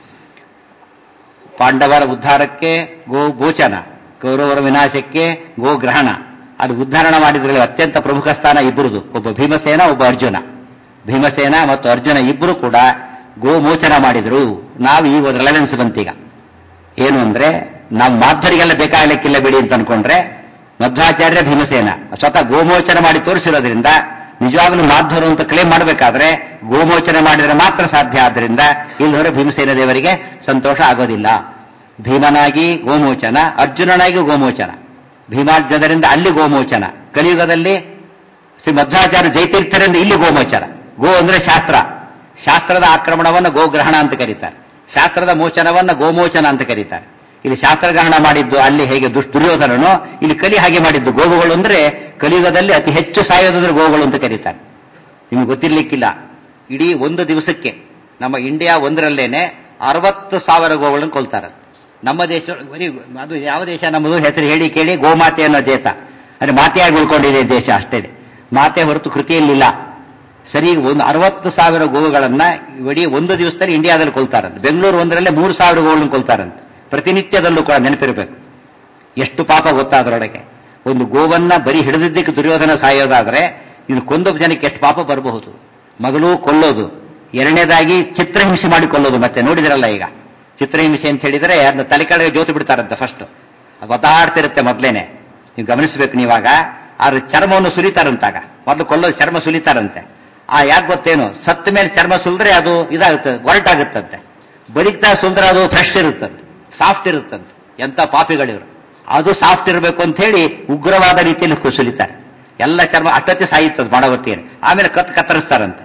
ಪಾಂಡವರ ಉದ್ಧಾರಕ್ಕೆ ಗೋ ಗೋಚನ ಕೌರವರ ವಿನಾಶಕ್ಕೆ ಗೋಗ್ರಹಣ ಅದು ಉದ್ಧಾರಣ ಮಾಡಿದ್ರಲ್ಲಿ ಅತ್ಯಂತ ಪ್ರಮುಖ ಸ್ಥಾನ ಇಬ್ಬರದು ಒಬ್ಬ ಭೀಮಸೇನ ಒಬ್ಬ ಅರ್ಜುನ ಭೀಮಸೇನ ಮತ್ತು ಅರ್ಜುನ ಇಬ್ಬರು ಕೂಡ ಗೋಮೋಚನ ಮಾಡಿದ್ರು ನಾವು ಈಗ ಒಂದು ರಿಲೆವೆನ್ಸ್ ಬಂತೀಗ ಏನು ಅಂದ್ರೆ ನಾವು ಮಾಧ್ವರಿಗೆಲ್ಲ ಬೇಕಾಗಲಿಕ್ಕಿಲ್ಲ ಬಿಡಿ ಅಂತ ಅನ್ಕೊಂಡ್ರೆ ಮಧ್ವಾಚಾರ್ಯ ಭೀಮಸೇನ ಸ್ವತಃ ಗೋಮೋಚನ ಮಾಡಿ ತೋರಿಸಿರೋದ್ರಿಂದ ನಿಜವಾಗ್ಲೂ ಮಾಧ್ವರು ಅಂತ ಕ್ಲೇಮ್ ಮಾಡಬೇಕಾದ್ರೆ ಗೋಮೋಚನ ಮಾಡಿದ್ರೆ ಮಾತ್ರ ಸಾಧ್ಯ ಆದ್ರಿಂದ ಇಲ್ಲವರೆ ಭೀಮಸೇನ ದೇವರಿಗೆ ಸಂತೋಷ ಆಗೋದಿಲ್ಲ ಭೀಮನಾಗಿ ಗೋಮೋಚನ ಅರ್ಜುನನಾಗಿ ಗೋಮೋಚನ ಭೀಮಾರ್ಜುನರಿಂದ ಅಲ್ಲಿ ಗೋಮೋಚನ ಕಲಿಯುಗದಲ್ಲಿ ಶ್ರೀ ಮಧ್ವಾಚಾರ್ಯ ಜೈತೀರ್ಥರಿಂದ ಇಲ್ಲಿ ಗೋಮೋಚನ ಗೋ ಅಂದ್ರೆ ಶಾಸ್ತ್ರ ಶಾಸ್ತ್ರದ ಆಕ್ರಮಣವನ್ನು ಗೋಗ್ರಹಣ ಅಂತ ಕರೀತಾರೆ ಶಾಸ್ತ್ರದ ಮೋಚನವನ್ನ ಗೋಮೋಚನ ಅಂತ ಕರೀತಾರೆ ಇಲ್ಲಿ ಶಾಸ್ತ್ರಗ್ರಹಣ ಮಾಡಿದ್ದು ಅಲ್ಲಿ ಹೇಗೆ ದುಷ್ಟ ದುರ್ಯೋಧನನು ಇಲ್ಲಿ ಕಲಿ ಹಾಗೆ ಮಾಡಿದ್ದು ಗೋವುಗಳು ಅಂದ್ರೆ ಕಲಿಯುಗದಲ್ಲಿ ಅತಿ ಹೆಚ್ಚು ಸಾಯೋದಂದ್ರೆ ಗೋವುಗಳು ಅಂತ ಕರೀತಾರೆ ನಿಮ್ಗೆ ಗೊತ್ತಿರ್ಲಿಕ್ಕಿಲ್ಲ ಇಡೀ ಒಂದು ದಿವಸಕ್ಕೆ ನಮ್ಮ ಇಂಡಿಯಾ ಒಂದರಲ್ಲೇನೆ ಅರವತ್ತು ಸಾವಿರ ಗೋಗಳನ್ನು ಕೊಲ್ತಾರೆ ನಮ್ಮ ದೇಶ ಬರೀ ಅದು ಯಾವ ದೇಶ ನಮ್ಮದು ಹೆಸರು ಹೇಳಿ ಕೇಳಿ ಗೋಮಾತೆ ಅನ್ನೋ ದೇಶ ಅಂದ್ರೆ ಮಾತೆಯಾಗಿ ಉಳ್ಕೊಂಡಿದೆ ದೇಶ ಅಷ್ಟೇ ಮಾತೆ ಹೊರತು ಕೃತಿಯಲ್ಲಿಲ್ಲ ಸರಿ ಒಂದು ಅರವತ್ತು ಸಾವಿರ ಗೋವುಗಳನ್ನ ಇಡೀ ಒಂದು ದಿವಸದಲ್ಲಿ ಇಂಡಿಯಾದಲ್ಲಿ ಕೊಲ್ತಾರಂತೆ ಬೆಂಗಳೂರು ಒಂದರಲ್ಲೇ ಮೂರು ಸಾವಿರ ಗೋವುಗಳನ್ನು ಕೊಲ್ತಾರಂತೆ ಪ್ರತಿನಿತ್ಯದಲ್ಲೂ ಕೂಡ ನೆನಪಿರಬೇಕು ಎಷ್ಟು ಪಾಪ ಗೊತ್ತಾ ಅದರೊಳಗೆ ಒಂದು ಗೋವನ್ನ ಬರೀ ಹಿಡಿದಿದ್ದಕ್ಕೆ ದುರ್ಯೋಧನ ಸಾಯೋದಾದ್ರೆ ಇನ್ನು ಕೊಂದೊಬ್ಬ ಜನಕ್ಕೆ ಎಷ್ಟು ಪಾಪ ಬರಬಹುದು ಮೊದಲು ಕೊಲ್ಲೋದು ಎರಡನೇದಾಗಿ ಚಿತ್ರಹಿಂಸೆ ಮಾಡಿ ಕೊಲ್ಲೋದು ಮತ್ತೆ ನೋಡಿದಿರಲ್ಲ ಈಗ ಚಿತ್ರಹಿಂಸೆ ಅಂತ ಹೇಳಿದ್ರೆ ಅದನ್ನ ತಲೆ ಕೆಳಗೆ ಜೋತು ಬಿಡ್ತಾರಂತೆ ಫಸ್ಟ್ ಒತ್ತಾಡ್ತಿರುತ್ತೆ ಮೊದ್ಲೇನೆ ನೀವು ಗಮನಿಸಬೇಕು ನೀವಾಗ ಅದ್ರ ಚರ್ಮವನ್ನು ಸುಲಿತಾರಂತಾಗ ಮೊದಲು ಕೊಲ್ಲೋದು ಚರ್ಮ ಸುಲಿತಾರಂತೆ ಆ ಯಾಕೆ ಗೊತ್ತೇನು ಸತ್ತ ಮೇಲೆ ಚರ್ಮ ಸುಲಿದ್ರೆ ಅದು ಇದಾಗುತ್ತೆ ಒರಟಾಗುತ್ತಂತೆ ಬದುಕ್ತಾ ಸುಲಿದ್ರೆ ಅದು ಫ್ರೆಶ್ ಇರುತ್ತಂತೆ ಸಾಫ್ಟ್ ಇರುತ್ತಂತೆ ಎಂತ ಪಾಪಿಗಳಿವರು ಅದು ಸಾಫ್ಟ್ ಇರಬೇಕು ಅಂತ ಹೇಳಿ ಉಗ್ರವಾದ ರೀತಿಯಲ್ಲಿ ಕು- ಸುಲಿತಾರೆ ಎಲ್ಲ ಚರ್ಮ ಅಷ್ಟೊತ್ತಿ ಸಾಯುತ್ತದೆ ಮಾಡವತ್ತಿಯನ್ನು ಆಮೇಲೆ ಕತ್ ಕತ್ತರಿಸ್ತಾರಂತೆ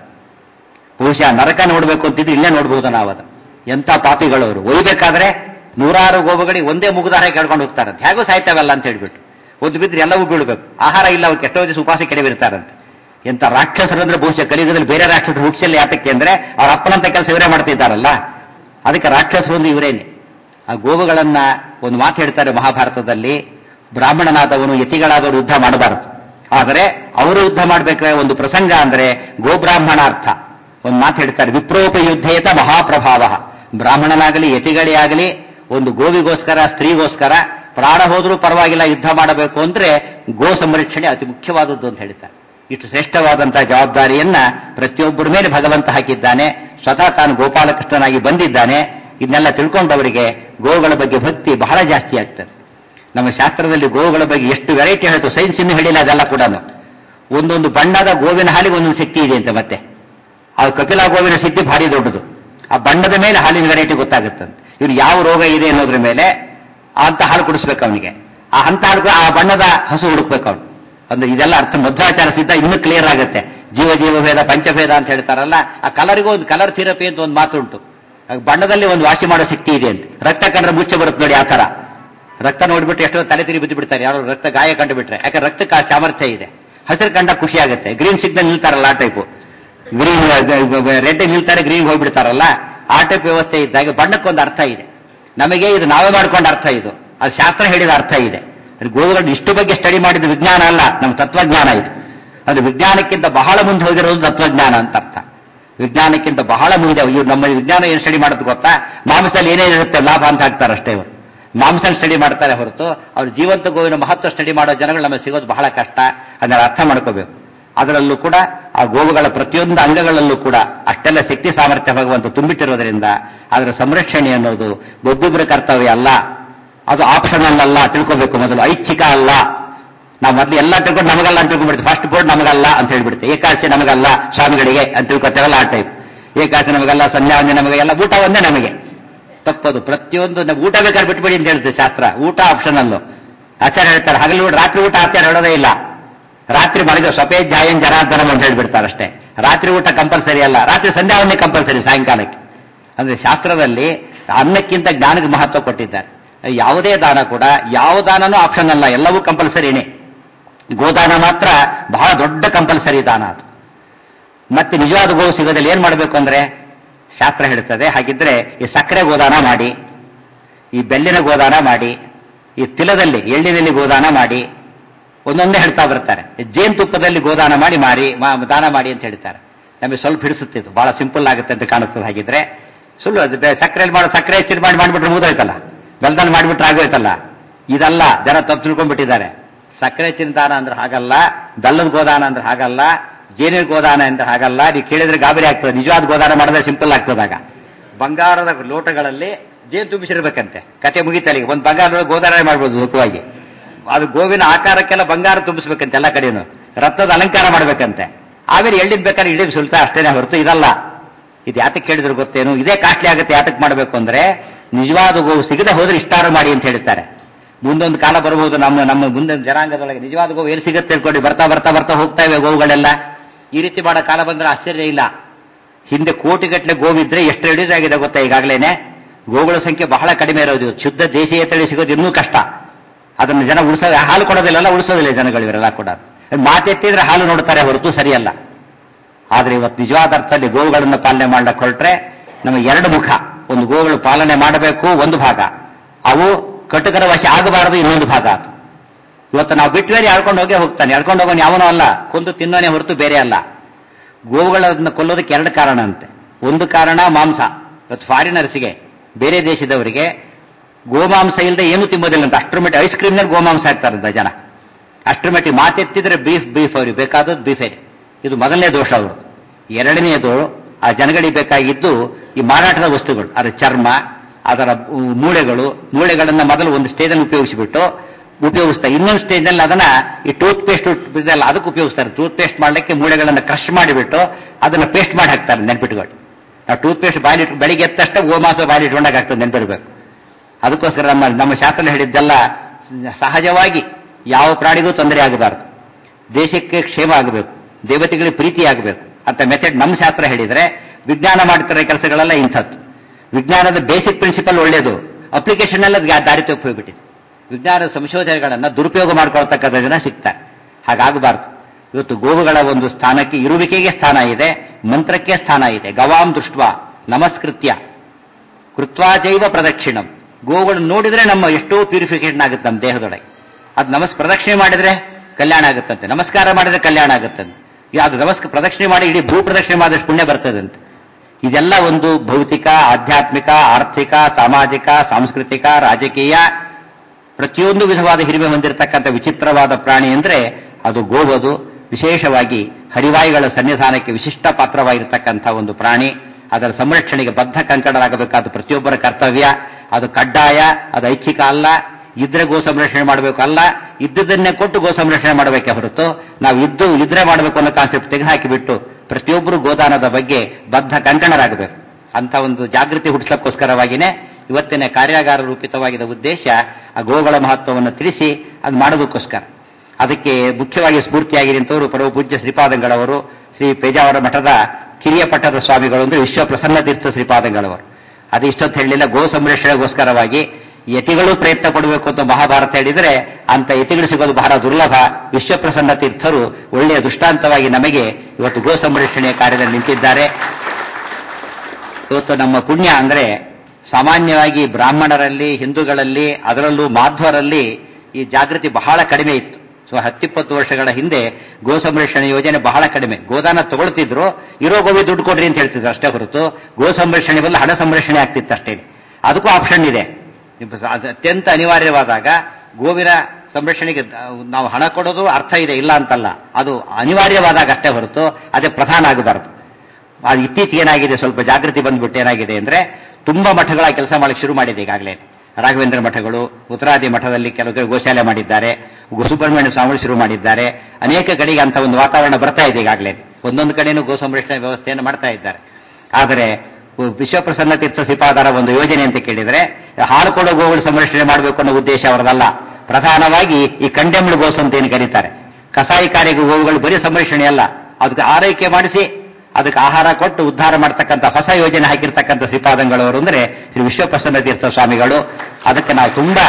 ಬಹುಶಃ ನರಕ ನೋಡ್ಬೇಕು ಅಂತಿದ್ದು ಇಲ್ಲೇ ನೋಡ್ಬೋದು ನಾವು ಅದು ಎಂತ ಪಾಪಿಗಳವರು ಒಯ್ಬೇಕಾದ್ರೆ ನೂರಾರು ಗೋವುಗಳಿಗೆ ಒಂದೇ ಮುಗುದಾರ ಕೇಳ್ಕೊಂಡು ಹೋಗ್ತಾರಂತೆ ಹೇಗೂ ಸಾಯ್ತಾವಲ್ಲ ಅಂತ ಹೇಳ್ಬಿಟ್ಟು ಒಂದು ಬಿದ್ರೆ ಎಲ್ಲವೂ ಬೀಳ್ಬೇಕು ಆಹಾರ ಇಲ್ಲ ಅವ್ರಿಗೆ ಎಷ್ಟೋ ದಿವಸ ಉಪವಾಸ ಕೆಡವಿರ್ತಾರಂತೆ ಎಂತ ರಾಕ್ಷಸರು ಅಂದ್ರೆ ಬಹುಶಃ ಕಲಿಯುಗದಲ್ಲಿ ಬೇರೆ ರಾಕ್ಷಸರು ಹುಟ್ಟಿಸಲಿ ಯಾತಕ್ಕೆ ಅಂದ್ರೆ ಅವ್ರ ಅಪ್ಪನಂತ ಕೆಲಸ ಇವರೇ ಮಾಡ್ತಿದ್ದಾರಲ್ಲ ಅದಕ್ಕೆ ರಾಕ್ಷಸರು ಒಂದು ಇವರೇನೆ ಆ ಗೋವುಗಳನ್ನ ಒಂದು ಮಾತು ಹೇಳ್ತಾರೆ ಮಹಾಭಾರತದಲ್ಲಿ ಬ್ರಾಹ್ಮಣನಾದವನು ಯತಿಗಳಾದವರು ಯುದ್ಧ ಮಾಡಬಾರದು ಆದರೆ ಅವರು ಯುದ್ಧ ಮಾಡಬೇಕಾದ್ರೆ ಒಂದು ಪ್ರಸಂಗ ಅಂದ್ರೆ ಗೋಬ್ರಾಹ್ಮಣಾರ್ಥ ಒಂದು ಮಾತು ಹೇಳ್ತಾರೆ ವಿಪ್ರೋಪ ಯುದ್ಧೇತ ಮಹಾಪ್ರಭಾವ ಬ್ರಾಹ್ಮಣನಾಗಲಿ ಯತಿಗಳೇ ಆಗಲಿ ಒಂದು ಗೋವಿಗೋಸ್ಕರ ಸ್ತ್ರೀಗೋಸ್ಕರ ಪ್ರಾಣ ಹೋದ್ರೂ ಪರವಾಗಿಲ್ಲ ಯುದ್ಧ ಮಾಡಬೇಕು ಅಂದ್ರೆ ಗೋ ಸಂರಕ್ಷಣೆ ಅತಿ ಮುಖ್ಯವಾದದ್ದು ಅಂತ ಹೇಳ್ತಾರೆ ಇಷ್ಟು ಶ್ರೇಷ್ಠವಾದಂತಹ ಜವಾಬ್ದಾರಿಯನ್ನ ಪ್ರತಿಯೊಬ್ಬರ ಮೇಲೆ ಭಗವಂತ ಹಾಕಿದ್ದಾನೆ ಸ್ವತಃ ತಾನು ಗೋಪಾಲಕೃಷ್ಣನಾಗಿ ಬಂದಿದ್ದಾನೆ ಇದನ್ನೆಲ್ಲ ತಿಳ್ಕೊಂಡವರಿಗೆ ಗೋಗಳ ಬಗ್ಗೆ ಭಕ್ತಿ ಬಹಳ ಜಾಸ್ತಿ ಆಗ್ತದೆ ನಮ್ಮ ಶಾಸ್ತ್ರದಲ್ಲಿ ಗೋವುಗಳ ಬಗ್ಗೆ ಎಷ್ಟು ವೆರೈಟಿ ಹೇಳ್ತು ಸೈನ್ಸ್ ಇನ್ನೂ ಹೇಳಿಲ್ಲ ಅದೆಲ್ಲ ಕೂಡ ಒಂದೊಂದು ಬಣ್ಣದ ಗೋವಿನ ಹಾಲಿಗೆ ಒಂದೊಂದು ಶಕ್ತಿ ಇದೆ ಅಂತ ಮತ್ತೆ ಆ ಕಪಿಲಾ ಗೋವಿನ ಸಿದ್ಧಿ ಭಾರಿ ದೊಡ್ಡದು ಆ ಬಣ್ಣದ ಮೇಲೆ ಹಾಲಿನ ವೆರೈಟಿ ಗೊತ್ತಾಗುತ್ತಂತೆ ಇವ್ರು ಯಾವ ರೋಗ ಇದೆ ಅನ್ನೋದ್ರ ಮೇಲೆ ಅಂತ ಹಾಲು ಕುಡಿಸ್ಬೇಕು ಅವನಿಗೆ ಆ ಹಂತ ಹಾಲು ಆ ಬಣ್ಣದ ಹಸು ಹುಡುಕ್ಬೇಕು ಅವನು ಅಂದ್ರೆ ಇದೆಲ್ಲ ಅರ್ಥ ಮಧ್ವಾಚಾರ ಸಿದ್ಧ ಇನ್ನೂ ಕ್ಲಿಯರ್ ಆಗುತ್ತೆ ಜೀವ ಜೀವ ಭೇದ ಪಂಚಭೇದ ಅಂತ ಹೇಳ್ತಾರಲ್ಲ ಆ ಕಲರಿಗೂ ಒಂದು ಕಲರ್ ಥಿರಪಿ ಅಂತ ಒಂದು ಮಾತುಂಟು ಆ ಬಣ್ಣದಲ್ಲಿ ಒಂದು ವಾಸಿ ಮಾಡೋ ಶಕ್ತಿ ಇದೆ ಅಂತ ರಕ್ತ ಕಂಡ್ರೆ ಮುಚ್ಚೆ ಬರುತ್ತೆ ನೋಡಿ ಆ ತರ ರಕ್ತ ನೋಡ್ಬಿಟ್ಟು ಎಷ್ಟೋ ತಲೆ ತಿರುಗಿ ಬಿದ್ದು ಬಿಡ್ತಾರೆ ಯಾರು ರಕ್ತ ಗಾಯ ಕಂಡು ಬಿಟ್ರೆ ಯಾಕೆ ರಕ್ತಕ್ಕೆ ಆ ಸಾಮರ್ಥ್ಯ ಇದೆ ಹಸಿರು ಕಂಡ ಖುಷಿ ಆಗುತ್ತೆ ಗ್ರೀನ್ ಸಿಗ್ನಲ್ ನಿಲ್ತಾರಲ್ಲ ಆ ಟೈಪು ಗ್ರೀನ್ ರೆಡ್ ನಿಲ್ತಾರೆ ಗ್ರೀನ್ ಹೋಗ್ಬಿಡ್ತಾರಲ್ಲ ಆ ಟೈಪ್ ವ್ಯವಸ್ಥೆ ಇದ್ದಾಗ ಬಣ್ಣಕ್ಕೊಂದು ಅರ್ಥ ಇದೆ ನಮಗೆ ಇದು ನಾವೇ ಮಾಡ್ಕೊಂಡ ಅರ್ಥ ಇದು ಅದು ಶಾಸ್ತ್ರ ಹೇಳಿದ ಅರ್ಥ ಇದೆ ಅದು ಗೋವುಗಳನ್ನ ಇಷ್ಟು ಬಗ್ಗೆ ಸ್ಟಡಿ ಮಾಡಿದ ವಿಜ್ಞಾನ ಅಲ್ಲ ನಮ್ಮ ತತ್ವಜ್ಞಾನ ಇದು ಅದು ವಿಜ್ಞಾನಕ್ಕಿಂತ ಬಹಳ ಮುಂದೆ ಹೋಗಿರೋದು ತತ್ವಜ್ಞಾನ ಅಂತ ಅರ್ಥ ವಿಜ್ಞಾನಕ್ಕಿಂತ ಬಹಳ ಮುಂದೆ ಇವ್ರು ನಮ್ಮ ವಿಜ್ಞಾನ ಏನು ಸ್ಟಡಿ ಮಾಡೋದು ಗೊತ್ತಾ ಮಾಂಸದಲ್ಲಿ ಏನೇನಿರುತ್ತೆ ಲಾಭ ಅಂತ ಹಾಕ್ತಾರೆ ಅಷ್ಟೇ ಇವರು ಮಾಂಸ ಸ್ಟಡಿ ಮಾಡ್ತಾರೆ ಹೊರತು ಅವ್ರು ಜೀವಂತ ಗೋವಿನ ಮಹತ್ವ ಸ್ಟಡಿ ಮಾಡೋ ಜನಗಳು ನಮಗೆ ಸಿಗೋದು ಬಹಳ ಕಷ್ಟ ಅದನ್ನ ಅರ್ಥ ಮಾಡ್ಕೋಬೇಕು ಅದರಲ್ಲೂ ಕೂಡ ಆ ಗೋವುಗಳ ಪ್ರತಿಯೊಂದು ಅಂಗಗಳಲ್ಲೂ ಕೂಡ ಅಷ್ಟೆಲ್ಲ ಶಕ್ತಿ ಸಾಮರ್ಥ್ಯ ಭಗವಂತ ತುಂಬಿಟ್ಟಿರೋದ್ರಿಂದ ಅದರ ಸಂರಕ್ಷಣೆ ಅನ್ನೋದು ಒಬ್ಬೊಬ್ಬರ ಕರ್ತವ್ಯ ಅಲ್ಲ ಅದು ಆಪ್ಷನಲ್ ಅಲ್ಲ ತಿಳ್ಕೋಬೇಕು ಮೊದಲು ಐಚ್ಛಿಕ ಅಲ್ಲ ನಾವು ಮೊದಲು ಎಲ್ಲ ತಿಳ್ಕೊಂಡು ನಮಗಲ್ಲ ಅಂತ ತಿಳ್ಕೊಂಡ್ಬಿಡ್ತೀವಿ ಫಸ್ಟ್ ಬೋರ್ಡ್ ನಮಗಲ್ಲ ಅಂತ ಹೇಳ್ಬಿಡ್ತೀವಿ ಏಕಾದಶಿ ನಮಗಲ್ಲ ಸ್ವಾಮಿಗಳಿಗೆ ಅಂತ ತಿಳ್ಕೊತೇವಲ್ಲ ಆ ಟೈಪ್ ಏಕಾದಶಿ ನಮಗಲ್ಲ ಸಂಧ್ಯಾವಂದನೆ ನಮಗೆ ಎಲ್ಲ ಊಟ ಒಂದೇ ನಮಗೆ ತಪ್ಪದು ಪ್ರತಿಯೊಂದು ನಾವು ಊಟ ಬೇಕಾದ್ರೆ ಬಿಟ್ಬಿಡಿ ಅಂತ ಹೇಳ್ತೀವಿ ಶಾಸ್ತ್ರ ಊಟ ಆಪ್ಷನಲ್ಲು ಆಚಾರ್ಯ ಹೇಳ್ತಾರೆ ಹಗಲು ಊಟ ರಾತ್ರಿ ಊಟ ಆಚಾರ ಹೇಳೋದೇ ಇಲ್ಲ ರಾತ್ರಿ ಮಲಗಿದ ಸ್ವಪೇ ಜಾಯನ್ ಜರಾಧರಂ ಅಂತ ಹೇಳ್ಬಿಡ್ತಾರೆ ಅಷ್ಟೇ ರಾತ್ರಿ ಊಟ ಕಂಪಲ್ಸರಿ ಅಲ್ಲ ರಾತ್ರಿ ಸಂಧ್ಯಾವನ್ನೇ ಕಂಪಲ್ಸರಿ ಸಾಯಂಕಾಲಕ್ಕೆ ಅಂದ್ರೆ ಶಾಸ್ತ್ರದಲ್ಲಿ ಅನ್ನಕ್ಕಿಂತ ಜ್ಞಾನಕ್ಕೆ ಮಹತ್ವ ಕೊಟ್ಟಿದ್ದಾರೆ ಯಾವುದೇ ದಾನ ಕೂಡ ಯಾವ ದಾನನೂ ಆಪ್ಷನ್ ಅಲ್ಲ ಎಲ್ಲವೂ ಕಂಪಲ್ಸರಿನೇ ಗೋದಾನ ಮಾತ್ರ ಬಹಳ ದೊಡ್ಡ ಕಂಪಲ್ಸರಿ ದಾನ ಅದು ಮತ್ತೆ ನಿಜವಾದ ಗೋವು ಸಿಗೋದಲ್ಲಿ ಏನ್ ಮಾಡಬೇಕು ಅಂದ್ರೆ ಶಾಸ್ತ್ರ ಹೇಳ್ತದೆ ಹಾಗಿದ್ರೆ ಈ ಸಕ್ಕರೆ ಗೋದಾನ ಮಾಡಿ ಈ ಬೆಲ್ಲಿನ ಗೋದಾನ ಮಾಡಿ ಈ ತಿಲದಲ್ಲಿ ಎಳ್ಳಿನಲ್ಲಿ ಗೋದಾನ ಮಾಡಿ ಒಂದೊಂದೇ ಹೇಳ್ತಾ ಬರ್ತಾರೆ ಜೇನುತುಪ್ಪದಲ್ಲಿ ಗೋದಾನ ಮಾಡಿ ಮಾರಿ ಮಾ- ದಾನ ಮಾಡಿ ಅಂತ ಹೇಳ್ತಾರೆ ನಮಗೆ ಸ್ವಲ್ಪ ಹಿಡಿಸುತ್ತಿದ್ದು ಬಹಳ ಸಿಂಪಲ್ ಆಗುತ್ತೆ ಅಂತ ಕಾಣುತ್ತದೆ ಹಾಗಿದ್ರೆ ಸುಳ್ಳು ಅದು ಬೆ- ಸಕ್ಕರೆಯಲ್ಲಿ ಮಾಡೋ ಸಕ್ಕರೆ ಹೆಚ್ಚಿನ ಮಾಡಿ ಮಾಡಿಬಿಟ್ರೆ ಮುಗಿದೋಯ್ತಲ್ಲ ಬೆಲ್ದಲ್ಲಿ ಮಾಡಿಬಿಟ್ರೆ ಆಗೋಯ್ತಲ್ಲ ಇದಲ್ಲ ಜನ ತಪ್ಪು ತಿಳ್ಕೊಂಡ್ಬಿಟ್ಟಿದ್ದಾರೆ ಸಕ್ಕರೆ ಹೆಚ್ಚಿನ ದಾನ ಅಂದ್ರೆ ಹಾಗಲ್ಲ ಬೆಲ್ಲದ ಗೋದಾನ ಅಂದ್ರೆ ಹಾಗಲ್ಲ ಜೇನಿನ ಗೋದಾನ ಅಂದ್ರೆ ಹಾಗಲ್ಲ ನೀವು ಕೇಳಿದ್ರೆ ಗಾಬರಿ ಆಗ್ತದೆ ನಿಜವಾದ ಗೋದಾನ ಮಾಡಿದ್ರೆ ಸಿಂಪಲ್ ಆಗ್ತದಾಗ ಬಂಗಾರದ ಲೋಟಗಳಲ್ಲಿ ಜೇನು ತುಂಬಿಸಿರ್ಬೇಕಂತೆ ಕತೆ ಮುಗಿತಲ್ಲಿಗೆ ಒಂದು ಬಂಗಾರದ ಗೋದಾನ ಮಾಡ್ಬೋದು ಸುಖವಾಗಿ ಅದು ಗೋವಿನ ಆಕಾರಕ್ಕೆಲ್ಲ ಬಂಗಾರ ತುಂಬಿಸ್ಬೇಕಂತೆ ಎಲ್ಲ ಕಡೆನು ರತ್ನದ ಅಲಂಕಾರ ಮಾಡ್ಬೇಕಂತೆ ಆಮೇಲೆ ಎಳ್ಳಿದ್ ಬೇಕಾದ್ರೆ ಇಡೀ ಸುಲ್ತಾ ಅಷ್ಟೇನೆ ಹೊರತು ಇದಲ್ಲ ಇದು ಯಾತಕ್ಕೆ ಕೇಳಿದ್ರೆ ಗೊತ್ತೇನು ಇದೇ ಕಾಸ್ಟ್ಲಿ ಆಗುತ್ತೆ ಯಾತಕ್ಕೆ ಮಾಡಬೇಕು ಅಂದ್ರೆ ನಿಜವಾದ ಗೋವು ಸಿಗದೆ ಹೋದ್ರೆ ಇಷ್ಟಾರು ಮಾಡಿ ಅಂತ ಹೇಳ್ತಾರೆ ಮುಂದೊಂದು ಕಾಲ ಬರಬಹುದು ನಮ್ಮ ನಮ್ಮ ಮುಂದೆ ಜನಾಂಗದೊಳಗೆ ನಿಜವಾದ ಗೋವು ಎಲ್ಲಿ ಸಿಗುತ್ತೆ ತಿಳ್ಕೊಂಡು ಬರ್ತಾ ಬರ್ತಾ ಬರ್ತಾ ಹೋಗ್ತಾ ಇವೆ ಗೋವುಗಳೆಲ್ಲ ಈ ರೀತಿ ಮಾಡೋ ಕಾಲ ಬಂದ್ರೆ ಆಶ್ಚರ್ಯ ಇಲ್ಲ ಹಿಂದೆ ಕೋಟಿಗಟ್ಟಲೆ ಗೋವಿದ್ರೆ ಎಷ್ಟು ರಿಡ್ಯೂಸ್ ಆಗಿದೆ ಗೊತ್ತಾ ಈಗಾಗಲೇನೆ ಗೋವುಗಳ ಸಂಖ್ಯೆ ಬಹಳ ಕಡಿಮೆ ಇರೋದು ಶುದ್ಧ ದೇಶೀಯ ತಳಿ ಸಿಗೋದು ಇನ್ನೂ ಕಷ್ಟ ಅದನ್ನು ಜನ ಉಳಿಸೋ ಹಾಲು ಕೊಡೋದಿಲ್ಲ ಇವರೆಲ್ಲ ಜನಗಳು ಇವರೆಲ್ಲ ಕೂಡ ಮಾತೆತ್ತಿದ್ರೆ ಹಾಲು ನೋಡ್ತಾರೆ ಹೊರತು ಸರಿಯಲ್ಲ ಆದ್ರೆ ಇವತ್ತು ನಿಜವಾದ ಅರ್ಥದಲ್ಲಿ ಗೋವುಗಳನ್ನು ಪಾಲನೆ ಮಾಡಕ್ಕೆ ಹೊರಟ್ರೆ ನಮಗೆ ಎರಡು ಮುಖ ಒಂದು ಗೋವುಗಳು ಪಾಲನೆ ಮಾಡಬೇಕು ಒಂದು ಭಾಗ ಅವು ಕಟುಕರ ವಶ ಆಗಬಾರದು ಇನ್ನೊಂದು ಭಾಗ ಅದು ಇವತ್ತು ನಾವು ಬಿಟ್ಟು ಬೇರೆ ಎಳ್ಕೊಂಡು ಹೋಗೇ ಹೋಗ್ತಾನೆ ಎಳ್ಕೊಂಡು ಹೋಗೋನು ಯಾವನೂ ಅಲ್ಲ ಕೊಂದು ತಿನ್ನೋನೇ ಹೊರತು ಬೇರೆ ಅಲ್ಲ ಗೋವುಗಳನ್ನು ಕೊಲ್ಲೋದಕ್ಕೆ ಎರಡು ಕಾರಣ ಅಂತೆ ಒಂದು ಕಾರಣ ಮಾಂಸ ಇವತ್ತು ಫಾರಿನರ್ಸ್ಗೆ ಬೇರೆ ದೇಶದವರಿಗೆ ಗೋಮಾಂಸ ಇಲ್ಲದೆ ಏನು ತಿನ್ನೋದಿಲ್ಲ ಅಂತ ಅಷ್ಟರ ಮಟ್ಟಿ ಐಸ್ ಕ್ರೀಮ್ನಲ್ಲಿ ಗೋಮಾಂಸ ಹಾಕ್ತಾರಂತ ಜನ ಅಷ್ಟರ ಮಟ್ಟಿಗೆ ಮಾತೆತ್ತಿದ್ರೆ ಬೀಫ್ ಬೀಫ್ ಅವ್ರಿಗೆ ಬೇಕಾದದ್ದು ಬೀಫೇ ಇದು ಮೊದಲನೇ ದೋಷ ಅವರು ಎರಡನೆಯದು ಆ ಜನಗಳಿಗೆ ಬೇಕಾಗಿದ್ದು ಈ ಮಾರಾಟದ ವಸ್ತುಗಳು ಅದರ ಚರ್ಮ ಅದರ ಉ- ಮೂಳೆಗಳು ಮೂಳೆಗಳನ್ನ ಮೊದಲು ಒಂದು ಸ್ಟೇಜಲ್ಲಿ ಉಪಯೋಗಿಸಿಬಿಟ್ಟು ಉಪಯೋಗಿಸ್ತಾರೆ ಇನ್ನೊಂದು ಸ್ಟೇಜ್ನಲ್ಲಿ ಅದನ್ನ ಈ ಟೂತ್ ಪೇಸ್ಟ್ ಇದೆಲ್ಲ ಅದಕ್ಕೆ ಉಪಯೋಗಿಸ್ತಾರೆ ಟೂತ್ ಪೇಸ್ಟ್ ಮಾಡಲಿಕ್ಕೆ ಮೂಳೆಗಳನ್ನ ಕ್ರಶ್ ಮಾಡಿಬಿಟ್ಟು ಅದನ್ನ ಪೇಸ್ಟ್ ಮಾಡಿ ಹಾಕ್ತಾರೆ ನೆನ್ಪಿಟ್ಕೊಂಡು ಆ ಟೂತ್ ಪೇಸ್ಟ್ ಬಾಯಿ ಬೆಳಿಗ್ಗೆ ಎದ್ದ ತಕ್ಷಣ ಗೋಮಾಂಸ ಬಾಯಿ ಇಟ್ಕೊಂಡಾಗ ಆಗ್ತದೆ ನೆನ್ಪಿರ್ಬೇಕು ಅದಕ್ಕೋಸ್ಕರ ನಮ್ಮ ನಮ್ಮ ಶಾಸ್ತ್ರ ಹೇಳಿದ್ದೆಲ್ಲ ಸಹಜವಾಗಿ ಯಾವ ಪ್ರಾಣಿಗೂ ತೊಂದರೆ ಆಗಬಾರದು ದೇಶಕ್ಕೆ ಕ್ಷೇಮ ಆಗಬೇಕು ದೇವತೆಗಳಿಗೆ ಪ್ರೀತಿ ಆಗಬೇಕು ಅಂತ ಮೆಥಡ್ ನಮ್ಮ ಶಾಸ್ತ್ರ ಹೇಳಿದ್ರೆ ವಿಜ್ಞಾನ ಮಾಡ್ತಿರೋ ಕೆಲಸಗಳೆಲ್ಲ ಇಂಥದ್ದು ವಿಜ್ಞಾನದ ಬೇಸಿಕ್ ಪ್ರಿನ್ಸಿಪಲ್ ಒಳ್ಳೆಯದು ಅಪ್ಲಿಕೇಶನ್ ಎಲ್ಲ ಅದು ದಾರಿ ತಪ್ಪಿ ಹೋಗ್ಬಿಟ್ಟಿದೆ ವಿಜ್ಞಾನದ ಸಂಶೋಧನೆಗಳನ್ನ ದುರುಪಯೋಗ ಮಾಡ್ಕೊಳ್ತಕ್ಕಂಥ ಜನ ಸಿಗ್ತಾರೆ ಹಾಗಾಗಬಾರ್ದು ಇವತ್ತು ಗೋವುಗಳ ಒಂದು ಸ್ಥಾನಕ್ಕೆ ಇರುವಿಕೆಗೆ ಸ್ಥಾನ ಇದೆ ಮಂತ್ರಕ್ಕೆ ಸ್ಥಾನ ಇದೆ ಗವಾಂ ದೃಷ್ಟ ನಮಸ್ಕೃತ್ಯ ಕೃತ್ವಾಚೈವ ಪ್ರದಕ್ಷಿಣಂ ಗೋವುಗಳನ್ನು ನೋಡಿದ್ರೆ ನಮ್ಮ ಎಷ್ಟೋ ಪ್ಯೂರಿಫಿಕೇಶನ್ ಆಗುತ್ತೆ ನಮ್ಮ ದೇಹದೊಳಗೆ ಅದು ನಮಸ್ ಪ್ರದಕ್ಷಿಣೆ ಮಾಡಿದ್ರೆ ಕಲ್ಯಾಣ ಆಗುತ್ತಂತೆ ನಮಸ್ಕಾರ ಮಾಡಿದ್ರೆ ಕಲ್ಯಾಣ ಆಗುತ್ತಂತೆ ಅದು ನಮಸ್ಕಾರ ಪ್ರದಕ್ಷಿಣೆ ಮಾಡಿ ಇಡೀ ಭೂ ಪ್ರದಕ್ಷಿಣೆ ಮಾಡಿದಷ್ಟು ಪುಣ್ಯ ಬರ್ತದಂತೆ ಇದೆಲ್ಲ ಒಂದು ಭೌತಿಕ ಆಧ್ಯಾತ್ಮಿಕ ಆರ್ಥಿಕ ಸಾಮಾಜಿಕ ಸಾಂಸ್ಕೃತಿಕ ರಾಜಕೀಯ ಪ್ರತಿಯೊಂದು ವಿಧವಾದ ಹಿರಿಮೆ ಹೊಂದಿರತಕ್ಕಂಥ ವಿಚಿತ್ರವಾದ ಪ್ರಾಣಿ ಅಂದ್ರೆ ಅದು ಗೋವದು ವಿಶೇಷವಾಗಿ ಹರಿವಾಯುಗಳ ಸನ್ನಿಧಾನಕ್ಕೆ ವಿಶಿಷ್ಟ ಪಾತ್ರವಾಗಿರತಕ್ಕಂಥ ಒಂದು ಪ್ರಾಣಿ ಅದರ ಸಂರಕ್ಷಣೆಗೆ ಬದ್ಧ ಕಂಕಣರಾಗಬೇಕಾದ ಪ್ರತಿಯೊಬ್ಬರ ಕರ್ತವ್ಯ ಅದು ಕಡ್ಡಾಯ ಅದು ಐಚ್ಛಿಕ ಅಲ್ಲ ಇದ್ರೆ ಗೋ ಸಂರಕ್ಷಣೆ ಮಾಡಬೇಕು ಅಲ್ಲ ಇದ್ದದನ್ನೇ ಕೊಟ್ಟು ಗೋ ಸಂರಕ್ಷಣೆ ಮಾಡಬೇಕೆ ಹೊರತು ನಾವು ಇದ್ದು ಇದ್ರೆ ಮಾಡಬೇಕು ಅನ್ನೋ ಕಾನ್ಸೆಪ್ಟ್ ತೆಗೆದುಹಾಕಿಬಿಟ್ಟು ಪ್ರತಿಯೊಬ್ಬರು ಗೋದಾನದ ಬಗ್ಗೆ ಬದ್ಧ ಕಂಕಣರಾಗಬೇಕು ಅಂತ ಒಂದು ಜಾಗೃತಿ ಹುಟ್ಟಿಸಕ್ಕೋಸ್ಕರವಾಗಿನೇ ಇವತ್ತಿನ ಕಾರ್ಯಾಗಾರ ರೂಪಿತವಾಗಿದ್ದ ಉದ್ದೇಶ ಆ ಗೋಗಳ ಮಹತ್ವವನ್ನು ತಿಳಿಸಿ ಅದು ಮಾಡೋದಕ್ಕೋಸ್ಕರ ಅದಕ್ಕೆ ಮುಖ್ಯವಾಗಿ ಸ್ಫೂರ್ತಿಯಾಗಿರುವಂತವರು ಪರಮ ಪೂಜ್ಯ ಶ್ರೀಪಾದಂಗಳವರು ಶ್ರೀ ಪೇಜಾವರ ಮಠದ ಕಿರಿಯ ಪಟ್ಟದ ಸ್ವಾಮಿಗಳು ಅಂದ್ರೆ ವಿಶ್ವ ಪ್ರಸನ್ನ ತೀರ್ಥ ಶ್ರೀಪಾದಂಗಳವರು ಅದು ಇಷ್ಟೊತ್ತು ಹೇಳಲಿಲ್ಲ ಗೋ ಸಂರಕ್ಷಣೆಗೋಸ್ಕರವಾಗಿ ಯತಿಗಳು ಪ್ರಯತ್ನ ಪಡಬೇಕು ಅಂತ ಮಹಾಭಾರತ ಹೇಳಿದರೆ ಅಂತ ಯತಿಗಳು ಸಿಗೋದು ಬಹಳ ದುರ್ಲಭ ವಿಶ್ವಪ್ರಸನ್ನ ತೀರ್ಥರು ಒಳ್ಳೆಯ ದೃಷ್ಟಾಂತವಾಗಿ ನಮಗೆ ಇವತ್ತು ಗೋ ಸಂರಕ್ಷಣೆಯ ಕಾರ್ಯದಲ್ಲಿ ನಿಂತಿದ್ದಾರೆ ಇವತ್ತು ನಮ್ಮ ಪುಣ್ಯ ಅಂದ್ರೆ ಸಾಮಾನ್ಯವಾಗಿ ಬ್ರಾಹ್ಮಣರಲ್ಲಿ ಹಿಂದೂಗಳಲ್ಲಿ ಅದರಲ್ಲೂ ಮಾಧ್ವರಲ್ಲಿ ಈ ಜಾಗೃತಿ ಬಹಳ ಕಡಿಮೆ ಇತ್ತು ಸೊ ಹತ್ತಿಪ್ಪತ್ತು ವರ್ಷಗಳ ಹಿಂದೆ ಗೋ ಸಂರಕ್ಷಣೆ ಯೋಜನೆ ಬಹಳ ಕಡಿಮೆ ಗೋದಾನ ತಗೊಳ್ತಿದ್ರು ಇರೋ ಗೋವಿ ದುಡ್ಡು ಕೊಡ್ರಿ ಅಂತ ಹೇಳ್ತಿದ್ರು ಅಷ್ಟೇ ಹೊರತು ಗೋ ಸಂರಕ್ಷಣೆ ಬದಲು ಹಣ ಸಂರಕ್ಷಣೆ ಆಗ್ತಿತ್ತು ಅಷ್ಟೇ ಅದಕ್ಕೂ ಆಪ್ಷನ್ ಇದೆ ಅದು ಅತ್ಯಂತ ಅನಿವಾರ್ಯವಾದಾಗ ಗೋವಿನ ಸಂರಕ್ಷಣೆಗೆ ನಾವು ಹಣ ಕೊಡೋದು ಅರ್ಥ ಇದೆ ಇಲ್ಲ ಅಂತಲ್ಲ ಅದು ಅನಿವಾರ್ಯವಾದಾಗ ಅಷ್ಟೇ ಹೊರತು ಅದೇ ಪ್ರಧಾನ ಆಗಬಾರದು ಅದು ಇತ್ತೀಚೆಗೆ ಏನಾಗಿದೆ ಸ್ವಲ್ಪ ಜಾಗೃತಿ ಬಂದ್ಬಿಟ್ಟು ಏನಾಗಿದೆ ಅಂದ್ರೆ ತುಂಬಾ ಮಠಗಳ ಕೆಲಸ ಮಾಡಕ್ಕೆ ಶುರು ಮಾಡಿದೆ ಈಗಾಗಲೇ ರಾಘವೇಂದ್ರ ಮಠಗಳು ಉತ್ತರಾದಿ ಮಠದಲ್ಲಿ ಕೆಲವು ಕಡೆ ಗೋಶಾಲೆ ಮಾಡಿದ್ದಾರೆ ಸುಬ್ರಹ್ಮಣ್ಯ ಸ್ವಾಮಿಗಳು ಶುರು ಮಾಡಿದ್ದಾರೆ ಅನೇಕ ಕಡೆಗೆ ಅಂತ ಒಂದು ವಾತಾವರಣ ಬರ್ತಾ ಇದೆ ಈಗಾಗಲೇ ಒಂದೊಂದು ಕಡೆನೂ ಗೋ ಸಂರಕ್ಷಣೆ ವ್ಯವಸ್ಥೆಯನ್ನು ಮಾಡ್ತಾ ಇದ್ದಾರೆ ಆದರೆ ವಿಶ್ವಪ್ರಸನ್ನ ತೀರ್ಥ ಶ್ರೀಪಾದರ ಒಂದು ಯೋಜನೆ ಅಂತ ಕೇಳಿದ್ರೆ ಹಾಲು ಕೊಡೋ ಗೋಗಳು ಸಂರಕ್ಷಣೆ ಮಾಡಬೇಕು ಅನ್ನೋ ಉದ್ದೇಶ ಅವರದಲ್ಲ ಪ್ರಧಾನವಾಗಿ ಈ ಕಂಡೆಮ್ಡ್ ಗೋಸ್ ಅಂತ ಏನು ಕರೀತಾರೆ ಕಸಾಯಿಕಾರಿಗೆ ಗೋವುಗಳು ಬರೀ ಸಂರಕ್ಷಣೆ ಅಲ್ಲ ಅದಕ್ಕೆ ಆರೈಕೆ ಮಾಡಿಸಿ ಅದಕ್ಕೆ ಆಹಾರ ಕೊಟ್ಟು ಉದ್ಧಾರ ಮಾಡ್ತಕ್ಕಂಥ ಹೊಸ ಯೋಜನೆ ಹಾಕಿರ್ತಕ್ಕಂಥ ಶ್ರೀಪಾದಂಗಳವರು ಅಂದ್ರೆ ಶ್ರೀ ವಿಶ್ವಪ್ರಸನ್ನ ತೀರ್ಥ ಸ್ವಾಮಿಗಳು ಅದಕ್ಕೆ ನಾವು ತುಂಬಾ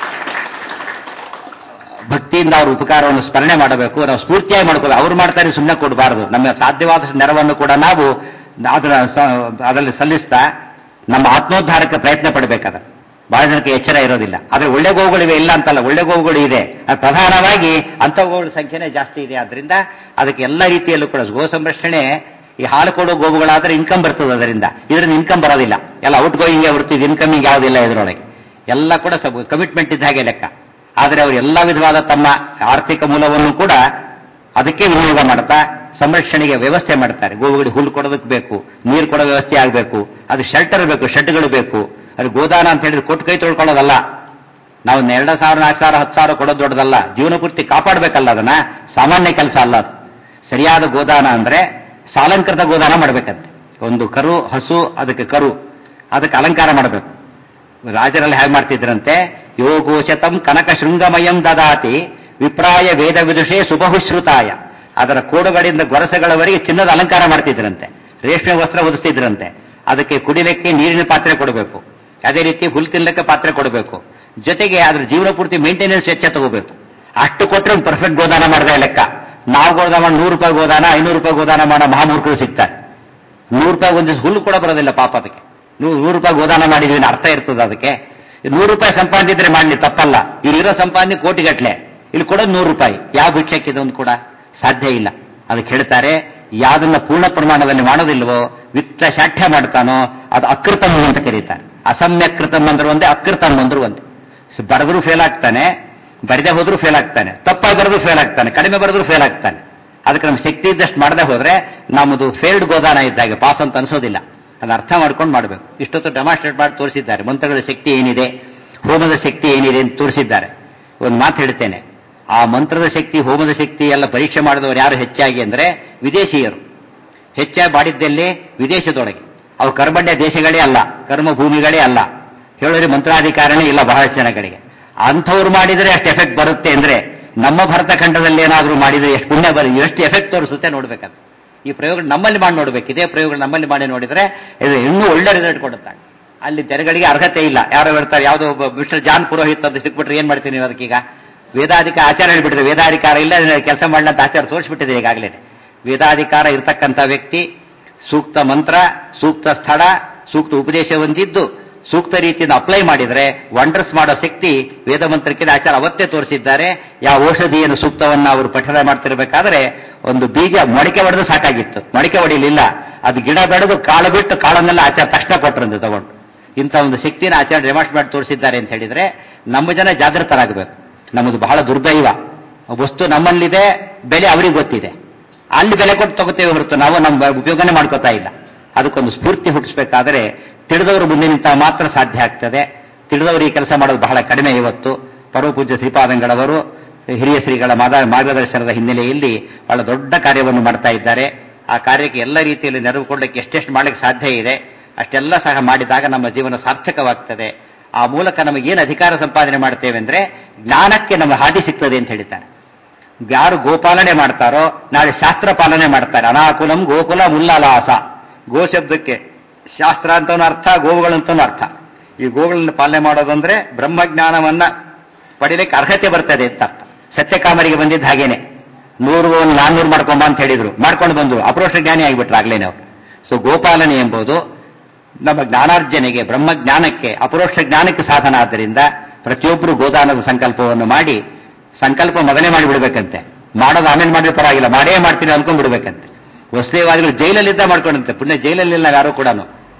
ಭಕ್ತಿಯಿಂದ ಅವ್ರ ಉಪಕಾರವನ್ನು ಸ್ಮರಣೆ ಮಾಡಬೇಕು ನಾವು ಸ್ಫೂರ್ತಿಯಾಗಿ ಮಾಡ್ಕೋಬೇಕು ಅವ್ರು ಮಾಡ್ತಾರೆ ಸುಮ್ಮನೆ ಕೊಡಬಾರದು ನಮ್ಮ ಸಾಧ್ಯವಾದಷ್ಟು ನೆರವನ್ನು ಕೂಡ ನಾವು ಅದರ ಸ- ಅದರಲ್ಲಿ ಸಲ್ಲಿಸ್ತಾ ನಮ್ಮ ಆತ್ಮೋದ್ಧಾರಕ್ಕೆ ಪ್ರಯತ್ನ ಪಡಬೇಕಾದ ಬಹಳ ಜನಕ್ಕೆ ಎಚ್ಚರ ಇರೋದಿಲ್ಲ ಆದ್ರೆ ಒಳ್ಳೆ ಗೋವುಗಳಿವೆ ಇಲ್ಲ ಅಂತಲ್ಲ ಒಳ್ಳೆ ಗೋವುಗಳು ಇದೆ ಅದು ಪ್ರಧಾನವಾಗಿ ಅಂಥ ಗೋವುಗಳ ಸಂಖ್ಯೆನೇ ಜಾಸ್ತಿ ಇದೆ ಆದ್ರಿಂದ ಅದಕ್ಕೆ ಎಲ್ಲ ರೀತಿಯಲ್ಲೂ ಕೂಡ ಗೋ ಸಂರಕ್ಷಣೆ ಈ ಹಾಲು ಕೊಡೋ ಗೋವುಗಳಾದ್ರೆ ಇನ್ಕಮ್ ಬರ್ತದೆ ಅದರಿಂದ ಇದರಿಂದ ಇನ್ಕಮ್ ಬರೋದಿಲ್ಲ ಎಲ್ಲ ಔಟ್ ಗೋಯಿಂಗ್ ಹೊರತು ಇನ್ಕಮಿಂಗ್ ಯಾವುದಿಲ್ಲ ಇದರೊಳಗೆ ಎಲ್ಲ ಕೂಡ ಕಮಿಟ್ಮೆಂಟ್ ಇದ್ದ ಹಾಗೆ ಲೆಕ್ಕ ಆದರೆ ಅವರು ಎಲ್ಲ ವಿಧವಾದ ತಮ್ಮ ಆರ್ಥಿಕ ಮೂಲವನ್ನು ಕೂಡ ಅದಕ್ಕೆ ವಿನಿಯೋಗ ಮಾಡ್ತಾ ಸಂರಕ್ಷಣೆಗೆ ವ್ಯವಸ್ಥೆ ಮಾಡ್ತಾರೆ ಗೋವುಗಳಿಗೆ ಹುಲ್ಲು ಕೊಡೋದಕ್ಕೆ ಬೇಕು ನೀರು ಕೊಡೋ ವ್ಯವಸ್ಥೆ ಆಗಬೇಕು ಅದು ಶೆಲ್ಟರ್ ಬೇಕು ಶೆಡ್ಗಳು ಬೇಕು ಅದು ಗೋದಾನ ಅಂತ ಹೇಳಿದ್ರೆ ಕೊಟ್ಟು ಕೈ ತೊಳ್ಕೊಳ್ಳೋದಲ್ಲ ನಾವು ಒಂದು ಎರಡು ಸಾವಿರ ನಾಲ್ಕು ಸಾವಿರ ಹತ್ತು ಸಾವಿರ ಕೊಡೋದು ದೊಡ್ಡದಲ್ಲ ಜೀವನ ಪೂರ್ತಿ ಕಾಪಾಡಬೇಕಲ್ಲ ಅದನ್ನ ಸಾಮಾನ್ಯ ಕೆಲಸ ಅಲ್ಲ ಅದು ಸರಿಯಾದ ಗೋದಾನ ಅಂದ್ರೆ ಸಾಲಂಕೃತ ಗೋದಾನ ಮಾಡಬೇಕಂತೆ ಒಂದು ಕರು ಹಸು ಅದಕ್ಕೆ ಕರು ಅದಕ್ಕೆ ಅಲಂಕಾರ ಮಾಡಬೇಕು ರಾಜರಲ್ಲಿ ಹೇಗೆ ಮಾಡ್ತಿದ್ರಂತೆ ಯೋಗೋಶತಂ ಕನಕ ಶೃಂಗಮಯಂ ದದಾತಿ ವಿಪ್ರಾಯ ವೇದ ವಿದುಷೆ ಸುಬಹುಶ್ರುತಾಯ ಅದರ ಕೋಡುಗಳಿಂದ ಗೊರಸಗಳವರೆಗೆ ಚಿನ್ನದ ಅಲಂಕಾರ ಮಾಡ್ತಿದ್ರಂತೆ ರೇಷ್ಮೆ ವಸ್ತ್ರ ಒದಿಸ್ತಿದ್ರಂತೆ ಅದಕ್ಕೆ ಕುಡಿಲಿಕ್ಕೆ ನೀರಿನ ಪಾತ್ರೆ ಕೊಡಬೇಕು ಅದೇ ರೀತಿ ಹುಲ್ ತಿನ್ನಲಿಕ್ಕೆ ಪಾತ್ರೆ ಕೊಡಬೇಕು ಜೊತೆಗೆ ಅದ್ರ ಜೀವನ ಪೂರ್ತಿ ಮೇಂಟೆನೆನ್ಸ್ ವೆಚ್ಚ ತಗೋಬೇಕು ಅಷ್ಟು ಕೊಟ್ಟರೆ ಒಂದು ಪರ್ಫೆಕ್ಟ್ ಗೋದಾನ ಮಾಡಿದೆ ಲೆಕ್ಕ ನಾವು ಗೋದಾನ ಮಾಡಿ ನೂರು ರೂಪಾಯಿ ಗೋದಾನ ಐನೂರು ರೂಪಾಯಿ ಗೋದಾನ ಮಾಡೋ ಮಹಾಮೂರ್ಖರು ಸಿಗ್ತಾರೆ ನೂರು ರೂಪಾಯಿ ಒಂದು ಹುಲ್ಲು ಕೂಡ ಬರೋದಿಲ್ಲ ಪಾಪ ಅದಕ್ಕೆ ನೂರು ನೂರು ರೂಪಾಯಿ ಗೋದಾನ ಮಾಡಿದೀವಿ ಅನ್ನೋ ಅರ್ಥ ಇರ್ತದೆ ಅದಕ್ಕೆ ನೂರು ರೂಪಾಯಿ ಸಂಪಾದನೆ ಇದ್ರೆ ಮಾಡಲಿ ತಪ್ಪಲ್ಲ ಇಲ್ಲಿರೋ ಸಂಪಾದನೆ ಕೋಟಿಗಟ್ಲೆ ಇಲ್ಲಿ ಕೊಡೋದು ನೂರು ರೂಪಾಯಿ ಯಾವ ಭಿಕ್ಷಕ್ಕೆ ಇದೊಂದು ಕೂಡ ಸಾಧ್ಯ ಇಲ್ಲ ಅದಕ್ಕೆ ಹೇಳ್ತಾರೆ ಯಾವ್ದನ್ನ ಪೂರ್ಣ ಪ್ರಮಾಣದಲ್ಲಿ ಮಾಡೋದಿಲ್ವೋ ವಿತ್ತ ಶಾಠ್ಯ ಮಾಡ್ತಾನೋ ಅದು ಅಕೃತಮ್ ಅಂತ ಕರೀತಾರೆ ಅಸಮ್ಯಕೃತಮ್ ಅಂದ್ರೆ ಒಂದೇ ಅಕೃತಮ್ ಅಂದ್ರು ಒಂದೇ ಬರೆದ್ರು ಫೇಲ್ ಆಗ್ತಾನೆ ಬರದೆ ಹೋದ್ರೂ ಫೇಲ್ ಆಗ್ತಾನೆ ತಪ್ಪಾಗಿ ಬರೆದ್ರು ಫೇಲ್ ಆಗ್ತಾನೆ ಕಡಿಮೆ ಬರೆದ್ರು ಫೇಲ್ ಆಗ್ತಾನೆ ಅದಕ್ಕೆ ನಮ್ಮ ಶಕ್ತಿ ಇದ್ದಷ್ಟು ಮಾಡದೆ ಹೋದ್ರೆ ನಮ್ಮದು ಫೇಲ್ಡ್ ಗೋದಾನ ಇದ್ದಾಗೆ ಪಾಸ್ ಅಂತ ಅನ್ಸೋದಿಲ್ಲ ಅದನ್ನ ಅರ್ಥ ಮಾಡ್ಕೊಂಡು ಮಾಡಬೇಕು ಇಷ್ಟೊತ್ತು ಡೆಮಾನ್ಸ್ಟ್ರೇಟ್ ಮಾಡಿ ತೋರಿಸಿದ್ದಾರೆ ಮಂತ್ರಗಳ ಶಕ್ತಿ ಏನಿದೆ ಹೋಮದ ಶಕ್ತಿ ಏನಿದೆ ಅಂತ ತೋರಿಸಿದ್ದಾರೆ ಒಂದು ಮಾತು ಹೇಳ್ತೇನೆ ಆ ಮಂತ್ರದ ಶಕ್ತಿ ಹೋಮದ ಶಕ್ತಿ ಎಲ್ಲ ಪರೀಕ್ಷೆ ಮಾಡಿದವರು ಯಾರು ಹೆಚ್ಚಾಗಿ ಅಂದ್ರೆ ವಿದೇಶಿಯರು ಹೆಚ್ಚಾಗಿ ಮಾಡಿದ್ದಲ್ಲಿ ವಿದೇಶದೊಳಗೆ ಅವು ಕರ್ಮಣ್ಯ ದೇಶಗಳೇ ಅಲ್ಲ ಕರ್ಮ ಭೂಮಿಗಳೇ ಅಲ್ಲ ಹೇಳೋರಿ ಮಂತ್ರಾಧಿಕಾರನೇ ಇಲ್ಲ ಬಹಳಷ್ಟು ಜನಗಳಿಗೆ ಅಂಥವ್ರು ಮಾಡಿದ್ರೆ ಅಷ್ಟು ಎಫೆಕ್ಟ್ ಬರುತ್ತೆ ಅಂದ್ರೆ ನಮ್ಮ ಭರತ ಖಂಡದಲ್ಲಿ ಏನಾದರೂ ಮಾಡಿದ್ರೆ ಎಷ್ಟು ಪುಣ್ಯ ಬರ ಎಷ್ಟು ಎಫೆಕ್ಟ್ ತೋರಿಸುತ್ತೆ ನೋಡ್ಬೇಕಂತ ಈ ಪ್ರಯೋಗ ನಮ್ಮಲ್ಲಿ ಮಾಡಿ ನೋಡ್ಬೇಕು ಇದೇ ಪ್ರಯೋಗ ನಮ್ಮಲ್ಲಿ ಮಾಡಿ ನೋಡಿದ್ರೆ ಇದು ಇನ್ನೂ ಒಳ್ಳೆ ರಿಸಲ್ಟ್ ಕೊಡುತ್ತೆ ಅಲ್ಲಿ ಜನಗಳಿಗೆ ಅರ್ಹತೆ ಇಲ್ಲ ಯಾರೋ ಹೇಳ್ತಾರೆ ಯಾವುದೋ ಒಬ್ಬ ಮಿಸ್ಟರ್ ಜಾನ್ ಪುರೋಹಿತ್ ಅಂತ ಸಿಕ್ಬಿಟ್ರೆ ಏನ್ ಮಾಡ್ತೀನಿ ನೀವು ಅದಕ್ಕೀಗ ವೇದಾಧಿಕ ಆಚಾರ ಹೇಳ್ಬಿಟ್ಟಿದೆ ವೇದಾಧಿಕಾರ ಇಲ್ಲ ಕೆಲಸ ಮಾಡಲಂತ ಆಚಾರ ತೋರಿಸ್ಬಿಟ್ಟಿದೆ ಈಗಾಗಲೇ ವೇದಾಧಿಕಾರ ಇರತಕ್ಕಂಥ ವ್ಯಕ್ತಿ ಸೂಕ್ತ ಮಂತ್ರ ಸೂಕ್ತ ಸ್ಥಳ ಸೂಕ್ತ ಉಪದೇಶ ಹೊಂದಿದ್ದು ಸೂಕ್ತ ರೀತಿಯಿಂದ ಅಪ್ಲೈ ಮಾಡಿದ್ರೆ ವಂಡರ್ಸ್ ಮಾಡೋ ಶಕ್ತಿ ವೇದ ಮಂತ್ರಕ್ಕೆ ಆಚಾರ ಅವತ್ತೇ ತೋರಿಸಿದ್ದಾರೆ ಯಾವ ಔಷಧಿಯನ್ನು ಸೂಕ್ತವನ್ನ ಅವರು ಪಠನ ಮಾಡ್ತಿರ್ಬೇಕಾದ್ರೆ ಒಂದು ಬೀಜ ಮೊಳಕೆ ಹೊಡೆದು ಸಾಕಾಗಿತ್ತು ಮೊಳಕೆ ಹೊಡಿಲಿಲ್ಲ ಅದು ಗಿಡ ಬೆಳೆದು ಕಾಳು ಬಿಟ್ಟು ಕಾಳನ್ನೆಲ್ಲ ಆಚಾರ ತಕ್ಷಣ ಕೊಟ್ಟರಂತೆ ತಗೊಂಡು ಇಂಥ ಒಂದು ಶಕ್ತಿನ ಆಚಾರ ಡೆಮಾಸ್ಟ್ ಮಾಡಿ ತೋರಿಸಿದ್ದಾರೆ ಅಂತ ಹೇಳಿದ್ರೆ ನಮ್ಮ ಜನ ಜಾಗೃತರಾಗಬೇಕು ನಮ್ಮದು ಬಹಳ ದುರ್ದೈವ ವಸ್ತು ನಮ್ಮಲ್ಲಿದೆ ಬೆಲೆ ಅವರಿಗೆ ಗೊತ್ತಿದೆ ಅಲ್ಲಿ ಬೆಲೆ ಕೊಟ್ಟು ತಗೋತೇವೆ ಹೊರತು ನಾವು ನಮ್ಮ ಉಪಯೋಗನೇ ಮಾಡ್ಕೋತಾ ಇಲ್ಲ ಅದಕ್ಕೊಂದು ಸ್ಫೂರ್ತಿ ಹುಟ್ಟಿಸ್ಬೇಕಾದ್ರೆ ತಿಳಿದವರು ಮುಂದೆ ನಿಂತ ಮಾತ್ರ ಸಾಧ್ಯ ಆಗ್ತದೆ ತಿಳಿದವರು ಈ ಕೆಲಸ ಮಾಡೋದು ಬಹಳ ಕಡಿಮೆ ಇವತ್ತು ಪರಮಪೂಜ್ಯ ಶ್ರೀಪಾದಂಗಳವರು ಹಿರಿಯ ಶ್ರೀಗಳ ಮಾದ ಮಾರ್ಗದರ್ಶನದ ಹಿನ್ನೆಲೆಯಲ್ಲಿ ಬಹಳ ದೊಡ್ಡ ಕಾರ್ಯವನ್ನು ಮಾಡ್ತಾ ಇದ್ದಾರೆ ಆ ಕಾರ್ಯಕ್ಕೆ ಎಲ್ಲ ರೀತಿಯಲ್ಲಿ ನೆರವು ಕೊಡಲಿಕ್ಕೆ ಎಷ್ಟೆಷ್ಟು ಮಾಡಲಿಕ್ಕೆ ಸಾಧ್ಯ ಇದೆ ಅಷ್ಟೆಲ್ಲ ಸಹ ಮಾಡಿದಾಗ ನಮ್ಮ ಜೀವನ ಸಾರ್ಥಕವಾಗ್ತದೆ ಆ ಮೂಲಕ ನಮಗೇನು ಅಧಿಕಾರ ಸಂಪಾದನೆ ಮಾಡ್ತೇವೆ ಅಂದ್ರೆ ಜ್ಞಾನಕ್ಕೆ ನಮ್ಮ ಹಾದಿ ಸಿಗ್ತದೆ ಅಂತ ಹೇಳ್ತಾರೆ ಯಾರು ಗೋಪಾಲನೆ ಮಾಡ್ತಾರೋ ನಾಳೆ ಶಾಸ್ತ್ರ ಪಾಲನೆ ಮಾಡ್ತಾರೆ ಅನಾಕುಲಂ ಗೋಕುಲ ಮುಲ್ಲಲಾಸ ಗೋ ಶಬ್ದಕ್ಕೆ ಶಾಸ್ತ್ರ ಅಂತನೂ ಅರ್ಥ ಗೋವುಗಳಂತನೂ ಅರ್ಥ ಈ ಗೋವುಗಳನ್ನು ಪಾಲನೆ ಮಾಡೋದಂದ್ರೆ ಬ್ರಹ್ಮಜ್ಞಾನವನ್ನ ಪಡಿಲಿಕ್ಕೆ ಅರ್ಹತೆ ಬರ್ತದೆ ಅಂತ ಅರ್ಥ ಸತ್ಯಕಾಮರಿಗೆ ಬಂದಿದ್ದ ಹಾಗೇನೆ ನೂರು ಒಂದು ನಾನ್ನೂರು ಮಾಡ್ಕೊಂಬ ಅಂತ ಹೇಳಿದ್ರು ಮಾಡ್ಕೊಂಡು ಬಂದ್ರು ಅಪರೋಷ ಜ್ಞಾನಿ ಆಗಿಬಿಟ್ರು ಆಗ್ಲೇನೆ ಅವರು ಸೊ ಗೋಪಾಲನೆ ಎಂಬುದು ನಮ್ಮ ಜ್ಞಾನಾರ್ಜನೆಗೆ ಬ್ರಹ್ಮಜ್ಞಾನಕ್ಕೆ ಅಪರೋಕ್ಷ ಜ್ಞಾನಕ್ಕೆ ಸಾಧನ ಆದ್ದರಿಂದ ಪ್ರತಿಯೊಬ್ಬರು ಗೋದಾನದ ಸಂಕಲ್ಪವನ್ನು ಮಾಡಿ ಸಂಕಲ್ಪ ಮೊದಲೇ ಮಾಡಿಬಿಡ್ಬೇಕಂತೆ ಮಾಡೋದು ಆಮೇಲೆ ಮಾಡಿದ್ರೆ ಪರವಾಗಿಲ್ಲ ಮಾಡೇ ಮಾಡ್ತೀನಿ ಅನ್ಕೊಂಡ್ಬಿಡ್ಬೇಕಂತೆ ವಸುದೇವಾದಿಗಳು ಜೈಲಲ್ಲಿದ್ದ ಮಾಡ್ಕೊಂಡಂತೆ ಪುಣ್ಯ ಜೈಲಲ್ಲಿಲ್ಲ ಯಾರು ಕೂಡ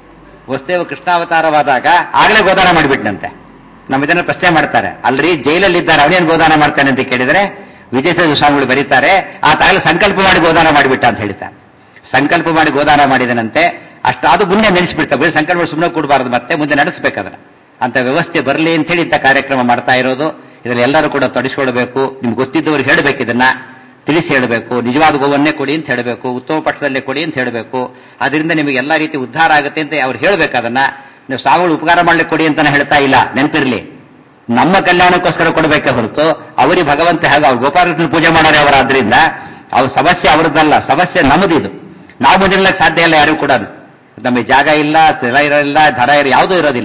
ವಸುದೇವ ಕೃಷ್ಣಾವತಾರವಾದಾಗ ಆಗಲೇ ಗೋದಾನ ಮಾಡಿಬಿಟ್ನಂತೆ ನಮ್ಮ ಇದನ್ನ ಪ್ರಶ್ನೆ ಮಾಡ್ತಾರೆ ಅಲ್ರಿ ಜೈಲಲ್ಲಿದ್ದಾರೆ ಅವನೇನು ಗೋದಾನ ಮಾಡ್ತಾನೆ ಅಂತ ಕೇಳಿದ್ರೆ ವಿಜಯ ಸ್ವಾಮಿಗಳು ಬರೀತಾರೆ ಆತಾಗಲೇ ಸಂಕಲ್ಪ ಮಾಡಿ ಗೋದಾನ ಮಾಡಿಬಿಟ್ಟ ಅಂತ ಹೇಳ್ತಾರೆ ಸಂಕಲ್ಪ ಮಾಡಿ ಗೋದಾನ ಮಾಡಿದನಂತೆ ಅಷ್ಟಾದು ಮುಂದೆ ನೆನೆಸ್ಬಿಡ್ತಾರೆ ಬರೀ ಸಂಕಲ್ಪ ಸುಮ್ಮನೆ ಕೊಡಬಾರದು ಮತ್ತೆ ಮುಂದೆ ನಡೆಸಬೇಕಾದ್ರೆ ಅಂತ ವ್ಯವಸ್ಥೆ ಬರಲಿ ಅಂತ ಹೇಳಿ ಇಂಥ ಕಾರ್ಯಕ್ರಮ ಮಾಡ್ತಾ ಇರೋದು ಇದರಲ್ಲಿ ಎಲ್ಲರೂ ಕೂಡ ತೊಡಗಿಸ್ಕೊಳ್ಬೇಕು ನಿಮ್ಗೆ ಗೊತ್ತಿದ್ದವರು ಹೇಳಬೇಕು ಇದನ್ನ ತಿಳಿಸಿ ಹೇಳಬೇಕು ನಿಜವಾದ ಗೋವನ್ನೇ ಕೊಡಿ ಅಂತ ಹೇಳಬೇಕು ಉತ್ತಮ ಪಕ್ಷದಲ್ಲೇ ಕೊಡಿ ಅಂತ ಹೇಳಬೇಕು ಅದರಿಂದ ನಿಮಗೆ ಎಲ್ಲಾ ರೀತಿ ಉದ್ಧಾರ ಆಗುತ್ತೆ ಅಂತ ಅವ್ರು ಹೇಳಬೇಕು ಅದನ್ನ ನೀವು ಸಾವುಗಳು ಉಪಕಾರ ಮಾಡ್ಲಿಕ್ಕೆ ಕೊಡಿ ಅಂತಾನೆ ಹೇಳ್ತಾ ಇಲ್ಲ ನೆನಪಿರ್ಲಿ ನಮ್ಮ ಕಲ್ಯಾಣಕ್ಕೋಸ್ಕರ ಕೊಡಬೇಕೆ ಹೊರತು ಅವರಿಗೆ ಭಗವಂತ ಹೇಗೆ ಅವ್ರು ಗೋಪಾಲಕೃಷ್ಣ ಪೂಜೆ ಮಾಡೋರೆ ಅವರಾದ್ರಿಂದ ಅವ್ರ ಸಮಸ್ಯೆ ಅವರದ್ದಲ್ಲ ಸಮಸ್ಯೆ ನಮ್ಮದಿದು ನಾವು ಮುಂದಿರ್ಲಕ್ಕೆ ಸಾಧ್ಯ ಇಲ್ಲ ಯಾರು ಕೂಡ ನಮಗೆ ಜಾಗ ಇಲ್ಲ ಸ್ಥಳ ಇರೋದಿಲ್ಲ ದರ ಇರೋ ಯಾವುದೂ ಇರೋದಿಲ್ಲ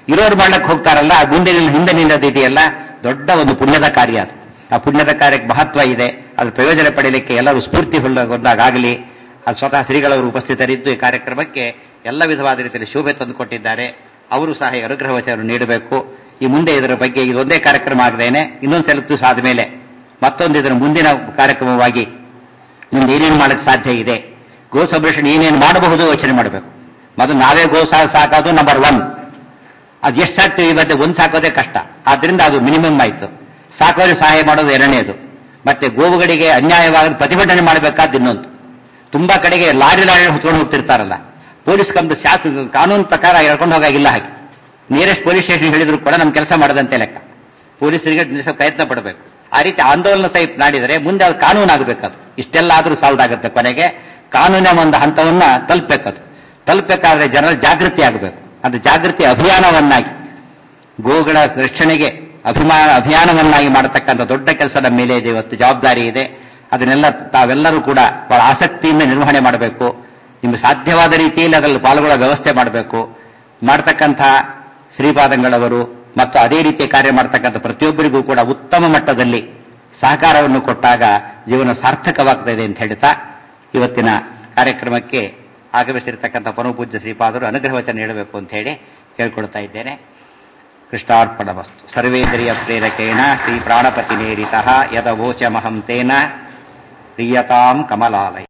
ಇರೋರು ಮಾಡ್ಲಕ್ಕೆ ಹೋಗ್ತಾರಲ್ಲ ಆ ಗುಂಡಿನ ಹಿಂದೆ ನಿಲ್ಲೋದು ಇದೆಯಲ್ಲ ದೊಡ್ಡ ಒಂದು ಪುಣ್ಯದ ಕಾರ್ಯ ಅದು ಆ ಪುಣ್ಯದ ಕಾರ್ಯಕ್ಕೆ ಮಹತ್ವ ಇದೆ ಅದ್ರ ಪ್ರಯೋಜನ ಪಡೆಯಲಿಕ್ಕೆ ಎಲ್ಲರೂ ಸ್ಫೂರ್ತಿ ಹೊಂದಾಗಲಿ ಅದು ಸ್ವತಃ ಶ್ರೀಗಳವರು ಉಪಸ್ಥಿತರಿದ್ದು ಈ ಕಾರ್ಯಕ್ರಮಕ್ಕೆ ಎಲ್ಲ ವಿಧವಾದ ರೀತಿಯಲ್ಲಿ ಶೋಭೆ ತಂದುಕೊಟ್ಟಿದ್ದಾರೆ ಅವರು ಸಹ ಈ ಅನುಗ್ರಹ ವಚನವನ್ನು ನೀಡಬೇಕು ಈ ಮುಂದೆ ಇದರ ಬಗ್ಗೆ ಇದೊಂದೇ ಕಾರ್ಯಕ್ರಮ ಆಗದೇನೆ ಇನ್ನೊಂದು ಸೆಲೆಕ್ಟ್ ದಿವಸ ಆದಮೇಲೆ ಮತ್ತೊಂದು ಇದರ ಮುಂದಿನ ಕಾರ್ಯಕ್ರಮವಾಗಿ ಮುಂದೆ ಏನೇನು ಮಾಡಕ್ಕೆ ಸಾಧ್ಯ ಇದೆ ಗೋ ಸಂರಕ್ಷಣೆ ಏನೇನು ಮಾಡಬಹುದು ಯೋಚನೆ ಮಾಡಬೇಕು ಮೊದಲು ನಾವೇ ಗೋ ಸಾ ಸಾಕೋದು ನಂಬರ್ ಒನ್ ಅದು ಎಷ್ಟು ಸಾಕ್ತೀವಿ ಮತ್ತೆ ಒಂದು ಸಾಕೋದೇ ಕಷ್ಟ ಆದ್ರಿಂದ ಅದು ಮಿನಿಮಮ್ ಆಯ್ತು ಸಾಕೋರಿಗೆ ಸಹಾಯ ಮಾಡೋದು ಎರಡನೇದು ಮತ್ತೆ ಗೋವುಗಳಿಗೆ ಅನ್ಯಾಯವಾಗಿ ಪ್ರತಿಭಟನೆ ಮಾಡಬೇಕಾದ ಇನ್ನೊಂದು ತುಂಬಾ ಕಡೆಗೆ ಲಾರಿ ಲಾರಿ ಹೊತ್ಕೊಂಡು ಹೋಗ್ತಿರ್ತಾರಲ್ಲ ಪೊಲೀಸ್ ಕಂಪ್ನಿ ಶಾಕ್ ಕಾನೂನು ಪ್ರಕಾರ ಹೇಳ್ಕೊಂಡು ಹೋಗಾಗಿಲ್ಲ ಹಾಗೆ ನಿಯರೆಸ್ಟ್ ಪೊಲೀಸ್ ಸ್ಟೇಷನ್ ಹೇಳಿದ್ರು ಕೂಡ ನಮ್ಮ ಕೆಲಸ ಮಾಡದಂತೆ ಲೆಕ್ಕ ಪೊಲೀಸರಿಗೆ ನಿಲ್ಲಿಸೋ ಪ್ರಯತ್ನ ಪಡಬೇಕು ಆ ರೀತಿ ಆಂದೋಲನ ಟೈಪ್ ಮಾಡಿದರೆ ಮುಂದೆ ಅದು ಕಾನೂನು ಆಗಬೇಕದು ಇಷ್ಟೆಲ್ಲ ಆದ್ರೂ ಸಾಲ್ದಾಗುತ್ತೆ ಕೊನೆಗೆ ಕಾನೂನಿನ ಒಂದು ಹಂತವನ್ನ ತಲುಪಬೇಕದು ತಲುಪಬೇಕಾದ್ರೆ ಜನರ ಜಾಗೃತಿ ಆಗಬೇಕು ಅದು ಜಾಗೃತಿ ಅಭಿಯಾನವನ್ನಾಗಿ ಗೋಗಳ ರಕ್ಷಣೆಗೆ ಅಭಿಮಾನ ಅಭಿಯಾನವನ್ನಾಗಿ ಮಾಡತಕ್ಕಂಥ ದೊಡ್ಡ ಕೆಲಸ ನಮ್ಮ ಮೇಲೆ ಇದೆ ಇವತ್ತು ಜವಾಬ್ದಾರಿ ಇದೆ ಅದನ್ನೆಲ್ಲ ತಾವೆಲ್ಲರೂ ಕೂಡ ಬಹಳ ಆಸಕ್ತಿಯಿಂದ ನಿರ್ವಹಣೆ ಮಾಡಬೇಕು ನಿಮಗೆ ಸಾಧ್ಯವಾದ ರೀತಿಯಲ್ಲಿ ಅದರಲ್ಲಿ ಪಾಲ್ಗೊಳ್ಳೋ ವ್ಯವಸ್ಥೆ ಮಾಡಬೇಕು ಮಾಡ್ತಕ್ಕಂಥ ಶ್ರೀಪಾದಂಗಳವರು ಮತ್ತು ಅದೇ ರೀತಿಯ ಕಾರ್ಯ ಮಾಡ್ತಕ್ಕಂಥ ಪ್ರತಿಯೊಬ್ಬರಿಗೂ ಕೂಡ ಉತ್ತಮ ಮಟ್ಟದಲ್ಲಿ ಸಹಕಾರವನ್ನು ಕೊಟ್ಟಾಗ ಜೀವನ ಸಾರ್ಥಕವಾಗ್ತದೆ ಅಂತ ಹೇಳ್ತಾ ಇವತ್ತಿನ ಕಾರ್ಯಕ್ರಮಕ್ಕೆ ಆಗಮಿಸಿರ್ತಕ್ಕಂಥ ಪರಮಪೂಜ್ಯ ಶ್ರೀಪಾದರು ಅನುಗ್ರಹ ವಚನ ನೀಡಬೇಕು ಅಂತ ಹೇಳಿ ಕೇಳ್ಕೊಳ್ತಾ ಇದ್ದೇನೆ ಕೃಷ್ಣಾರ್ಪಣಮಸ್ತು ಸರ್ವೇಂದ್ರಿಯ ಪ್ರೇರಕೇಣ ಶ್ರೀ ಪ್ರಾಣಪತಿ ನೇರಿತ ಯದವೋಚಮಹಂ ತೇನ ಪ್ರಿಯತಾಂ ಕಮಲಾಲಯ